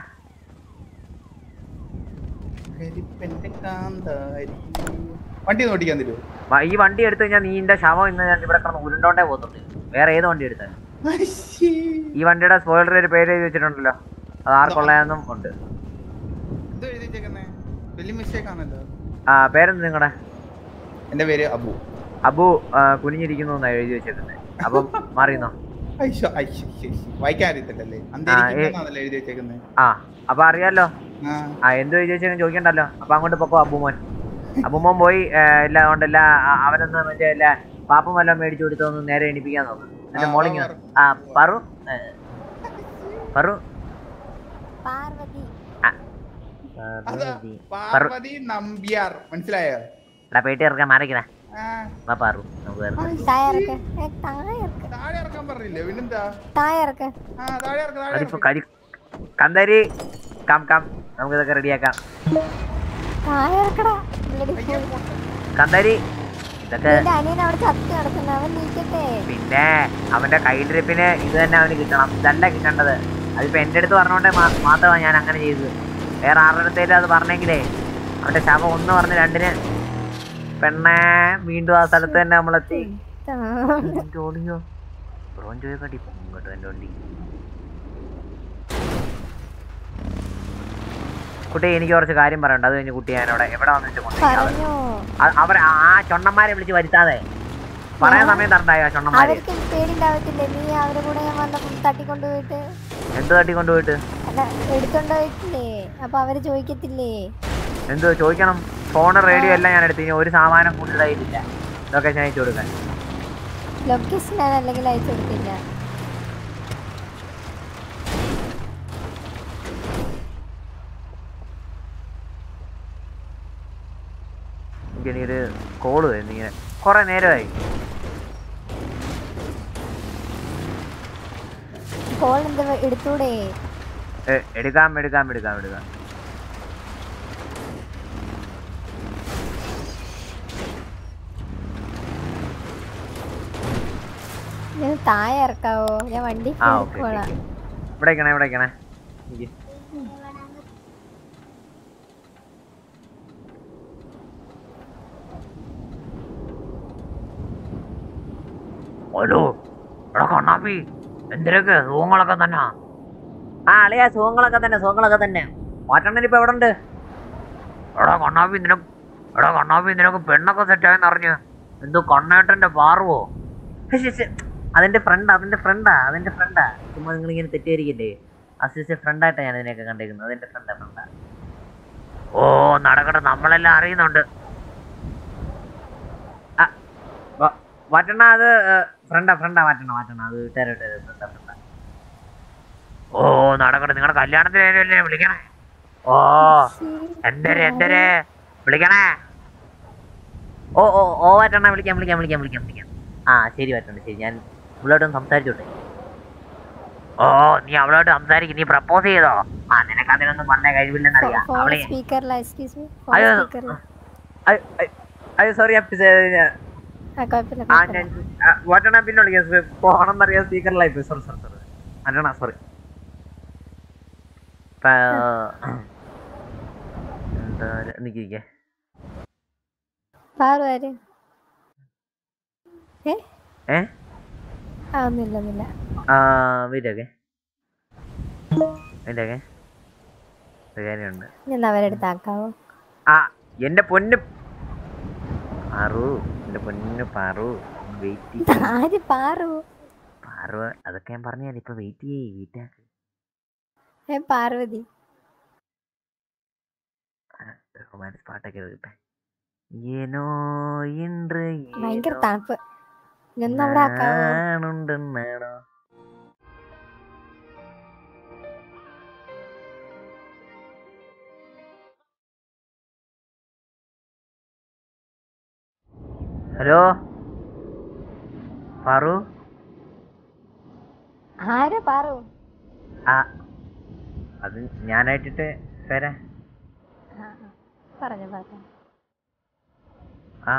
കരിപ്പന്റെ കാന്താരി വണ്ടി ഒന്ന് ഓടിക്കാൻ തരുമോ ഈ വണ്ടി എടുത്തു കഴിഞ്ഞാൽ നീന്റെ ശവം ഇന്ന് ഞാൻ ഇവിടെ കിടന്ന് ഉരുണ്ടോണ്ടേ പോകത്തുള്ളൂ വേറെ ഏത് വണ്ടി എടുത്താൽ ഈ വണ്ടിയുടെ സ്പോയിലർ ഒരു പേര് എഴുതി വെച്ചിട്ടുണ്ടല്ലോ അത് ആർക്കുള്ളതെന്നും ഉണ്ട് എന്തോ എഴുതി വെച്ചേക്കുന്നേ വലിയ മിസ്റ്റേക്ക് ആണല്ലോ ആ പേരെന്ത് നിങ്ങളുടെ എന്റെ പേര് അബു അബു ആ, കുനിഞ്ഞിരിക്കുന്നു എന്നാ എഴുതി വെച്ചേക്കുന്നത് അപ്പം മാറിയെന്നോ ഐശോ ഐശോ ഐശോ, ഐശോ. വായിക്കാൻ അറിയത്തില്ലല്ലേ അന്തരിക്കുന്നതാണല്ലോ എഴുതി വെച്ചേക്കുന്നത് ആ അപ്പൊ അറിയാലോ ആ ആ എന്ത് ചോദിച്ചാലും ചോദിക്കണ്ടല്ലോ അപ്പൊ അങ്ങോട്ട് പൊക്കോ അബുമോൻ അബുമോൻ പോയി ഏ, എല്ലാ കൊണ്ടല്ല അവനൊന്ന് മറ്റേ എല്ലാ പാപ്പം വല്ലതും മേടിച്ചു കൊടുത്തൊന്ന് നേരെ എണിപ്പിക്കാൻ നോക്കും എന്റെ ആ, മോളിങ് പറ. ആ പറു ഏ, പറു പാർവതി ആ. അതാ പാർവതി. പറു പാർവതി നമ്പ്യാർ മനസ്സിലായോ എടാ പേട്ടി ഇറക്കാൻ മാറിക്കണേ ആ, വാ പാറു നമുക്ക് ഇറക്കാം. താഴെ ഇറക്ക് ഏ, താഴെ ഇറക്ക് താഴെ ഇറക്കാൻ പറഞ്ഞില്ലേ പിന്നെന്താ താഴെ ഇറക്ക് ആ താഴെ ഇറക്ക താഴെ അതിപ്പോ കരി കന്തരി കം കം നമുക്ക് ഇതൊക്കെ റെഡിയാക്കാം താഴെ ഇറക്കടാ bloody fool. കന്തരി ഇതൊക്കെ നിന്റെ അനിയൻ അവിടെ ചത്ത് കിടക്കുന്നു അവൻ നീക്കട്ടെ പിന്നെ അവന്റെ കൈഡ്രിപ്പിന് ഇത് തന്നെ അവന് കിട്ടണം ഇതല്ല കിട്ടേണ്ടത് അതിപ്പോ എന്റെ അടുത്ത് പറഞ്ഞോണ്ടേ മാ- മാത്രമാണ് ഞാൻ അങ്ങനെ ചെയ്തത് വേറെ ആരുടെ അടുത്തേലും അത് പറഞ്ഞെങ്കിലേ അവന്റെ ശവം ഒന്ന് പറഞ്ഞ് രണ്ടിന് പെണ്ണേ വീണ്ടും ആ സ്ഥലത്ത് തന്നെ നമ്മളെത്തി എന്റെ ഓടിയോ ബ്രോഞ്ചോയെ കടി ഇങ്ങോട്ട് എന്റെ വണ്ടി കുട്ടി എനിക്ക് കുറച്ച് കാര്യം പറയണ്ട അത് കഴിഞ്ഞ് കുട്ടി ഞാൻ അവിടെ എവിടെ വന്നിട്ട് കൊണ്ടുപോയി പറഞ്ഞോ അവർ ആ ചൊണ്ണന്മാരെ വിളിച്ച് വരുത്താതെ പറയാൻ സമയം തരണ്ടായോ ആ ചൊണ്ണന്മാര് അവർക്ക് പേടിണ്ടാവത്തില്ലേ നീ അവരെ കൂടെ ഞാൻ വന്നപ്പോ തട്ടിക്കൊണ്ടു പോയിട്ട് എന്ത് തട്ടി കൊണ്ടുപോയിട്ട് അല്ല എടുത്തോണ്ട് പോയിട്ടില്ലേ അപ്പൊ അവര് ചോദിക്കത്തില്ലേ എന്തോ ചോദിക്കണം ഫോണ് റേഡിയോ എല്ലാം ഞാൻ എടുത്തു ഇനി ഒരു സാമാനം കൂടുതലായിട്ടില്ല ലൊക്കേഷൻ അയച്ചു കൊടുക്കാൻ ലൊക്കേഷൻ ഞാൻ അല്ലെങ്കിൽ അയച്ചു കൊടുക്കില്ല എനിക്കിനി ഒരു കോള് വരുന്നു ഇങ്ങനെ കുറെ നേരമായി കോൾ എന്താ എടുത്തൂടെ ഏ, എടുക്കാം എടുക്കാം എടുക്കാം എടുക്കാം ഏ, ഒന്ന് താഴെ ഇറക്കാവോ ഞാൻ വണ്ടി ആ ഓക്കെ പോളാം ഇവിടെ ഇരിക്കണേ ഇവിടെ ഇരിക്കണേ ഇരിക്ക്. ഹലോ എടാ കണ്ണാപ്പി എന്തിനൊക്കെ സുഖങ്ങളൊക്കെ തന്നെ ആ അളിയാ സുഖങ്ങളൊക്കെ തന്നെ സുഖങ്ങളൊക്കെ തന്നെ മാറ്റണ്ണൻ ഇപ്പൊ എവിടെ ഉണ്ട് എടാ കണ്ണാപ്പി നിനക്ക് എടാ കണ്ണാപ്പി നിനക്ക് പെണ്ണൊക്കെ സെറ്റായെന്ന് അറിഞ്ഞ് എന്തോ കണ്ണേട്ടന്റെ പാർവോ അതിന്റെ ഫ്രണ്ട് അതിന്റെ ഫ്രണ്ടാ അതിന്റെ ഫ്രണ്ടാ ചുമ്മാ നിങ്ങൾ ഇങ്ങനെ തെറ്റിദ്ധരിക്കല്ലേ അസിസ്റ്റന്റ് ഫ്രണ്ടായിട്ടാണ് ഞാൻ ഇതിനെയൊക്കെ കണ്ടേക്കുന്നത് അതിന്റെ ഫ്രണ്ടാ ഫ്രണ്ടാ ഓ നടക്കട്ടെ നമ്മളെല്ലാം അറിയുന്നുണ്ട് ആ, വ- മാറ്റണ അത് ഫ്രണ്ടാ ഫ്രണ്ടാ മാറ്റണ മാറ്റണ അത് ഇട്ടേരെ ഇട്ടേരെ ഫ്രണ്ടാ ഫ്രണ്ടാ ഓ നടക്കട്ടെ നിങ്ങളുടെ കല്യാണത്തിനല്ലേ വിളിക്കണേ ഓ എന്തരെ എന്തരെ വിളിക്കണേ ഓ ഓ ഓ മാറ്റണ വിളിക്കാം വിളിക്കാം വിളിക്കാം വിളിക്കാം വിളിക്കാം ആ ശരി മാറ്റണ്ട ശരി ഞാൻ ഇവളോട്ടൊന്ന് സംസാരിച്ചോട്ടെ ഓ നീ അവളോട്ട് സംസാരിക്കും നീ പ്രപ്പോസ് ചെയ്തോ ആ നിനക്ക് അതിനൊന്നും പറഞ്ഞ കഴിവില്ലെന്നറിയാം ഫോൺ അവളെ സ്പീക്കറിലാ എക്സ്ക്യൂസ് മീ ഫോൺ അയ്യോ. സ്പീക്കറിലാ അയ്യോ സോറി ആ കുഴപ്പമില്ല ആ ഞാൻ വാട്ടണ പിന്നെ വിളിക്കാം പോകണമെന്നറിയാം സ്പീക്കറിലായി പോയി സോറി സോറി സോറി അല്ലണ സോറി എന്താ നിൽക്കിരിക്കേ പാറു ആര് ഏ ഏ ആ ഒന്നുമില്ല ഒന്നുമില്ല ആ വീടൊക്കെ വീടൊക്കെ ഒരു കാര്യമുണ്ട് ഞാൻ അവരെ അടുത്ത് ആക്കാവോ ആ എന്റെ പൊന്ന് പാറു എന്റെ പൊന്ന് പാറു വെയിറ്റ് ആര് പാറു പാറു അതൊക്കെ ഞാൻ പറഞ്ഞാൽ ഇപ്പൊ വെയിറ്റ് ചെയ്യ് വെയിറ്റ് ആക്ക് ഏ പാർവതി റൊമാൻസ് പാട്ടൊക്കെ കേട്ടെ ഏനോ ഇன்று ഭയങ്കര തണുപ്പ് ഇതൊന്നും അവിടെ ആക്കാവോ നാണുണ്ടെന്നാണോ ഹലോ പാറു ആരാ പാറു ആ അത് ഞാനായിട്ടിട്ട് പേരാ ആ, ആ. പറഞ്ഞോ പറഞ്ഞോ ആ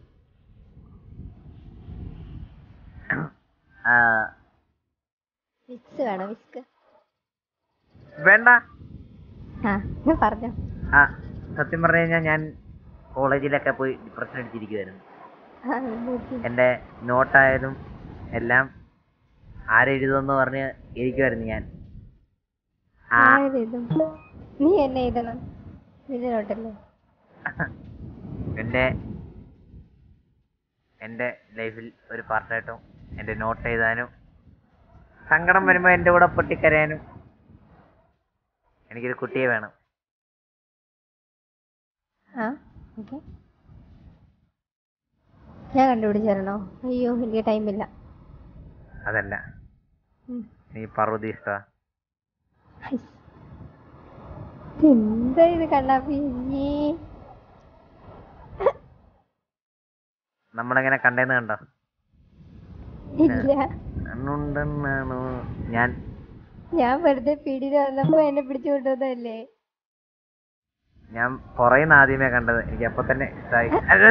ആ, വിക്സ് വേണോ വിസ്ക് വേണ്ട ആ ഞാൻ പറഞ്ഞോ ആ സത്യം പറഞ്ഞു കഴിഞ്ഞാൽ ഞാൻ കോളേജിലൊക്കെ പോയി ഡിപ്രഷൻ അടിച്ചിരിക്കുമായിരുന്നു ആ, നോക്കി. എൻ്റെ നോട്ടായാലും എല്ലാം ആരെഴുതുമെന്ന് പറഞ്ഞ് ഇരിക്കുമായിരുന്നു ഞാൻ ആ ആരെഴുതും നീ എന്നെ എഴുതണം ഇതിലോട്ടല്ലേ എൻ്റെ എൻ്റെ ലൈഫിൽ ഒരു പാർട്ടായിട്ടും എൻ്റെ നോട്ട് എഴുതാനും സങ്കടം വരുമ്പോൾ എൻ്റെ കൂടെ പൊട്ടിക്കരയാനും എനിക്കൊരു കുട്ടിയെ വേണം ആ ഓക്കെ ഞാൻ കണ്ടുപിടിച്ച് തരണോ അയ്യോ എനിക്ക് ടൈമില്ല അതല്ല ഉം. നീ പർവ്വതി ഇഷ്ട എന്താ ഇത് കണ്ണാപ്പി അയ്യേ. നമ്മളെങ്ങനെ കണ്ടേന്ന് കണ്ടോ ഇല്ല അന്നുണ്ടെന്നാണോ ഞാൻ ഞാൻ വെറുതെ പിടിയിൽ വന്നപ്പോ എന്നെ പിടിച്ചു കൊണ്ടുവന്നതല്ലേ ഞാൻ പുറയുന്ന ആദ്യമേ കണ്ടത് എനിക്ക് അപ്പൊ തന്നെ ഇഷ്ടമായി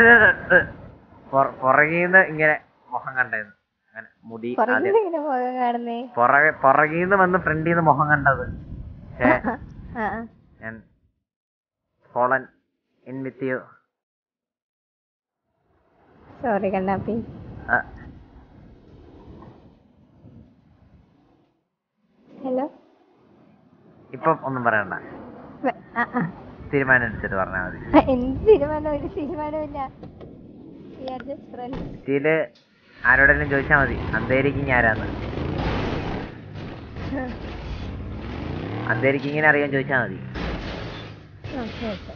പുറകീന്ന് ഇങ്ങനെ മുഖം കണ്ടായിരുന്നു അങ്ങനെ മുടി പുറകിൽ ആദ്യം ഇങ്ങനെ മുഖം കാണുന്നേ പുറകെ പുറകീന്ന് വന്ന് ഫ്രണ്ടിൽ നിന്ന് മുഖം കണ്ടത് പക്ഷേ ആ ആ. ഞാൻ fallen in with you sorry Kannappi hello ഇപ്പൊ ഒന്നും പറയണ്ട വെ- ആ, ആ. തീരുമാനം എടുത്തിട്ട് പറഞ്ഞാൽ മതി എന്ത് തീരുമാനം ഒരു തീരുമാനമില്ല We are just friends. സ്റ്റീല് ആരോടെങ്കിലും ചോദിച്ചാൽ മതി അന്തേരിക്കിങ് ആരാന്ന് അന്തേരിക്കിങ്ങിനെ അറിയാൻ ചോദിച്ചാൽ മതി ഓക്കെ ഓക്കെ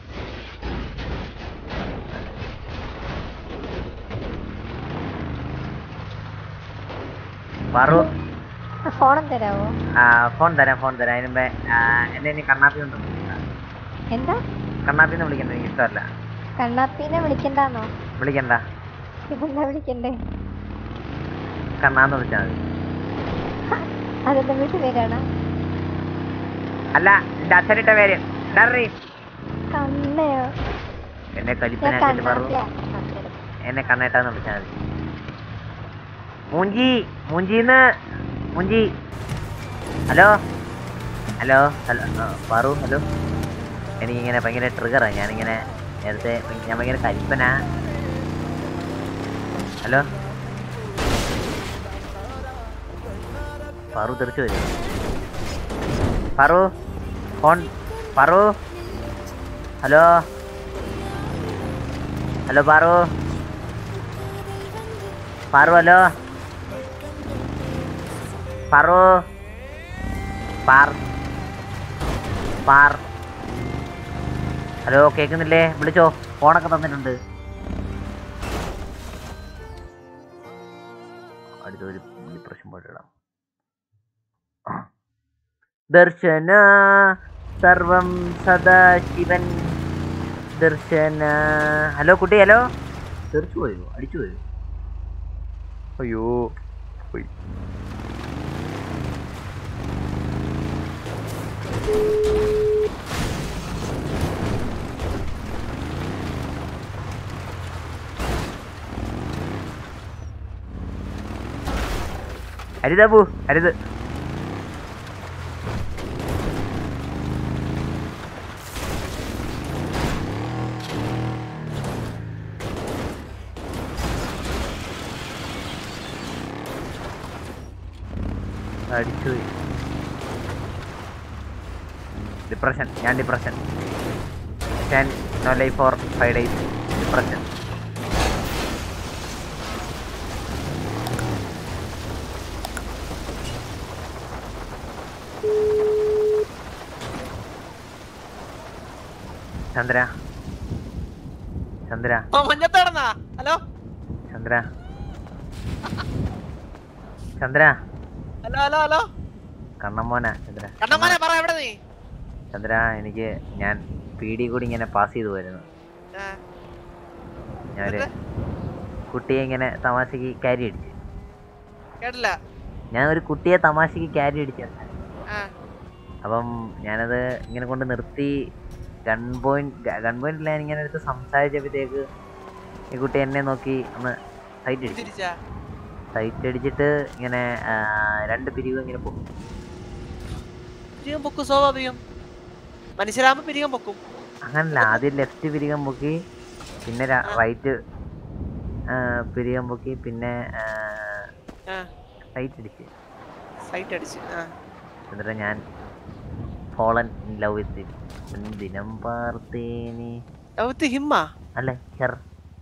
പറു ഫോണും തരാവോ ആ, ഫോൺ തരാം ഫോൺ തരാം അതിന് മുമ്പേ ആ, എന്നെ ഇനി കണ്ണാപ്പി കൊണ്ട് എന്താ കണ്ണാപ്പിന്ന് വിളിക്കണ്ട എനിക്ക് ഇഷ്ടമല്ല കണ്ണാപ്പീനെ വിളിക്കണ്ടാന്നോ വിളിക്കണ്ട ഇതെന്താ വിളിക്കണ്ടേ കണ്ണാന്ന് വിളിച്ചാൽ മതി അതെന്റെ വീട്ടു പേരാണ് അല്ല എന്റെ അച്ഛനിട്ട പേര് ഡറി കണ്ണയോ എന്നെ ഞാൻ കലിപ്പനാക്കിട്ട് പറു കണ്ണാപ്പിയാ എന്നെ കണ്ണേട്ടാന്ന് വിളിച്ചാൽ മതി മൂഞ്ചി മൂഞ്ചിന്ന് മൂഞ്ചി ഹലോ ഹലോ ഹലോ ആ, പാറു ഹലോ എനിക്കിങ്ങനെ ഭയങ്കര ട്രിഗറാണ് ഞാനിങ്ങനെ നേരത്തെ ഞാൻ ഭയങ്കര കരിപ്പന ഹലോ പാറു തെറിച്ചു വരും Paru phone Paru hello hello Paru Paru hello Paru പാർ പാർ ഹലോ കേൾക്കുന്നില്ലേ വിളിച്ചോ ഫോണൊക്കെ തന്നിട്ടുണ്ട് അടുത്തൊരു ഡിപ്രഷൻ പോയിട്ടിടാം ദർശന സർവം സദാശിവൻ ദർശന ഹലോ കുട്ടി ഹലോ തെറിച്ചു പോയോ അടിച്ചു പോയോ അയ്യോ പോയി ഹരിതബു ഹരിത് അടിച്ചു ഡിപ്രഷൻ ഞാൻ ഡിപ്രഷൻ ഞാൻ no life four five days depression Chandra Chandra ഓ മഞ്ഞത്താണെന്നാ hello Chandra Chandra hello hello hello കണ്ണമ്മോന ചന്ദ്ര കണ്ണമ്മാനെ പറ എവിടെ നീ ചന്ദ്ര എനിക്ക് ഞാൻ പീടി കൂടി ഇങ്ങനെ പാസ് ചെയ്തു വരുന്നു ആ, ഞാനൊരു കുട്ടിയെ ഇങ്ങനെ തമാശക്ക് ക്യാരി അടിച്ചു കേട്ടില്ല ഞാൻ ഒരു കുട്ടിയെ തമാശക്ക് ക്യാരി അടിച്ചു ആ അപ്പം ഞാനത് ഇങ്ങനെ കൊണ്ട് നിർത്തി ഗൺ പോയിന്റ് ഗൺ പോയിന്റിൽ ഞാൻ ഇങ്ങനെ എടുത്ത് സംസാരിച്ചപ്പോഴത്തേക്ക് ഈ കുട്ടി എന്നെ നോക്കി ഒന്ന് സൈറ്റ് അടിച്ചു തിരിച്ചാ സൈറ്റ് അടിച്ചിട്ട് ഇങ്ങനെ ആ, രണ്ട് പിരിവ് ഇങ്ങനെ പോകും പിരികം പൊക്കും സ്വാഭാവികം മനുഷ്യരാകുമ്പോ പിരികം പൊക്കും അങ്ങനല്ല ആദ്യം ലെഫ്റ്റ് പിരികം പൊക്കി പിന്നെ റൈറ്റ് പിരികം പൊക്കി പിന്നെ ആ സൈറ്റ് അടിച്ച് സൈറ്റ് അടിച്ച് ആ എന്നിട്ട് ഞാൻ ഫോളൻ ഇൻ ലവ് വിത്ത് ദിനം പാർത്തേനി ലൗത്ത് ഹിമ്മ അല്ലേ ഹെർ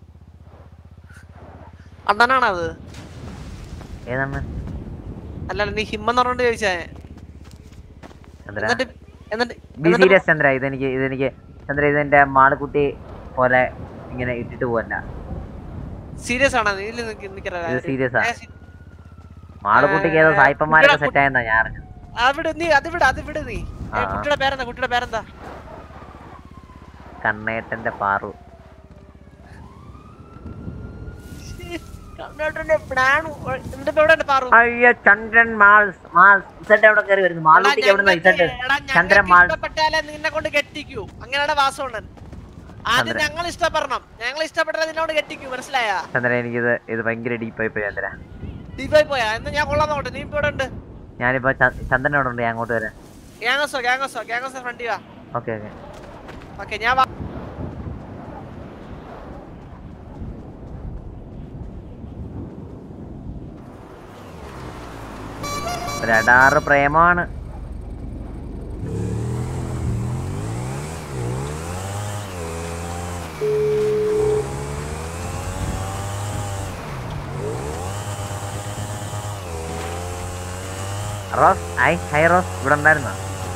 അണ്ണനാണത് ഏതാണ് അല്ലല്ല നീ ഹിമ്മെന്ന് പറഞ്ഞോണ്ട് ചോദിച്ചാ ഞാൻ. ചന്ദ്ര എന്നിട്ട് എന്നിട്ട് ബി സീരിയസ് ചന്ദ്ര ഇതെനിക്ക് ഇതെനിക്ക് ചന്ദ്ര ഇതെന്റെ മാളുകുട്ടി പോലെ ഇങ്ങനെ ഇട്ടിട്ട് പോവല്ല സീരിയസ് ആണോ നീ ഇതില് നിക്ക് നിക്കറ ഇത് serious ആ. മാളുകുട്ടിക്ക് ഏതോ സായിപ്പന്മാരൊക്കെ സെറ്റ് ആയെന്നാ ഞാൻ അറിഞ്ഞത് അവിടെ നീ അതിവിടെ അതിവിടെ നീ ഏ, ആ. കുട്ടിയുടെ പേരെന്താ കുട്ടിയുടെ പേരെന്താ കണ്ണേട്ടന്റെ പാറു കണ്ണേട്ടന്റെ പ്ലാൻ എന്നിട്ട് ഇപ്പൊ എവിടെ ഉണ്ട് പാറു അയ്യോ ചന്ദ്രൻ മാൾസ് മാൾസ് ഇസഡ് എവിടെ കയറി വരുന്നു മാളുകുട്ടിക്ക് എവിടെ നിന്ന് ഇസഡ് ചന്ദ്രൻ മാൾസ് ഇഷ്ടപ്പെട്ടാലേ നിന്നെ കൊണ്ട് കെട്ടിക്കൂ അങ്ങനെയാണ് വാസമുണ്ടൻ ആദ്യം ചന്ദ്രൻ. ഞങ്ങൾ ഇഷ്ടപ്പെടണം ഞങ്ങൾ ഇഷ്ടപ്പെട്ടാലേ നിന്നോട് കെട്ടിക്കൂ മനസ്സിലായ ചന്ദ്രൻ എനിക്കിത് ഇത് ഭയങ്കര ഡീപ്പായി പോയി ചന്ദ്ര ദീപായി പോയാ എന്ന് ഞാൻ കൊള്ളാൻ നോട്ടെ നീ ഇപ്പൊ ഇവിടെ ഉണ്ട് ഞാനിപ്പോ ച- ചന്ദ്രൻ അവിടെ ഉണ്ട് ഞാൻ അങ്ങോട്ട് വരാം ഗ്യാങ്ങസോ ഗ്യാങ്ങസോ ഗ്യാങ്ങസോ ഫ്രണ്ടി വാ ഓക്കെ ഓക്കെ ഓക്കെ ഞാൻ വാ ഒരടാറ് പ്രേമമാണ് റോസ് ഹായ് ഹായ് റോസ് ഇവിടെ ഉണ്ടായിരുന്നോ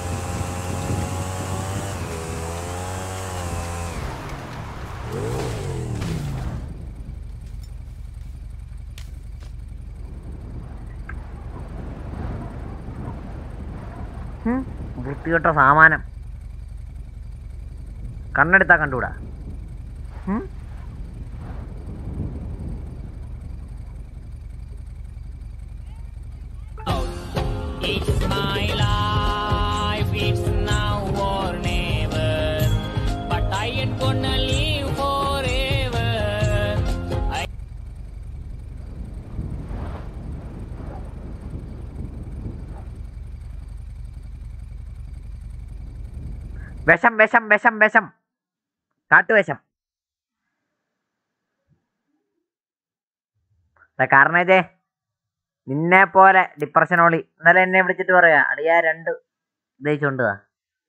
ഉം, വൃത്തികെട്ട സാമാനം കണ്ണെടുത്താ കണ്ടൂടാ ഉം? It's my life, it's now or never. But I ain't gonna live forever. I വിഷം വിഷം വിഷം വിഷം കാട്ടുവിഷം കാരണേ നിന്നെ പോലെ ഡിപ്രഷനോളി ഇന്നലെ എന്നെ വിളിച്ചിട്ട് പറയാ അടിയാ രണ്ട് ഉദ്ദേശിച്ചുകൊണ്ട് വാ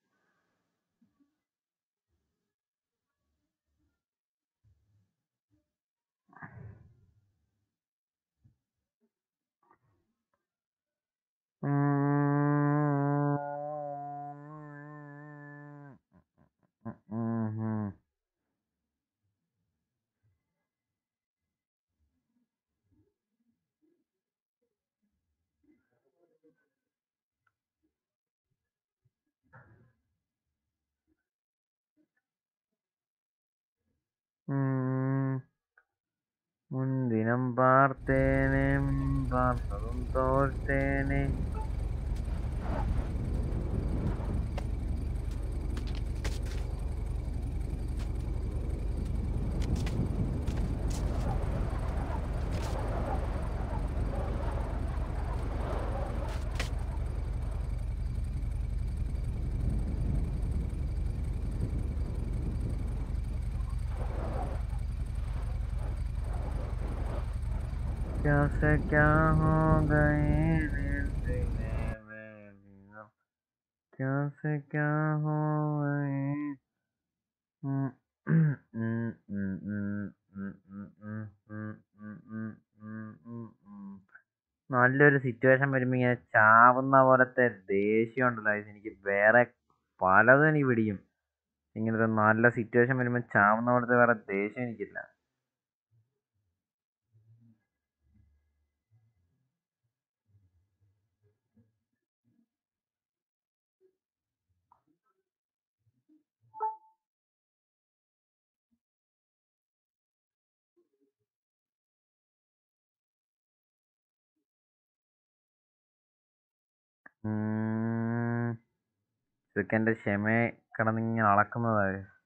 ഉം. മുൻദിനം പാർത്തേനെ പാർത്തതും തോർത്തേനെ क्या से क्या हो गए दिल दिले में दिया। क्या से क्या हो गए ഉം, ഉം, ഉം, ഉം, ഉം, ഉം, ഉം, ഉം, ഉം, ഉം, ഉം, ഉം, ഉം, ഉം. നല്ലൊരു സിറ്റുവേഷൻ വരുമ്പോ ഇങ്ങനെ ചാവുന്ന പോലത്തെ ദേഷ്യം ഉണ്ടല്ലോ ഇത് എനിക്ക് വേറെ പലതും എനിക്ക് പിടിക്കും ഇങ്ങനത്തെ നല്ല സിറ്റുവേഷൻ വരുമ്പോ ചാവുന്ന പോലത്തെ വേറെ ദേഷ്യം എനിക്കില്ല ഉം. ഇതൊക്കെ എന്റെ ക്ഷമയെ കിടന്നിങ്ങനെ അളക്കുന്നതാ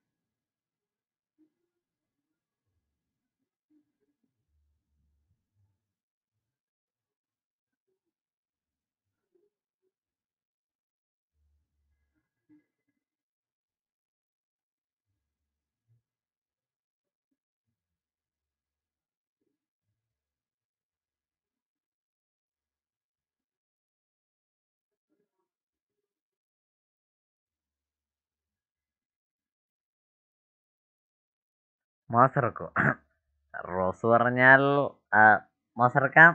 മാസിറക്കോ റോസ് പറഞ്ഞാൽ ആ, മാസിറക്കാം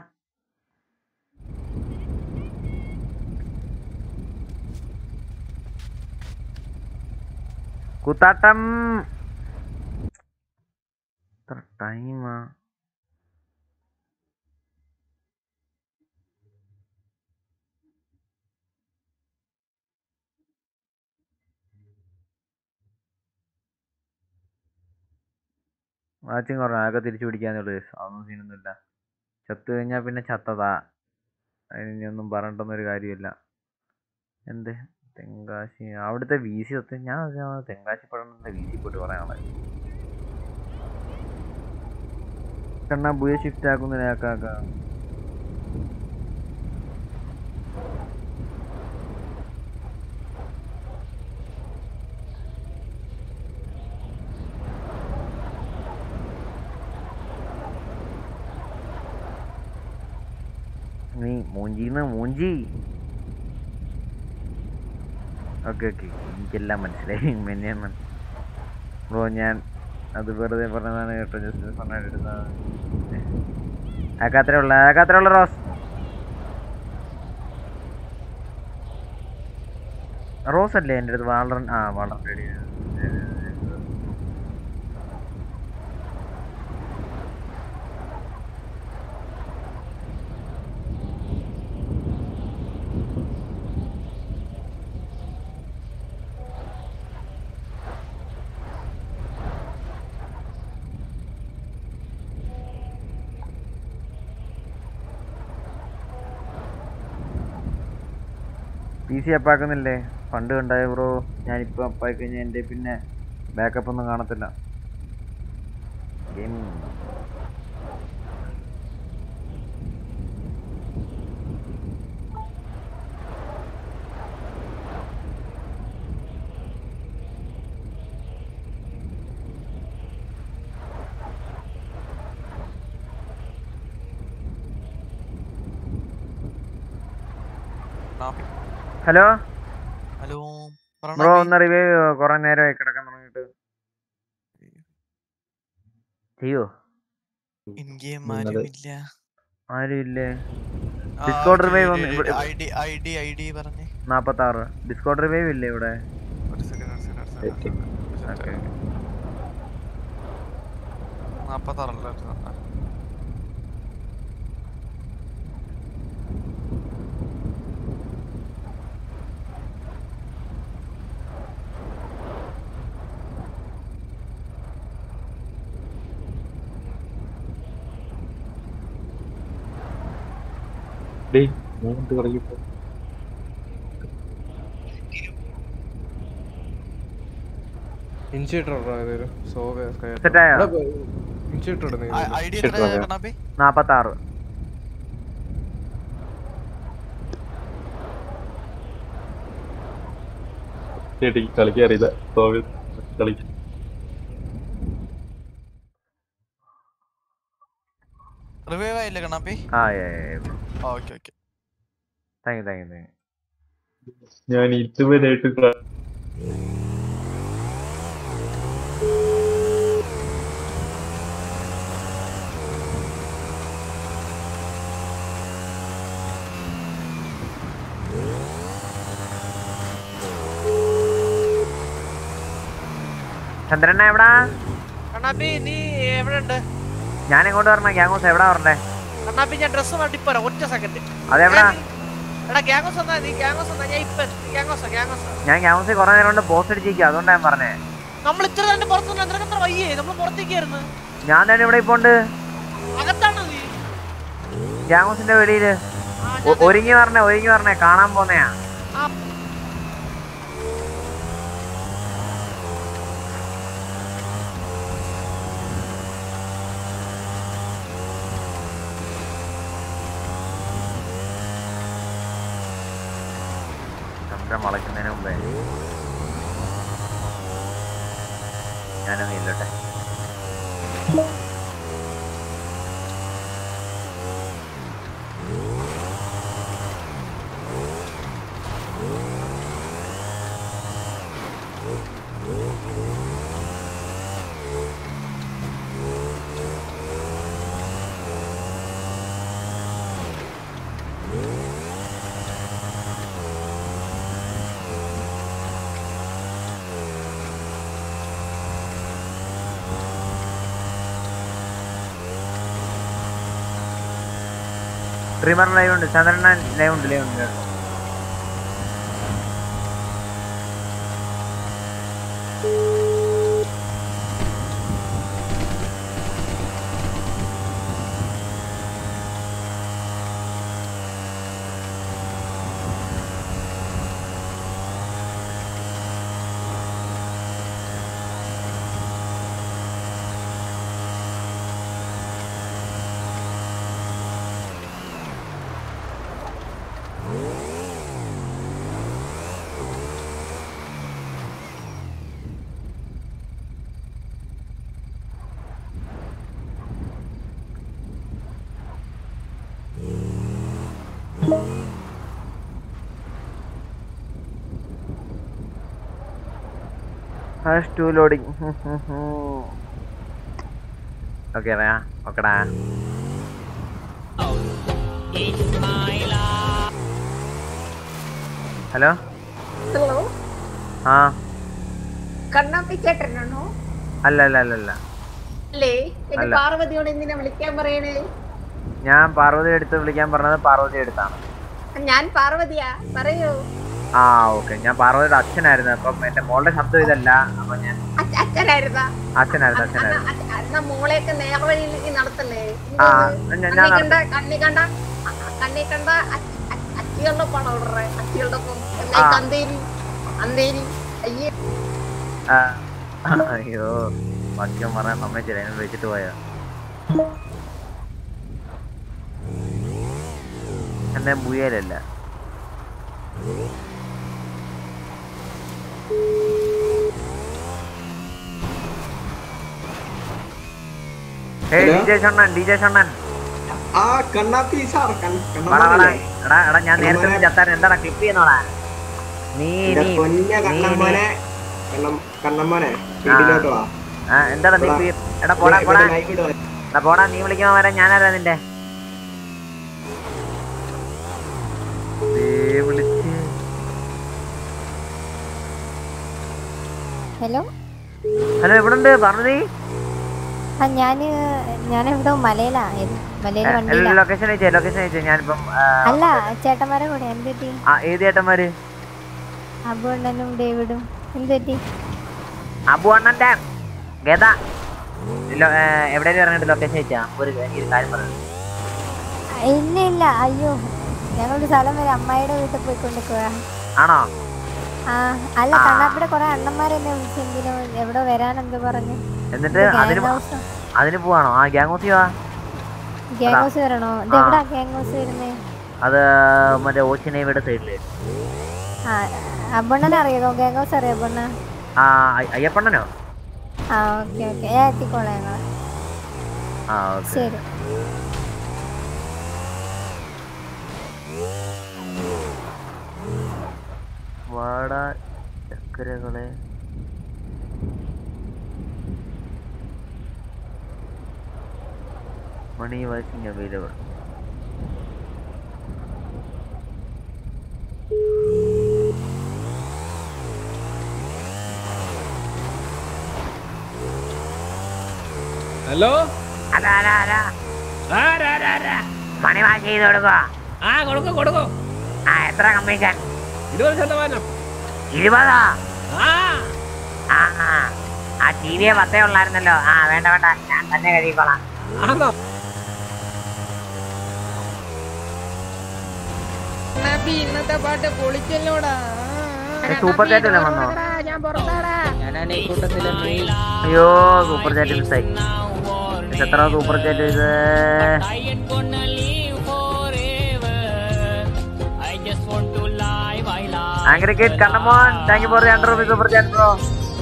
കുത്താട്ടം എത്ര ടൈമാ വാച്ചിങ് കുറഞ്ഞ ആകെ തിരിച്ചു പിടിക്കാന്നുള്ളൂ അതൊന്നും സീനൊന്നുമില്ല ചത്തു കഴിഞ്ഞാൽ പിന്നെ ചത്തതാ അതിനി ഒന്നും പറഞ്ഞിട്ടൊന്നും ഒരു കാര്യമില്ല എന്ത് തെങ്കാശി അവിടുത്തെ വീസി സത്യം ഞാൻ വിചാരിച്ചു തെങ്കാശി പഴങ്ങളുടെ വീസി പോയിട്ട് പറയാനുള്ള കണ്ണാ ബുയ ഷിഫ്റ്റ് ആക്കുന്നില്ല കാക്ക നീ മൂഞ്ചിന്ന് മൂഞ്ചി ഓക്കെ ഓക്കെ എനിക്കെല്ലാം മനസ്സിലായി മെന്നെ ബ്രോ ഞാൻ അത് വെറുതെ പറഞ്ഞതാണ് കേട്ടോ ജസ്റ്റ് പറഞ്ഞാൽ എടുത്തതാണ് ആക്കാത്രേ ഉള്ള ആക്കാത്രേ ഉള്ള റോസ് റോസ് അല്ലേ എൻ്റെ അടുത്ത് വാളർ ആ വാളർ റെഡി പി സി അപ്പാക്കുന്നില്ലേ ഫണ്ട് കണ്ടായ ബ്രോ ഞാനിപ്പോൾ അപ്പായി കഴിഞ്ഞാൽ എൻ്റെ പിന്നെ ബാക്കപ്പ് ഒന്നും കാണത്തില്ല ഗെയിം ഹലോ ഹലോ ബ്രോ ഒന്ന് റിവൈവ് കുറെ നേരമായി കിടക്കാൻ തുടങ്ങിയിട്ട് ചെയ്യോ ഇൻഗെയിം നിങ്ങള് ആരുമില്ല ആരും ഇല്ലേ ആ, ഡിസ്കോഡ് ഓക്കേ, റിവൈവ് ഇ- ഒന്ന് ഇ- ഇവിടെ ഐഡി ഐഡി ഐഡി പറഞ്ഞേ നാപ്പത്തി ആറ് ഡിസ്കോഡ് റിവൈവ് ഇല്ലേ ഇവിടെ ഒരു സെക്കൻഡ് ഒരു സെക്കൻഡ് ഒരു സെക്കൻഡ് ഓക്കെ നാപ്പത്താറല്ലേ ഡേയ് ഞാൻ എന്ത് കളിക്കും ഇഞ്ചിട്ടോ സെറ്റായോ? ഇഞ്ചിട്ടോ ഐഡി എത്ര കണ്ണാപ്പി നാപ്പത്തി ആറ് ചേട്ടി കളിക്കാൻ അറിയില്ല സോറി കളിക്കും റിവൈവ് ആയില്ലേ കണ്ണാപ്പി ആ okay okay thank you thank you thank you ഞാൻ ഇതുവരെയായിട്ട് ക- ചന്ദ്രണ്ണ എവിടാ കണ്ണാപ്പി നീ എവിടെ ഉണ്ട് ഞാൻ എങ്ങോട്ട് വരണം ഗ്യാങ്ങോസ് എവിടാ വരണ്ടേ കണ്ണാപ്പി ഞാൻ ഡ്രസ് മാറ്റിപ്പോരാ ഒറ്റ സെക്കൻഡ് അതെവിടാ എടാ ഗ്യാങ്ങോസ് വന്നാ നീ ഗ്യാങ്ങോസ് വന്നാ ഞാൻ ഇപ്പൊ ഗ്യാങ്ങോസ് ഗ്യാങ്ങോസ് ഞാൻ ഗ്യാങ്ങോസിൽ കുറെ നേരം കൊണ്ട് പോസ്റ്റ് അടിച്ചിരിക്കുക അതുകൊണ്ടാ ഞാൻ പറഞ്ഞേ നമ്മൾ ഇത്ര തന്നെ പുറത്തു നിനക്ക് എത്ര വയ്യേ നമ്മൾ പുറത്തേക്കായിരുന്നു ഞാൻ തന്നെ ഇവിടെ ഇപ്പൊ ഉണ്ട് അകത്താണ് നീ ഗ്യാങ്ങോസിന്റെ വെളിയില് ഒ- ഒരുങ്ങി പറഞ്ഞേ ഒരുങ്ങി പറഞ്ഞേ കാണാൻ പോന്നെയാ ആ ചന്ദ്രൻ വളയ്ക്കുന്നതിന് മുമ്പേ ഞാനങ്ങ് ഇല്ലട്ടെ ട്രിമർ ലൈവ് ഉണ്ട് ചന്ദ്രൻ ലൈവ് ഉണ്ട് ലൈവ് ഉണ്ട് കേട്ടോ ഹാഷ് ടു ലോഡിങ് ഓക്കെ പറയാ ഓക്കെടാ ഹലോ ഹലോ ആ കണ്ണാപ്പി ചേട്ടനാണോ അല്ല അല്ല അല്ല അല്ല അല്ലേ എന്റെ അല്ല. പാർവതിയോട് എന്തിനാ വിളിക്കാൻ പറയണേ ഞാൻ പാർവതി എടുത്ത് വിളിക്കാൻ പറഞ്ഞത് പാർവതി എടുത്താണ് ഞാൻ പാർവതിയാ പറയൂ ആ ഓക്കെ ഞാൻ പാർവതിയുടെ അച്ഛനായിരുന്നു അപ്പം എന്റെ മോളുടെ ശബ്ദം ഇതല്ല അപ്പൊ ഞാൻ അച്ഛ- അച്ഛനായിരുന്നാ അച്ഛനായിരുന്നു അച്ഛനായിരുന്നു അച്ഛ- എന്നാ മോളെയൊക്കെ നേർവഴിയിലേക്ക് നടത്തല്ലേ ആ, ഇതൊന്ന് ഞാൻ- ഞാൻ കണ്ണി കണ്ട കണ്ണി കണ്ട അ- അ- കണ്ണി കണ്ട അ- അ- അച്ചികളുടെ പണം ഇടറേ അച്ചികളുടെ ഒപ്പം എന്നാ ഈ ആ. കന്തേരി അന്തേരി അയ്യേ ആ, അയ്യോ വാക്യം പറയാൻ സമ്മതിച്ചില്ല എന്നെ വിളിച്ചിട്ട് പോയാ എന്നെ മുയലല്ല ഏയ് hello? DJ Shannan DJ Shannan ആ കണ്ണാപ്പി സാർ വാടാ വാടാ എടാ എടാ ഞാൻ നേരത്തെ ഒന്ന് ചത്താൻ എന്താടാ ക്ലിപ്പ് ചെയ്യുന്നോടാ നീ എന്റെ നീ പൊന്ന നീ- കണ്ണമ്മോനെ നീ- കണ്ണം കണ്ണമ്മോനെ വീട്ടിലോട്ട് വാ ആ എന്താടാ നീ എടാ, പി- എടാ പോടാ ഇവിടെ പോടാ live ഇടുവാ. എടാ പോടാ നീ വിളിക്കുമ്പോ വരാൻ ഞാനാരാ നിന്റെ ദേ വിളിച്ച് ഹലോ ഹലോ എവിടുണ്ട് പറഞ്ഞു നീ ആ ഞാന് ഞാനെവിടെ മലയിലാ ഏത് മലയിൽ വണ്ടിയിലാ ലൊക്കേഷൻ അയച്ചേ ലൊക്കേഷൻ അയച്ചേ ഞാനിപ്പം ആ, അല്ല ചേട്ടന്മാരെ കൂടെ എന്ത് പറ്റി ആ ഏത് ചേട്ടന്മാര് അബു അണ്ണനും ഡേവിഡും എന്ത് പറ്റി അബു അണ്ണന്റെ ഗത എവിടെയും ഇറങ്ങിട്ട് ലൊക്കേഷൻ അയച്ചാ ഒരു എനിക്കൊരു കാര്യം പറഞ്ഞു ഇല്ല ഇല്ല അയ്യോ ഞങ്ങളൊരു സ്ഥലം വരെ അമ്മായിയുടെ വീട്ടിൽ പോയിക്കൊണ്ടിരിക്കുക ആണോ ആ അല്ല കണ്ണാപ്പിടെ കുറെ അണ്ണന്മാരെന്നെ വിളിച്ചെങ്കിലും എവിടെ വരാനെന്ത് പറഞ്ഞു എന്നിട്ട് അതിന് ഹൗസ് അതിന് പോവാണോ ആ ഗ്യാങ് ഹൗസ് പോവാ ഗ്യാങ് ഹൗസ് വരണോ ഇത് ആ. എവിടാ ഗ്യാങ് ഹൗസ് വരുന്നേ അത് മറ്റേ ഓച്ചിനേവിയുടെ സൈഡില് ആ അബണ്ണനെ അറിയോ ഗ്യാങ് ഹൗസ് അറിയോ അബണ്ണ ആ അയ്യ- അയ്യപ്പണ്ണനോ ആ ഓക്കെ ഓക്കെ ഞാൻ എത്തിക്കോളാം ഞങ്ങള് ആ ഓക്കെ ശരി വാട ചക്കരകളെ മണി വാച്ചിങ് അവൈലബിൾ ഹലോ അല്ല അല്ല അല്ല മണി വാച്ച് ചെയ്ത് കൊടുക്കോ ആ കൊടുക്കും കൊടുക്കും ആ എത്ര കമ്മീഷൻ ഇരുപത് ശതമാനം ഇരുപതോ ആ ആ ആ ആ ടി വിയെ പത്തേ ഉള്ളായിരുന്നല്ലോ ആ വേണ്ട വേണ്ട ഞാൻ തന്നെ കഴുകിക്കോളാം ആണോ ഇന്നത്തെ പാട്ട് പൊളിച്ചല്ലോടാ സൂപ്പർ ചാറ്റ് അല്ലേ വന്നോ ഞാൻ പുറത്താടാ ഞാനാണ് ഈ കൂട്ടത്തിലെ മെയിൻ അയ്യോ സൂപ്പർ ചാറ്റ് മിസ്സായി ഇത് എത്ര സൂപ്പർ ചാറ്റ് ഇത് anchor kid Kannamon thank you for hundred rupees super chat bro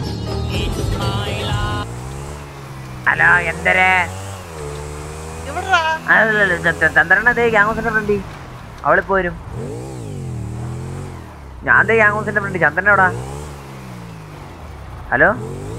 hello എന്തരെ ചന്ദ്രന ദേ ഗ്യാങ് ഹൗസിന്റെ ഫ്രണ്ടി അവളിപ്പോ വരും ഞാൻ ദേ ഗ്യാങ് ഹൗസിന്റെ ഫ്രണ്ട് ചന്ദ്രൻ എവിടാ ഹലോ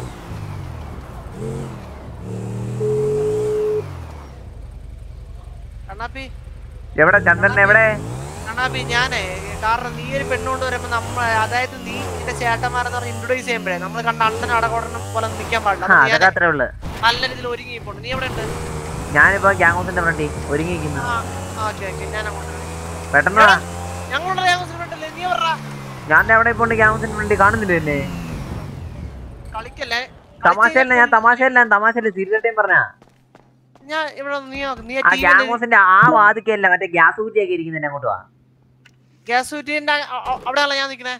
കണ്ണാപ്പി എവിടെ ചന്ദ്രൻ എവിടെ കണ്ണാപ്പി ഞാനേ കാരണം നീ ഒരു പെണ്ണുകൊണ്ട് വരുമ്പോ നമ്മ അതായത് നീ നിന്റെ ചേട്ടന്മാരെന്ന് പറഞ്ഞ് ഇൻട്രൊഡ്യൂസ് ചെയ്യുമ്പോഴേ നമ്മൾ കണ്ട അണ്ണൻ അടകോടനം പോലെ നിൽക്കാൻ പാടില്ല ആ അപ്പൊ അതൊക്കെ ഞാൻ അത്രേ ഉള്ളു നല്ല രീതിയിൽ ഒരുങ്ങി പോണ്ട് നീ എവിടെ ഉണ്ട് ഞാനിപ്പോ ഗ്യാങ് ഹൗസിന്റെ ഫ്രണ്ടി ഒരുങ്ങിയിരിക്കുന്നു ആ ഓക്കെ ഓക്കെ ഞാൻ അങ്ങോട്ട് വരാം. പെട്ടെന്ന് വാ. ഞങ്ങളുടെ ഞങ്ങൾ നീ പറ ഞാൻ ദേ അവിടെ ഇപ്പൊ ഗ്യാങ് ഹൗസിന്റെ ഫ്രണ്ടി കാണുന്നില്ല എന്നെ കളിക്കല്ലേ തമാശയല്ല ഞാൻ തമാശയല്ല തമാശയല്ല സീരിയസ് ടൈം പറഞ്ഞ ഞാൻ ഇവിടെ നീ നീ ആ ഗ്യാങ് ഹൗസിന്റെ ആ വാതിക്കല്ല മറ്റേ ഗ്യാസ് കുറ്റിയൊക്കെ ഇരിക്കുന്നതിന്റെ അങ്ങോട്ട് വാ ഗ്യാസ് കുറ്റീന്റെ അവിടെയാണല്ലോ ഞാൻ നിക്കണേ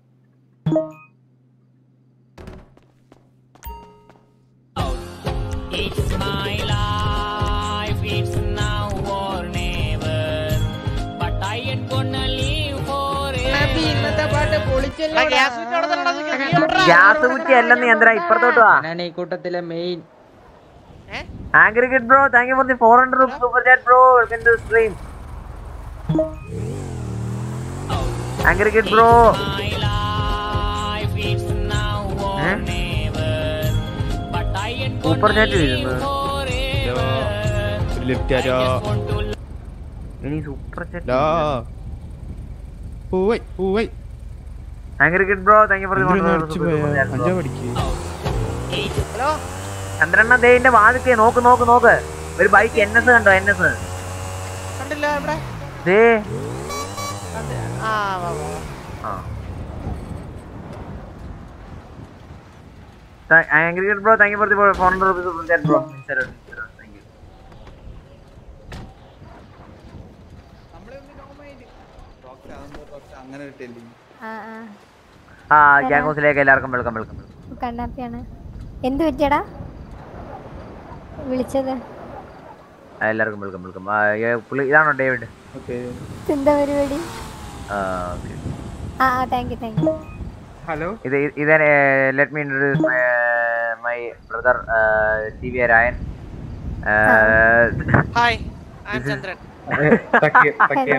It's my life, it's now or never. But I ain't gonna live forever. ഇന്നത്തെ പാട്ട് പൊളിച്ചല്ലോടാ ഗ്യാസ് കുറ്റി അവിടെ തന്നെ നിൽക്കണേ നീ എവിടെടാ? ഗ്യാസ് കുറ്റി അല്ലെന്ന് ചന്ദ്ര ഇപ്പുറത്തോട്ട് വാ ഞാനാണ് ഈ കൂട്ടത്തിലെ main anchor kid bro thank you for the four hundred rupees super chat bro welcome to stream anchor kid bro Life, it's now or never. But I ain't super gonna chat live ചെയ്യുന്നു forever. ലിഫ്റ്റ് ആരോ ഇനി super chat ഡാ പൂവൈ പൂവൈ anchor kid bro thank you for the എന്തിനാ അടിച്ചു പോയ അഞ്ചാ പഠിക്ക് ഹലോ ചന്ദ്രണ്ണ ദേന്റെ വാതിക്കെ നോക്ക് നോക്ക് നോക്ക് ഒരു ബൈക്ക് എൻ എസ് കണ്ടോ എൻ എസ് കണ്ടില്ല ഇവിടെ ദേ കണ്ട്- ആ വാ വാ വാ. ആ anchor kid bro thank you for the four hundred rupees super chat bro thank you അങ്ങനെ കിട്ടില്ലേ ആ ആ ആ ഗ്യാങ് ഹൗസിലേക്ക് എല്ലാവർക്കും വെൽക്കം വെൽക്കം കണ്ണാപ്പിയാണ് എന്ത് പറ്റിയടാ വിളിച്ചത് എല്ലാവർക്കും വെൽക്കം വെൽക്കം പുള്ളി ഇതാണോ ഡേവിഡ് ഓക്കെ എന്താ പരിപാടി ആ okay. ആ ആ thank you thank you hello ഇത് ഇത് let me introduce my my brother T V Rayan hi I'm Chandran Zakir, Zakir.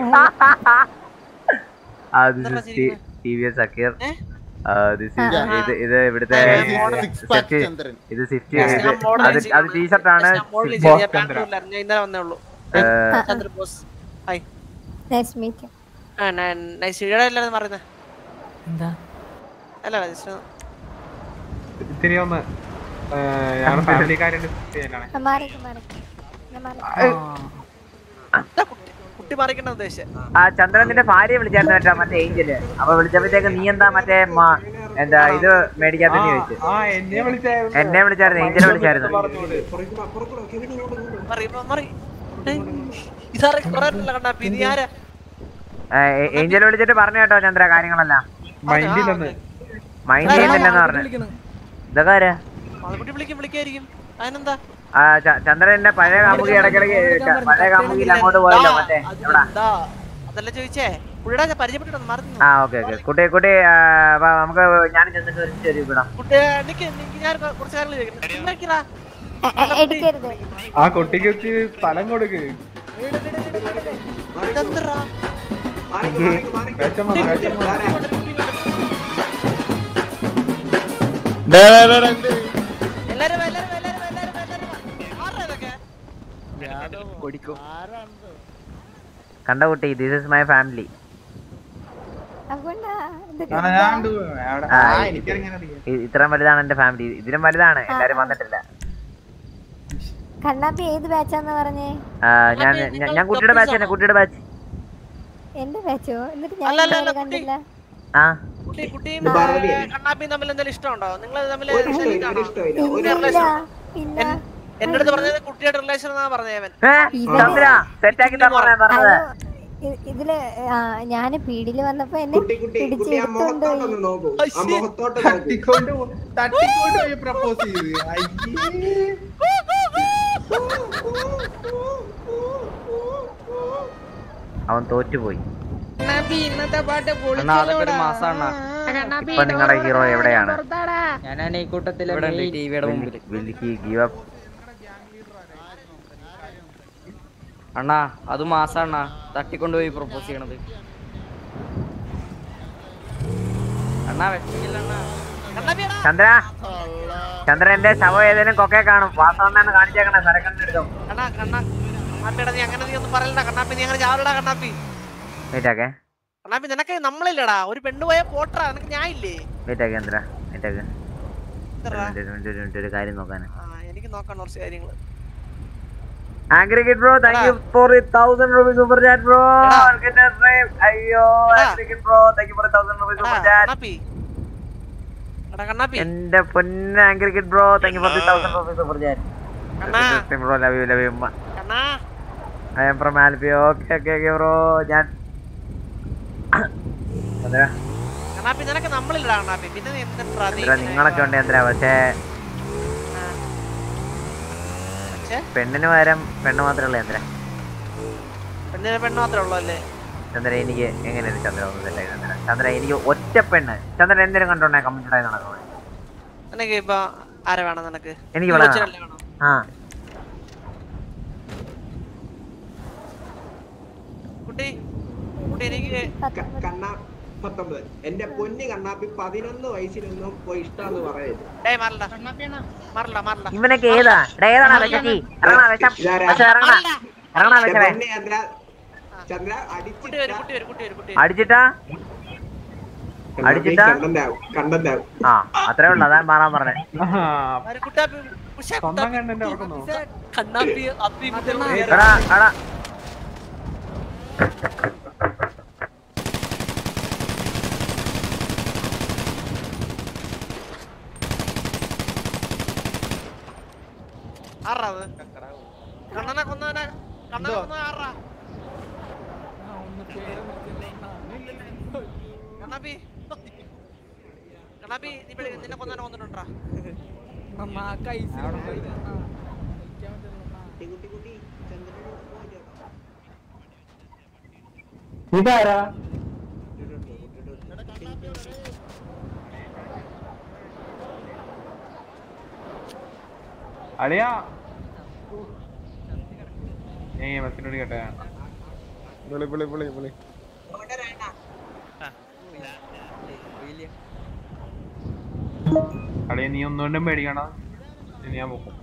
Ah, this is T- TVS Sakir. Ah, this is Yeah. ഇത് ഇത് ഇവിടുത്തെ Six pack Sifty- ചന്ദ്രൻ. ഇത് സിഫ്റ്റി ഞാൻ ഇത് മോഡൽ അത് അത് ടീഷർട്ട് ആണ് ഞാൻ മോഡൽ Swift ചെയ്തു. Boss ഞാൻ ചന്ദ്ര. ബാംഗ്ലൂരിലായിരുന്നു. ഞാൻ ഇന്നലെ വന്നേ ഉള്ളൂ ഏഹ്, Chandra boss hi nice meet ആ നൈസ് ഇവിടെ എല്ലാവരും പറയുന്നത് എന്താ അല്ല അല്ല ജസ്റ്റ് ഇത്തിരി ഒന്ന് ഞങ്ങളുടെ ഫാമിലിക്കാരുടെ ചെയ്യാനാണ് മാറിക്ക് മാറിക്ക് ഞാൻ മാറി കുട്ടി മറിക്കണ്ട ഉദ്ദേശിച്ചത് ആ ചന്ദ്രൻ നിന്റെ ഭാര്യയെ വിളിച്ചായിരുന്നു മറ്റേ മറ്റേ ഏഞ്ചല് അപ്പൊ വിളിച്ചപ്പോഴത്തേക്ക് നീ എന്താ മറ്റേ മ- എന്താ ഇത് മേടിക്കാത്തെന്ന് ചോദിച്ചു ആ എന്നെ വിളിച്ചായിരുന്നു എന്നെ വിളിച്ചായിരുന്നു ഏഞ്ചലെ വിളിച്ചായിരുന്നു മറി മറി ഇതാരെ കുറെ കണ്ണാപ്പി നീ ആരാ ഏഞ്ചൽ വിളിച്ചിട്ട് പറഞ്ഞു കേട്ടോ ചന്ദ്ര കാര്യങ്ങളെല്ലാം മൈൻഡിലൊന്ന് മൈൻഡ് ചെയ്യുന്നില്ലെന്ന് പറഞ്ഞു ഇതൊക്കെ ആരാ കുട്ടി വിളിക്കും വിളിക്കായിരിക്കും അതിനെന്താ ആ ച- ചന്ദ്രന്റെ പഴയ കാമുകി ഇടയ്ക്കിടയ്ക്ക് ക- പഴയ കാമുകിയിൽ അങ്ങോട്ട് പോയല്ലോ മറ്റേ എവിടാ ദാ, അതല്ല ചോദിച്ചേ പുള്ളിയുടെ ഞാൻ പരിചയപ്പെട്ടിട്ട് മറന്നു ആ ഓക്കെ ഓക്കെ കുട്ടി കുട്ടി ആ, അപ്പൊ നമുക്ക് ഞാൻ ചെന്നിട്ട് ഒരു ശരി വിടാം കുട്ടി എനിക്ക് എനിക്ക് ഞാൻ കൊ- കുറച്ച് കാര്യങ്ങൾ ചോദിക്കണം ഇമ്മയ്ക്കിതാ, എടുക്കരുത് ആ കുട്ടിക്ക് ഇച്ചിരി സ്ഥലം കൊടുക്ക് ഇതെന്തെടാ? വിഷമം വിഷമം എല്ലാരും വാ, എല്ലാരും വാ, എല്ലാരും വാ, എല്ലാരും വാ, എല്ലാരും വാ. ആരെടാ ഇതൊക്കെ? കണ്ട കുട്ടി ദിസ് ഇസ് മൈ ഫാമിലി അതുകൊണ്ടാ ഇത് ആ, ഇ- ഇത്രയും വലുതാണ് എന്റെ ഫാമിലി ഇതിലും വലുതാണ് എല്ലാരും വന്നിട്ടില്ല കണ്ണാപ്പി ഏത് ബാച്ചാന്ന് പറഞ്ഞേ ആ, ഞാൻ ഞാൻ- ഞാൻ കുട്ടിയുടെ ബാച്ച് തന്നെ കുട്ടിയുടെ ബാച്ച് എന്റെ ബാച്ചോ എന്നിട്ട് ഞാൻ അല്ല, അല്ല, ഇതുവരെ അല്ല, കണ്ടില്ല ആ കുട്ടി കുട്ടിയും ഇത് ഭാരതി. ഏ, കണ്ണാപ്പിയും തമ്മിൽ എന്തെങ്കിലും ഇഷ്ടമുണ്ടോ നിങ്ങൾ തമ്മിൽ ഒരു ഇഷ്ടമില്ല, ഒരു ഇഷ്ടമില്ല, ഒരു ഇല്ല ഇല്ല എന്റെ അടുത്ത് പറഞ്ഞത് കുട്ടിയുടെ റിലേഷൻ എന്നാ പറഞ്ഞേ അവൻ ഏ, ചന്ദ്ര സെറ്റാക്കി തരണേ പറഞ്ഞത് ഇ- ഇതില് ആ, ഞാന് പീടിയില് വന്നപ്പോ എന്നെ കുട്ടി കുട്ടി പിടിച്ച് കുട്ടി ആ എടുത്തോണ്ട് മുഖത്തോട്ടൊന്ന് നോക്കൂ ആ മുഖത്തോട്ട് നോക്കൂ തട്ടിക്കൊണ്ട് പോ- തട്ടിക്കൊണ്ട് പോയി പ്രപ്പോസ് ചെയ്ത് അയ്യേ അവൻ തോറ്റുപോയി കണ്ണാപ്പി ഇന്നത്തെ പാട്ട് അണ്ണാ അതൊക്കെ ഒരു മാസാണ് ഇപ്പൊ നിങ്ങളുടെ ഹീറോ എവിടെയാണ് ഞാനാണ് ഈ കൂട്ടത്തിലെ ടിവിയുടെ മുമ്പിൽ Will he give up? അണ്ണാ അത് മാസാണ്ണാ തട്ടിക്കൊണ്ടുപോയി പ്രപ്പോസ് ചെയ്യണത് അണ്ണാ വിഷമിക്കില്ല അണ്ണാ ചന്ദ്ര ചന്ദ്ര എന്റെ ശവം ഏതെങ്കിലും കൊക്കെ കാണും വാസവണ്ണ കാണിച്ചേക്കണേ സരക്കണ്ണെടുക്കും കണ്ണാ കണ്ണാ കണ്ണാപ്പിയുടെ നീ അങ്ങനെ നീ ഒന്നും പറയലടാ കണ്ണാപ്പി നീ അങ്ങനെ ചാവലടാ കണ്ണാപ്പി വെയിറ്റ് ആക്കേ കണ്ണാപ്പി നിനക്ക് നമ്മളില്ലടാ ഒരു പെണ്ണ് പോയ പോട്ടറാ നിനക്ക് ഞാൻ ഇല്ലേ വെയിറ്റ് ആക്കേ ചന്ദ്ര വെയിറ്റ് ആക്കേ ഇതെടാ. ഒരു മിനിറ്റ്, ഒരു മിനിറ്റ്, ഒരു കാര്യം നോക്കാൻ ആ എനിക്ക് നോക്കാൻ കുറച്ച് കാര്യങ്ങള് aggregate bro thank you for thousand rupees super chat bro അയ്യോ aggregate bro thank you for thousand rupees super chat Kannappi എടാ കണ്ണാപ്പി എന്റെ പൊന്ന aggregate bro thank you for thousand rupees super Kanna chat bro love you love you Kanna I'm from ആൽബി okay okay okay bro ഞാൻ ചന്ദ്ര കണ്ണാപ്പി നിനക്ക് നമ്മളില്ലടാ കണ്ണാപ്പി പിന്നെ നീ എന്തിനാ നീ ചന്ദ്ര നിങ്ങളൊക്കെ ഉണ്ട് ചന്ദ്ര പക്ഷേ പക്ഷേ പെണ്ണിന് പകരം പെണ്ണ് മാത്രമേ ഉള്ളൂ ചന്ദ്ര പെണ്ണിനെ പെണ്ണ് മാത്രമേ ഉള്ളൂ അല്ലേ ചന്ദ്ര എനിക്ക് എങ്ങനെയാണ് ചന്ദ്ര ഒന്നും തെറ്റായി ചന്ദ്ര ചന്ദ്ര എനിക്ക് ഒറ്റ പെണ്ണ് ചന്ദ്ര എന്തെങ്കിലും കണ്ടോണ്ടേ കമന്റ് ഇടാൻ നടക്കണം നിനക്ക് ഇപ്പൊ ആരെ വേണം നിനക്ക് എനിക്ക് ഇവിടെ കൊച്ചിനല്ലേ വേണം ആ കുട്ടി കുട്ടി എനിക്ക് ക- കണ്ണാ പത്തൊമ്പത് എന്റെ പൊന്ന് കണ്ണാപ്പി പതിനൊന്ന് വയസ്സിലൊന്നും പോയി ഇഷ്ടാന്ന് പറയരുത് ഡേയ് മാറണ്ട മാറണ്ട മാറണ്ട ഇവനൊക്കെ ഏതാ എടാ, ഏതാണാ വിശക്കി ഇറങ്ങണ വിഷം ഇതാരാ? വിഷം ഇറങ്ങണ ഇറങ്ങണ എന്റെ വിഷമേ പൊന്ന് ചന്ദ്ര ചന്ദ്ര കുട്ടി വരും കുട്ടി വരും കുട്ടി വരും കുട്ടി അടിച്ചിട്ടാ അടിച്ചിട്ടാ കണ്ടന്റാവും കണ്ടന്റാവും ആ അത്രേ ഉള്ളു അതാ മാറാൻ പറഞ്ഞേ ഒരു കുട്ടാപ്പി ഉഷേ സ്വന്തം കണ്ണിന്റെ ഉറക്കുന്നു കണ്ണാപ്പി അപ്പി എടാ എടാ ആറാ അത് കണ്ണനെ കൊന്നവനെ കണ്ണനെ കൊന്ന ആറാ കണ്ണാപ്പി കണ്ണാപ്പി നീ വെളി- നിന്നെ കൊന്നവനെ കൊന്നിട്ടുണ്ടാ ഇതാരാ അളിയാ ഏ ബസ്സിനോട് കേട്ടെ വിളി വിളി വിളി വിളി അളിയ നീ ഒന്നുകൊണ്ടും പേടിക്കണം ഇനി ഞാൻ പോകും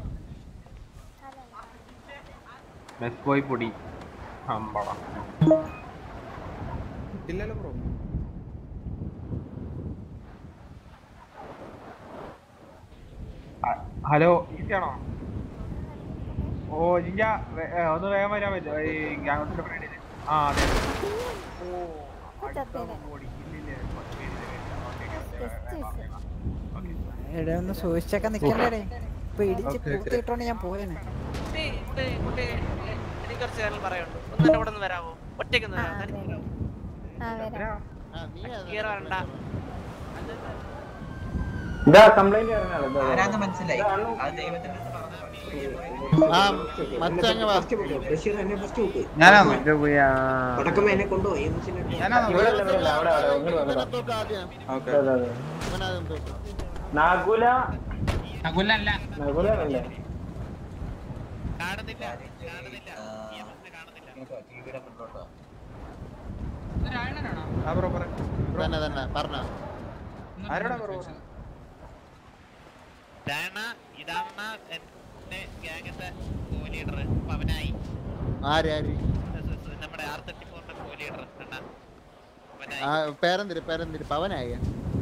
ബസ് പോയി പൊടി അമ്പള ഇല്ലല്ലോ ബ്രോ ഹലോ ഈസിയാണോ ഓ ജിഞ്ച വേ- ഏ, ഒന്ന് വേഗം വരാൻ പറ്റുമോ ഈ ഗ്യാങ്സിന്റെ ഫ്രണ്ടില് ആ അതെ എടാ ഒന്ന് സൂക്ഷിച്ചൊക്കെ നിക്കണ്ടേ ഇപ്പൊ ഇടിച്ച് ഓക്കേ, ഓക്കേ. പൂത്തിട്ടോണ്ട് ഞാൻ പോയേനെ കുട്ടി, കുട്ടി, കുട്ടി, എനിക്ക് കുറച്ച് കാര്യങ്ങൾ പറയാനുണ്ട് ഒന്ന് എന്റെ കൂടെ ഒന്ന് വരാമോ ഒറ്റയ്ക്ക് ഒന്ന് വരാമോ തനിച്ച് വരാമോ? ഗിയർ വേണ്ട ഇതാ കംപ്ലൈന്റ് ആരാന്ന് മനസ്സിലായി അത് ദൈവത്തിന്റെ ആ മച്ചങ്ങ് വാ ബഷീർ എന്നെ ഫസ്റ്റ് വിട്ടു ഞാനാണോ? പടക്കമ്മ എന്നെ കൊണ്ടുപോയി എന്നുവെച്ചാൽ ഇവിടെ അല്ല, ഇവിടെ അല്ല, അവിടെ, അവിടെ, ഇങ്ങോട്ട് വന്നോ. ഇവനെ തൂക്ക് ആദ്യം. അതെ, അതെ, അതെ. ഇവനാദ്യം തൂക്ക്. നകുല നകുലല്ല നകുലല്ലേ തന്നെ തന്നെ പറഞ്ഞോ ആരോടാ ബ്രോ ഇതാണ് എന്റെ ഗ്യാങ്ങത്തെ ലീഡർ പവനായി ആര് ആര് നമ്മുടെ ആർ തേർട്ടി ഫോറിന്റെ കോ ലീഡർ അണ്ണാ ആ പേരെന്തിരി പേരെന്തിരി പവനായ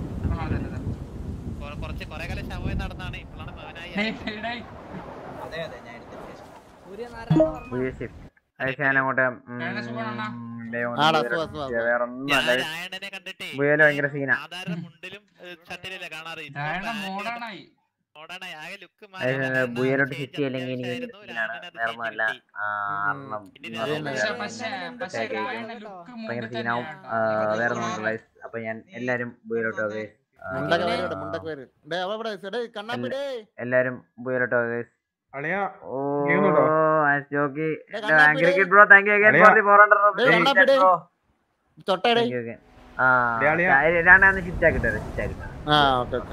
കൊ- കുറച്ച് കൊറേ കാലം ശവമായി നടന്നാണ് ഇപ്പോഴാണ് പവനായി അതെ അതെ ഞാൻ എടുത്തിട്ട് ഞാൻ അങ്ങോട്ട് ആടാ, സുഖം, സുഖം, സുഖം. വേറെ ഒന്നുമല്ല ബുയല് ഭയങ്കര സീനാ ഷട്ടിലല്ലേ കാണാറ് മോഡാണായി ആകെ ലുക്ക് ബുയലോട്ട് സിറ്റി അല്ലെങ്കിൽ എനിക്ക് ഭയങ്കര സീനാണ് വേറെ ഒന്നുമല്ല ആ, കാരണം ഭയങ്കര സീനാവും ആ, വേറെ ഒന്നും ഗൈസ് അപ്പൊ ഞാൻ എല്ലാരും ബുയലോട്ട് ഗൈസ് മുണ്ടൊക്കെ വരും മുണ്ടൊക്കെ വരും ഡേ അവ ഇവിടെ ഡേ കണ്ണാപ്പി ഡേ എല്ലാരും ബുയലോട്ട് ഗൈസ് അളിയാ ഓ ചെയ്യുന്നുണ്ടോ? ജോക്കി കണ്ണാപ്പി ആംഗ്രി ഡേ. Kid bro thank you again അളിയാ. ഫോർ ദി 400 ഡേ, കണ്ണാപ്പി ഡേ. ബ്രോ തൊട്ടേ താങ്ക് യു അഗൈൻ ആ ഡേ, അളിയാ. രണ്ടാമത് ഷിഫ്റ്റ് ആക്കിട്ടെ ഷിഫ്റ്റ് ആക്കിട്ടെ ആ ഓക്കെ ഓക്കെ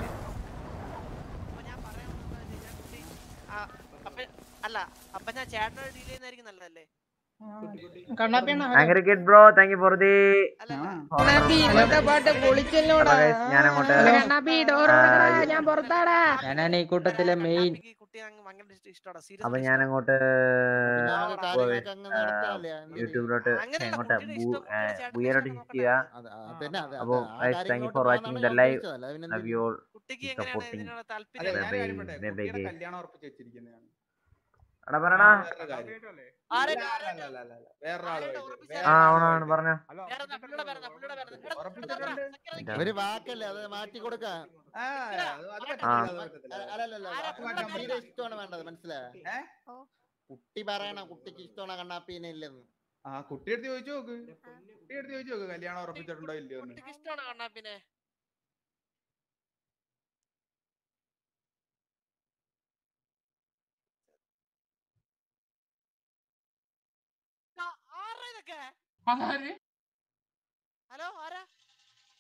ആ, അപ്പൊ അല്ല അപ്പൊ ഞാൻ ചേട്ടനോട് ഡീൽ ചെയ്യുന്നതായിരിക്കും നല്ലതല്ലേ angry kid bro thank you for the Kannappi ഇന്നത്തെ പാട്ട് പൊളിച്ചല്ലോടാ ഞാൻ അങ്ങോട്ട് കണ്ണാപ്പി ഡോർ ഞാൻ പുറത്താടാ ഞാനാണ് ഈ കൂട്ടത്തിലെ മെയിൻ കുട്ടി അങ്ങ് ഭയങ്കര ഇഷ്ടമാണ് അപ്പൊ ഞാൻ അങ്ങോട്ട് നമുക്ക് കാര്യങ്ങളൊക്കെ അങ്ങ് നടക്കാല്ലേ യൂട്യൂബിലോട്ട് അങ്ങോട്ട് ബുയലോട്ട് ഷിഫ്റ്റ് ചെയ്യുക അതന്നെ അത് അപ്പൊ ആ thank you for watching the live love you all supporting അതെ ഞാൻ കാര്യം പറയട്ടെ, കുട്ടിയുടെ കല്യാണം ഉറപ്പിച്ച് വെച്ചിരിക്കുന്നതാണ് എടാ പറടാ വേറൊരു കാര്യം. അല്ല, അല്ല, അല്ല, അല്ല, അല്ല. വേറൊരാളുമായിട്ട്. ആ ആണ് ആണ് പറഞ്ഞോ ഒരു വാക്കല്ലേ അത് മാറ്റി കൊടുക്കാം ആ, അത് അത് ആ. പറ്റത്തില്ല, അത് പറ്റത്തില്ല. അല്ലല്ല കുട്ടിയുടെ ഇഷ്ടമാണ് വേണ്ടത് മനസ്സിലായോ കുട്ടി പറയണം കുട്ടിക്ക് ഇഷ്ടമാണ് കണ്ണാപ്പീനെ ഇല്ലെന്ന് ആ കുട്ടിയെടുത്ത് ചോദിച്ചു നോക്ക് കുട്ടിയെടുത്ത് ചോദിച്ചു നോക്ക് കല്യാണം ഉറപ്പിച്ചിട്ടുണ്ടോ ഇല്ലയോ എന്ന് ഇഷ്ടമാണ് കണ്ണാപ്പിനെ ഹലോ ആരാ